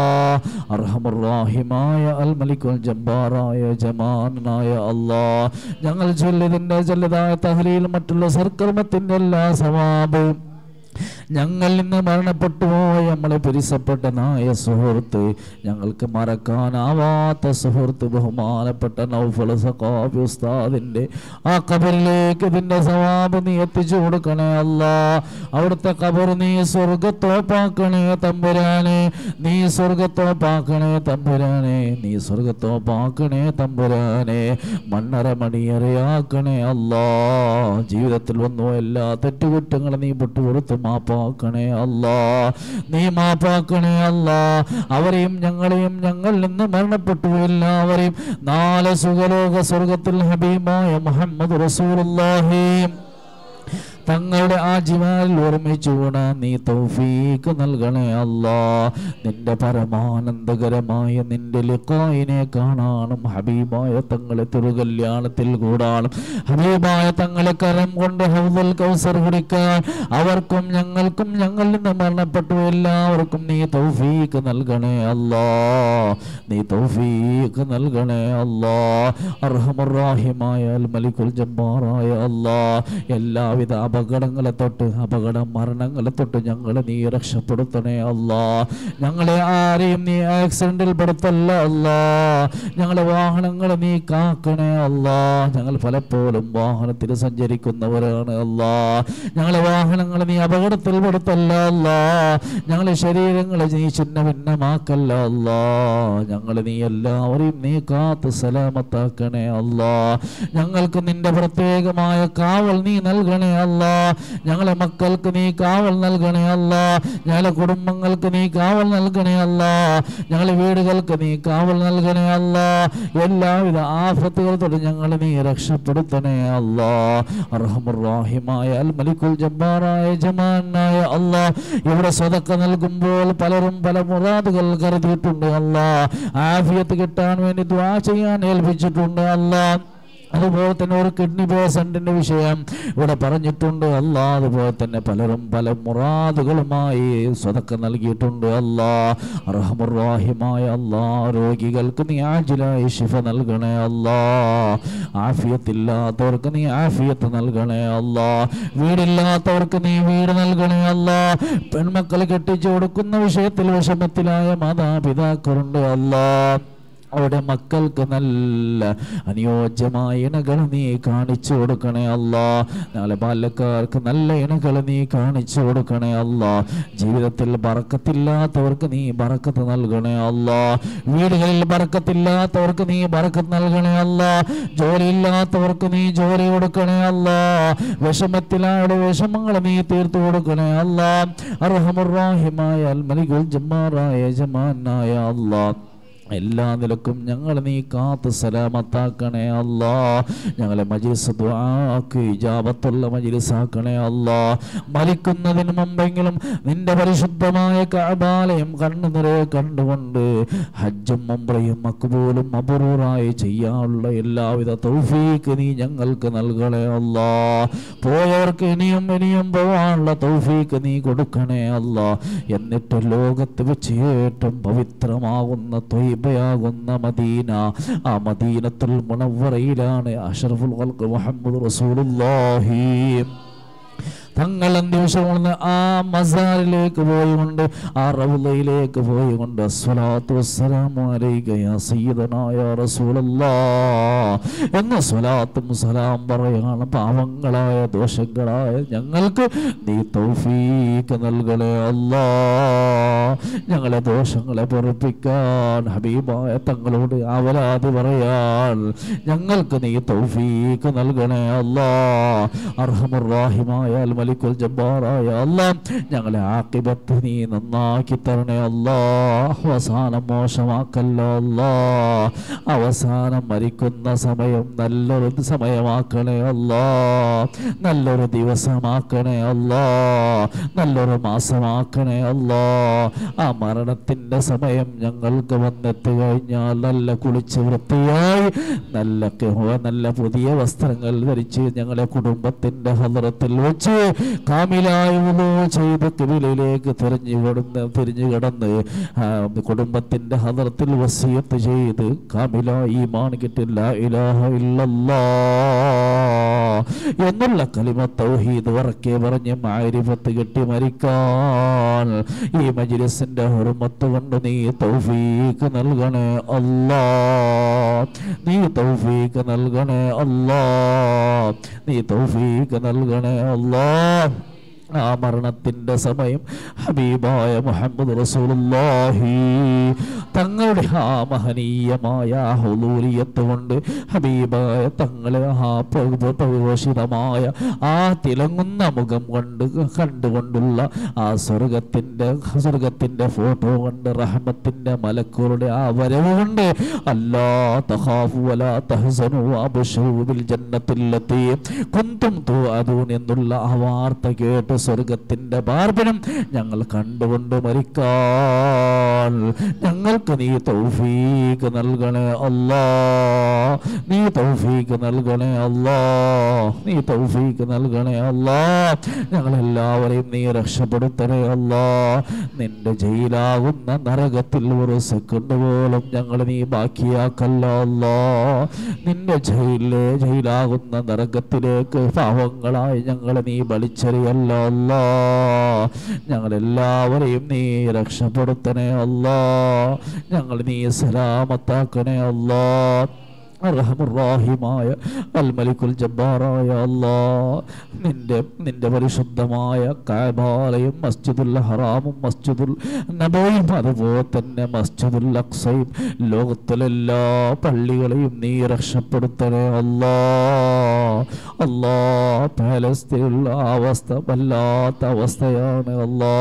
അർഹമുറാഹിമായ അൽ മലിക്കുൽ ജബ്ബാറായ ജമാനായ അല്ലാ ഞങ്ങൾ ചൊല്ലിതിൻ്റെ ചൊല്ലിതായ തഹലിയിൽ മറ്റുള്ള സർക്കർമ്മത്തിൻ്റെ എല്ലാ സവാബും ഞങ്ങൾ ഇന്ന് മരണപ്പെട്ടു പോയ നമ്മളെ പിരിസപ്പെട്ട നായ സുഹൃത്ത് ഞങ്ങൾക്ക് മറക്കാനാവാത്ത സുഹൃത്ത് ബഹുമാനപ്പെട്ട നൗഫൽ സഖാഫി ഉസ്താദിന്റെ ആ കബറിലേക്ക് ഇതിന്റെ സവാബ് നീ എത്തിച്ചു കൊടുക്കണേ അല്ല അവിടുത്തെ കബർ നീ സ്വർഗത്തോപ്പാക്കണേ തമ്പുരാനെ നീ സ്വർഗത്തോപ്പാക്കണേ തമ്പുരാനെ നീ സ്വർഗത്തോപ്പാക്കണേ തമ്പുരാനെ മണ്ണറ മണിയറയാക്കണേ അല്ലാ ജീവിതത്തിൽ വന്നു എല്ലാ തെറ്റുകുറ്റങ്ങളും നീ പൊട്ടുകൊടുത്ത് മാപ്പാക്കണേ അല്ലാ നീ മാപ്പാക്കണേ അല്ലാ അവരെയും ഞങ്ങളെയും ഞങ്ങൾ നിന്ന് മരണപ്പെട്ടു എല്ലാവരെയും നാല് സുഖലോക സ്വർഗത്തിൽ ഹബീബായ മുഹമ്മദ് റസൂലുള്ളാഹി തങ്ങളുടെ ആ ജിമാലിൽ ഓർമ്മിച്ചുകൂടാ നീ തൗഫീക്ക് നൽകണേ അല്ലാ നിന്റെ പരമാനന്ദകരമായ നിന്റെ ലിഖായിനെ കാണാനും ഹബീബായ തങ്ങളെ തിരുകല്യാണത്തിൽ കൂടാനും ഹബീബായ തങ്ങളെ കരം കൊണ്ട് ഹൗദൽ കൗസർ കുടിക്കാൻ അവർക്കും ഞങ്ങൾക്കും ഞങ്ങളിൽ നിന്ന് മരണപ്പെട്ടു എല്ലാവർക്കും നീ തൗഫീക്ക് നൽകണേ അല്ലാ നീ തൗഫീക്ക് നൽകണേ അല്ലാ അർഹമുറാഹിമായ അൽ മലിക്കുൽ ജബ്ബാറായ അല്ലാ എല്ലാവിധ അപകടങ്ങളെ തൊട്ട് അപകട മരണങ്ങളെ തൊട്ട് ഞങ്ങളെ നീ രക്ഷപ്പെടുത്തണേ അല്ലാ ഞങ്ങളെ ആരെയും നീ ആക്സിഡന്റിൽ പെടുത്തല്ല അല്ലാ ഞങ്ങളെ വാഹനങ്ങളെ നീ കാക്കണേ അല്ലാ ഞങ്ങൾ പലപ്പോഴും വാഹനത്തിൽ സഞ്ചരിക്കുന്നവരാണ് അല്ലാ ഞങ്ങളെ വാഹനങ്ങളെ നീ അപകടത്തിൽ പെടുത്തല്ല അല്ലാ ഞങ്ങളെ ശരീരങ്ങളെ നീ ചിന്ന ഭിന്നമാക്കല്ല അല്ലാ ഞങ്ങളെ നീ എല്ലാവരെയും നീ കാത്ത് സലാമത്താക്കണേ അല്ലാ ഞങ്ങൾക്ക് നിന്റെ പ്രത്യേകമായ കാവൽ നീ നൽകണേ അല്ലാ ഞങ്ങളെ മക്കൾക്ക് നീ കാവൽ നൽകണേ അല്ലാ ഞങ്ങളെ കുടുംബങ്ങൾക്ക് നീ കാവൽ നൽകണേ അല്ലാ ഞങ്ങളെ വീടുകൾക്ക് നീ കാവൽ നൽകണേ അല്ലാ എല്ലാവിധ ആഫത്തുകൾ തൊട്ട് ഞങ്ങളെ നീ രക്ഷപ്പെടുത്തണേ അല്ലാ അർഹമുറാഹിമായ അൽ മലിക്കുൽ ജബ്ബാറായ ജമാനായ അല്ലാ ഇവിടെ സ്വതക്ക നൽകുമ്പോൾ പലരും പല മുറാദുകൾ കരുതിയിട്ടുണ്ട് അല്ലാ ആഫിയത്ത് കിട്ടാൻ വേണ്ടി ദ്വാ ചെയ്യാൻ ഏൽപ്പിച്ചിട്ടുണ്ട് അല്ലാ അതുപോലെ തന്നെ ഒരു കിഡ്നി പേഷ്യൻറ്റിൻ്റെ വിഷയം ഇവിടെ പറഞ്ഞിട്ടുണ്ട് അല്ല അതുപോലെ തന്നെ പലരും പല മുറാദുകളുമായി സ്വതക്ക നൽകിയിട്ടുണ്ട് അല്ല അർഹമുറാഹിമായ അല്ലാ രോഗികൾക്ക് നീ ആജിലായി ശിഫ നൽകണേ അല്ലാ ആഫിയത്തില്ലാത്തവർക്ക് നീ ആഫിയത്ത് നൽകണേ അല്ലാ വീടില്ലാത്തവർക്ക് നീ വീട് നൽകണേ അല്ലാ പെൺമക്കൾ കെട്ടിച്ചു കൊടുക്കുന്ന വിഷയത്തിൽ വിഷമത്തിലായ മാതാപിതാക്കളുണ്ട് അല്ലാ അവിടെ മക്കൾക്ക് നല്ല അനുയോജ്യമായ ഇണകൾ നീ കാണിച്ചു കൊടുക്കണേ അല്ല നാളെ ബാല്യക്കാർക്ക് നല്ല ഇണകൾ നീ കാണിച്ചു കൊടുക്കണേ അല്ല ജീവിതത്തിൽ ബറക്കത്തില്ലാത്തവർക്ക് നീ ബറക്കത്ത് നൽകണേ അല്ല വീടുകളിൽ ബറക്കത്തില്ലാത്തവർക്ക് നീ ബറക്കത്ത് നൽകണേ അല്ല ജോലിയില്ലാത്തവർക്ക് നീ ജോലി കൊടുക്കണേ അല്ല വിഷമത്തിലായുടെ വിഷമങ്ങൾ നീ തീർത്തു കൊടുക്കണേ അല്ല അർഹമുറാഹിമായ അൽ മലികുൽ ജമ്മാറായ ജമാനായ അല്ലാ എല്ലാ നിലക്കും ഞങ്ങൾ നീ കാത്ത് സലാമത്താക്കണേ അല്ലാ ഞങ്ങളെ മജിലിസ് ദുആക്ക് ഇജാബത്തുള്ള മജിലിസാക്കണേ അല്ലാ മരിക്കുന്നതിന് മുമ്പെങ്കിലും നിന്റെ പരിശുദ്ധമായ കഅബാലയം കണ്ണു നിറയെ കണ്ടുകൊണ്ട് ഹജ്ജും മുംറയും മക്ബൂലും മബറൂറായി ചെയ്യാനുള്ള എല്ലാവിധ തൗഫീക്ക് നീ ഞങ്ങൾക്ക് നൽകണേ അല്ലാ പോയവർക്ക് ഇനിയും ഇനിയും പോവാനുള്ള തൗഫീക്ക് നീ കൊടുക്കണേ അല്ലാ എന്നിട്ട് ലോകത്ത് വെച്ച് ഏറ്റവും പവിത്രമാകുന്ന ത്വയ്ബയാകുന്ന മദീന ആ മദീനത്തുൽ മുനവ്വറയിലാണ് അഷറഫുൽ ഖൽഖ് മുഹമ്മദ് റസൂലുള്ളാഹി തങ്ങൾ അന്വേഷണം ആ മസാറിലേക്ക് പോയിക്കൊണ്ട് ആ റൗലയിലേക്ക് പോയിക്കൊണ്ട് സ്വലാത്തു വസ്സലാമു അലൈക യാ സയ്യിദനാ യാ റസൂലല്ലാ എന്ന സ്വലാത്തും സലാം പറയാണ് പാവങ്ങളായ ദോഷങ്ങളായ ഞങ്ങൾക്ക് നീ തൗഫീക്ക് നൽകണേ അല്ലാ ഞങ്ങളെ ദോഷങ്ങളെ പൊറപ്പിക്കാൻ ഹബീബായ തങ്ങളോട് അവലാതി പറയാൻ ഞങ്ങൾക്ക് നീ തൗഫീക്ക് നൽകണേ അല്ലാ അർഹമുറാഹിമായ അൽ മലിക്കുൽ ജബ്ബാറായ അല്ലാ ഞങ്ങളെ ആക്കിബത്ത് നീ നന്നാക്കി തരണേ അല്ലാ അവസാനം മോശമാക്കല്ലോ അല്ലാ അവസാനം മരിക്കുന്ന സമയം നല്ലൊരു സമയമാക്കണേ അല്ലാ നല്ലൊരു ദിവസമാക്കണേ അല്ലാ നല്ലൊരു മാസമാക്കണേ അല്ലാ ആ മരണത്തിന്റെ സമയം ഞങ്ങൾക്ക് വന്നെത്തി കഴിഞ്ഞാൽ നല്ല കുളിച്ച് വൃത്തിയായി നല്ല കെഹുവ, നല്ല പുതിയ വസ്ത്രങ്ങൾ ധരിച്ച് ഞങ്ങളെ കുടുംബത്തിന്റെ ഹദ്റത്തിൽ വെച്ച് കാമിലായി വുളു ചെയ്ത് കിബിലയിലേക്ക് തിരിഞ്ഞു കിടന്ന് തിരിഞ്ഞു കിടന്ന് ആ, കുടുംബത്തിന്റെ ഹദ്റത്തിൽ വസിയത്ത് ചെയ്ത് കാമില ഈമാൻ കിട്ടില്ല ഇലാഹ ഇല്ലല്ലാ എന്നുള്ള കലിമ തൗഹീദ് ഉറക്കെ പറഞ്ഞ് മാരിഫത്ത് കെട്ടി മരിക്കാൻ ഈ മജ്ലിസിന്റെ ഹുർമത്ത് കൊണ്ട് നീ തൗഫീക്ക് നൽകണേ അല്ലാ നീ തൗഫീക്ക് നൽകണേ അല്ലാ നീ തൗഫീക്ക് നൽകണേ അല്ലാ ആ മരണത്തിന്റെ സമയം ഹബീബായ മുഹമ്മദ് റസൂലുള്ളാഹി തങ്ങളുടെ ആ മഹനീയമായ ആ ഹുലൂലിയത്ത് കൊണ്ട് ഹബീബായ തങ്ങളെ ആ പ്രഭു- പ്രഭുഷിതമായ ആ തിളങ്ങുന്ന മുഖം കൊണ്ട് കണ്ടുകൊണ്ടുള്ള ആ സ്വർഗത്തിന്റെ സ്വർഗത്തിന്റെ ഫോട്ടോ കൊണ്ട് റഹ്മത്തിന്റെ മലക്കൂറുടെ ആ വരവ് കൊണ്ട് അല്ലാ തഖാഫു വലാ തഹ്സനു അബ്ശിറു ബിൽ ജന്നത്തില്ലത്തി കുന്തും തുഅദൂൻ എന്നുള്ള ആ വാർത്ത കേട്ട് സ്വർഗത്തിന്റെ പാർപ്പിടം ഞങ്ങൾ കണ്ടുകൊണ്ട് മരിക്കാൻ ഞങ്ങൾക്ക് നീ തൗഫീക്ക് നൽകണേ അല്ലാ നീ തൗഫീക്ക് നൽകണേ അല്ലാ നീ തൗഫീക്ക് നൽകണേ അല്ലാ ഞങ്ങളെല്ലാവരെയും നീ രക്ഷപ്പെടുത്തണേ അല്ലാ നിന്റെ ജയിലാകുന്ന നരകത്തിൽ ഒരു സെക്കൻഡ് പോലും ഞങ്ങൾ നീ ബാക്കിയാക്കല്ല അല്ലാ നിന്റെ ജയിലിലെ ജയിലാകുന്ന നരകത്തിലേക്ക് പാവങ്ങളായി ഞങ്ങളെ നീ ബലിച്ചെറിയല്ല അല്ലാ ഞങ്ങളെല്ലാവരെയും നീ രക്ഷപ്പെടുത്തണേ അല്ലാ ഞങ്ങൾ നീ സലാമത്താക്കണേ അല്ലാ അർഹമുറാഹിമായ അൽ മലിക്കുൽ ജബ്ബാറായ അല്ലാ നിന്റെ നിന്റെ പരിശുദ്ധമായ കാബാലയും മസ്ജിദുൽ ഹറാമും മസ്ജിദുൽ നബോയും അതുപോലെ തന്നെ മസ്ജിദുൽ അക്സയും ലോകത്തിലെ എല്ലാ പള്ളികളെയും നീ രക്ഷപ്പെടുത്തണേ അല്ലാ അല്ലാ പാലസ്തീനിലുള്ള അവസ്ഥ വല്ലാത്ത അവസ്ഥയാണ് അല്ലാ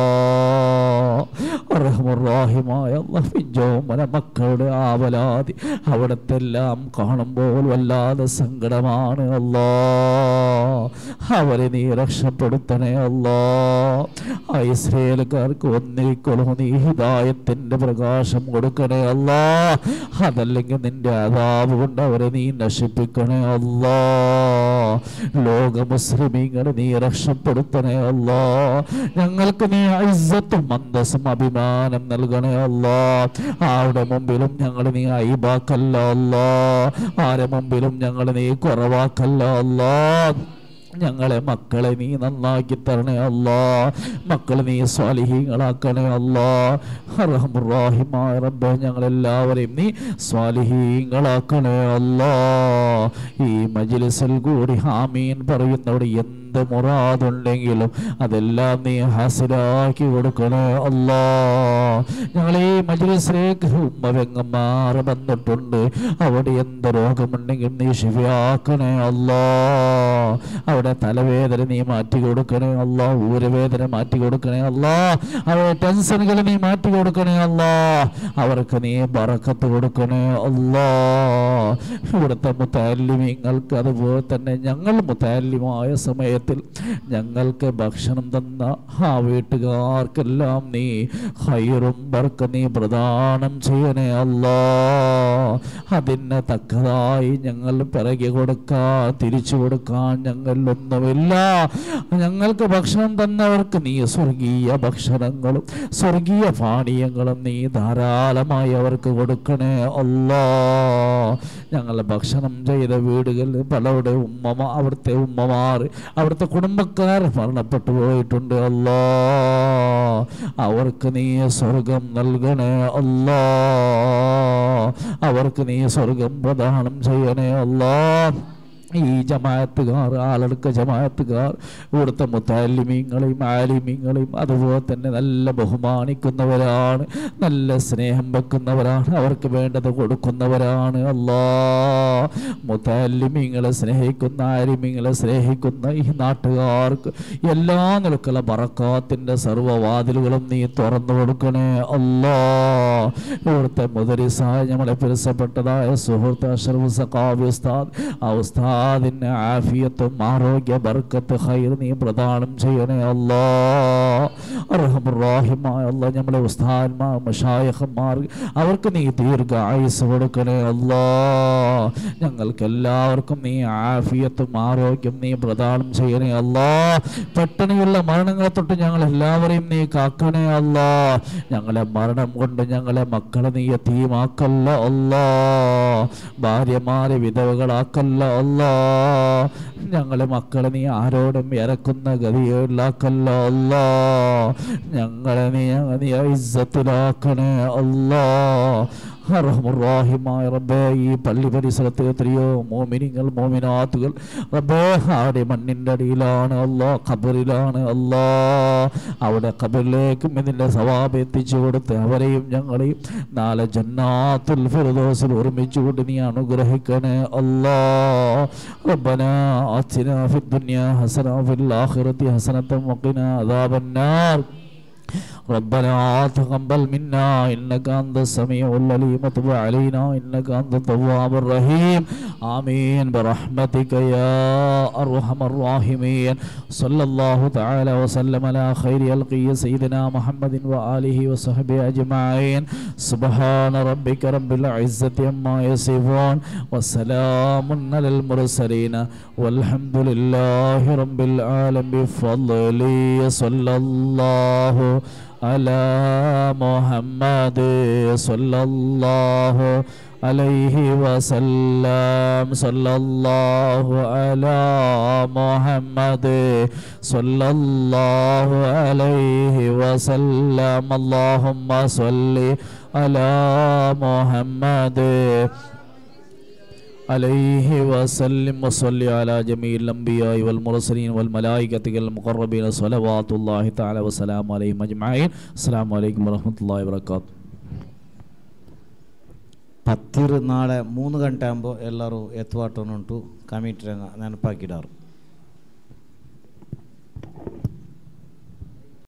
അർഹമുറാഹിമായ അല്ലാ പിഞ്ചോമന മക്കളുടെ ആവലാതി അവിടത്തെ എല്ലാം കാണുമ്പോൾ വല്ലാതെ സങ്കടമാണ് അല്ലാ അവരെ നീ രക്ഷപ്പെടുത്തണേ അല്ലാ ആ ഇസ്രയേലുകാർക്ക് ഒന്നിരിക്കലും നീ ഹിദായത്തിന്റെ പ്രകാശം കൊടുക്കണേ അല്ലാ അതല്ലെങ്കിൽ നിന്റെ അതാവ് കൊണ്ട് അവരെ നീ നശിപ്പിക്കണേ അല്ലാ ലോക മുസ്ലിമീങ്ങളെ നീ രക്ഷപ്പെടുത്തണേ അല്ലാ ഞങ്ങൾക്ക് നീ ഇസ്സത്തും അന്തസ്സും അഭിമാനം നൽകണേ അല്ലാ ആരുടെ മുമ്പിലും ഞങ്ങൾ നീ അയിബാക്കല്ല അല്ലാ ആരെ മുമ്പിലും ഞങ്ങൾ നീ കുറവാക്കല്ല അല്ലാ ഞങ്ങളെ മക്കളെ നീ നന്നാക്കി തരണേ അല്ലാ മക്കളെ നീ സ്വാലിഹീങ്ങളാക്കണേ അല്ലാ റഹ്മുറാഹിമായ റബ്ബെ ഞങ്ങളെല്ലാവരെയും നീ സ്വാലിഹീങ്ങളാക്കണേ അല്ലാ ഈ മജ്ലിസിൽ കൂടി ഹാമീൻ പറയുന്നവിടെ എന്ത് മുറാദുണ്ടെങ്കിലും അതെല്ലാം നീ ഹാസിലാക്കി കൊടുക്കണേ അല്ലാ ഞങ്ങൾ ഈ മജ്ലിസിലേക്ക് ഉമ്മ വെങ്ങന്മാർ വന്നിട്ടുണ്ട് അവിടെ എന്ത് രോഗമുണ്ടെങ്കിലും നീ ശിവയാക്കണേ അല്ലാ അവിടെ തലവേദന നീ മാറ്റി കൊടുക്കണേ അല്ലാ ഊരവേദന മാറ്റി കൊടുക്കണേ അല്ലാ അവിടെ ടെൻഷനുകൾ നീ മാറ്റി കൊടുക്കണേ അല്ലാ അവർക്ക് നീ ബറക്കത്ത് കൊടുക്കണേ അല്ലാ ഇവിടുത്തെ മുത്താലിമീങ്ങൾക്ക് അതുപോലെ തന്നെ ഞങ്ങൾ മുത്താലിമായ സമയത്തിൽ ഞങ്ങൾക്ക് ഭക്ഷണം തന്ന ആ വീട്ടുകാർക്കെല്ലാം നീ ഹൈറും ബർക്ക് നീ പ്രദാനം ചെയ്യണേ അല്ലാ അതിന് തക്കതായി ഞങ്ങൾ പിറകെ കൊടുക്കാൻ തിരിച്ചു കൊടുക്കാൻ ഞങ്ങളിലൊന്നുമില്ല ഞങ്ങൾക്ക് ഭക്ഷണം തന്നവർക്ക് നീ സ്വർഗീയ ഭക്ഷണങ്ങളും സ്വർഗീയ പാനീയങ്ങളും നീ ധാരാളമായി അവർക്ക് കൊടുക്കണേ അല്ലാ ഞങ്ങൾ ഭക്ഷണം ചെയ്ത വീടുകളിൽ പലരുടെ ഉമ്മമാ അവിടുത്തെ ഉമ്മമാർ അവിടെ അവിടുത്തെ കുടുംബക്കാർ മരണപ്പെട്ടു പോയിട്ടുണ്ട് അല്ലാ അവർക്ക് നീ സ്വർഗം നൽകണേ അല്ലാ അവർക്ക് നീ സ്വർഗം പ്രദാനം ചെയ്യണേ അല്ലാ ഈ ജമാഅത്തുകാർ ആളെടുക്ക ജമാഅത്തുകാർ ഇവിടുത്തെ മുത്താലിമീങ്ങളെയും ആലിമീങ്ങളെയും അതുപോലെ തന്നെ നല്ല ബഹുമാനിക്കുന്നവരാണ് നല്ല സ്നേഹം വെക്കുന്നവരാണ് അവർക്ക് വേണ്ടത് കൊടുക്കുന്നവരാണ് അല്ലാ മുത്താലിമീങ്ങളെ സ്നേഹിക്കുന്ന ആലിമീങ്ങളെ സ്നേഹിക്കുന്ന ഈ നാട്ടുകാർക്ക് എല്ലാ നിലക്കുള്ള ബറക്കാത്തിൻ്റെ സർവ്വവാതിലുകളും നീ തുറന്നു കൊടുക്കണേ അല്ലാ ഇവിടുത്തെ മുതലിസായ നമ്മളെ പിരസപ്പെട്ടതായ സുഹൃത്ത് അഷറഫ് സഖാബി ഉസ്താദ് ആ ഉസ്താദിന് ആഫിയത്തും ആരോഗ്യ ബർക്കത്ത് ഖൈർ നീ പ്രദാനം ചെയ്യണേ അല്ലാ റഹമുറാഹിമായ അല്ലാ നമ്മളെ ഉസ്താദ്മാർ മഷായഹന്മാർ അവർക്ക് നീ ദീർഘ ആയുസ് കൊടുക്കണേ അല്ലാ ഞങ്ങൾക്ക് എല്ലാവർക്കും നീ ആഫിയത്തും ആരോഗ്യം നീ പ്രദാനം ചെയ്യണേ അല്ലാ പെട്ടെന്നുള്ള മരണങ്ങളെ തൊട്ട് ഞങ്ങൾ എല്ലാവരെയും നീ കാക്കണേ അല്ലാ ഞങ്ങളെ മരണം കൊണ്ട് ഞങ്ങളെ മക്കളെ നീ യതീമാക്കല്ല അല്ലാ ഭാര്യമാരെ വിധവകളാക്കല്ല അല്ലാ ഞങ്ങളെ മക്കളെ നീ ആരോടും ഇറക്കുന്ന ഗതിയിലാക്കല്ല അല്ലാ ഞങ്ങളെ നീ നീ ഇസ്സത്തിലാക്കണേ അല്ലാ റഹ്മുറാഹിമായ റബ്ബേ ഈ പള്ളി പരിസരത്ത് എത്രയോ മോമിനിങ്ങൾ മോമിനാത്തുകൾ റബ്ബേ ആടെ മണ്ണിൻ്റെ അടിയിലാണ് അല്ലാ ഖബറിലാണ് അല്ലാ അവിടെ ഖബറിലേക്കും ഇതിൻ്റെ സവാബ് എത്തിച്ചു കൊടുത്ത് അവരെയും ഞങ്ങളെയും നാളെ ജന്നാത്തുൽ ഫിർദോസിൽ ഒരുമിച്ചുകൊണ്ട് നീ അനുഗ്രഹിക്കണേ അല്ലാ ربنا آتنا في الدنيا حسنة وفي الآخرة حسنة وقنا عذاب النار ربنا تقبل منا إنك أنت السميع العليم وتب علينا إنك أنت التواب الرحيم آمين برحمتك يا أرحم الراحمين صلى الله تعالى وسلم على خير القي سيدنا محمد وآله وصحبه أجمعين سبحان ربك رب العزة عما يصفون وسلام على المرسلين والحمد لله رب العالمين بفضله صلى الله على محمد صلى الله عليه وسلم صلى الله على محمد صلى الله عليه وسلم اللهم صل على محمد عليه وسلم وصل على جميع الأنبياء والمرسلين والملائكة المقربين صلوات الله تعالى وسلام عليهم أجمعين السلام عليكم ورحمة الله وبركاته ಪತ್ತಿರು ನಾಳೆ ಮೂರು ಗಂಟೆ ಅಂಬೋ ಎಲ್ಲರೂ ಎತ್ತುವಾಟನುಂಟು ಕಮಿಟಿ ನೆನಪಾಕಿಡಾರು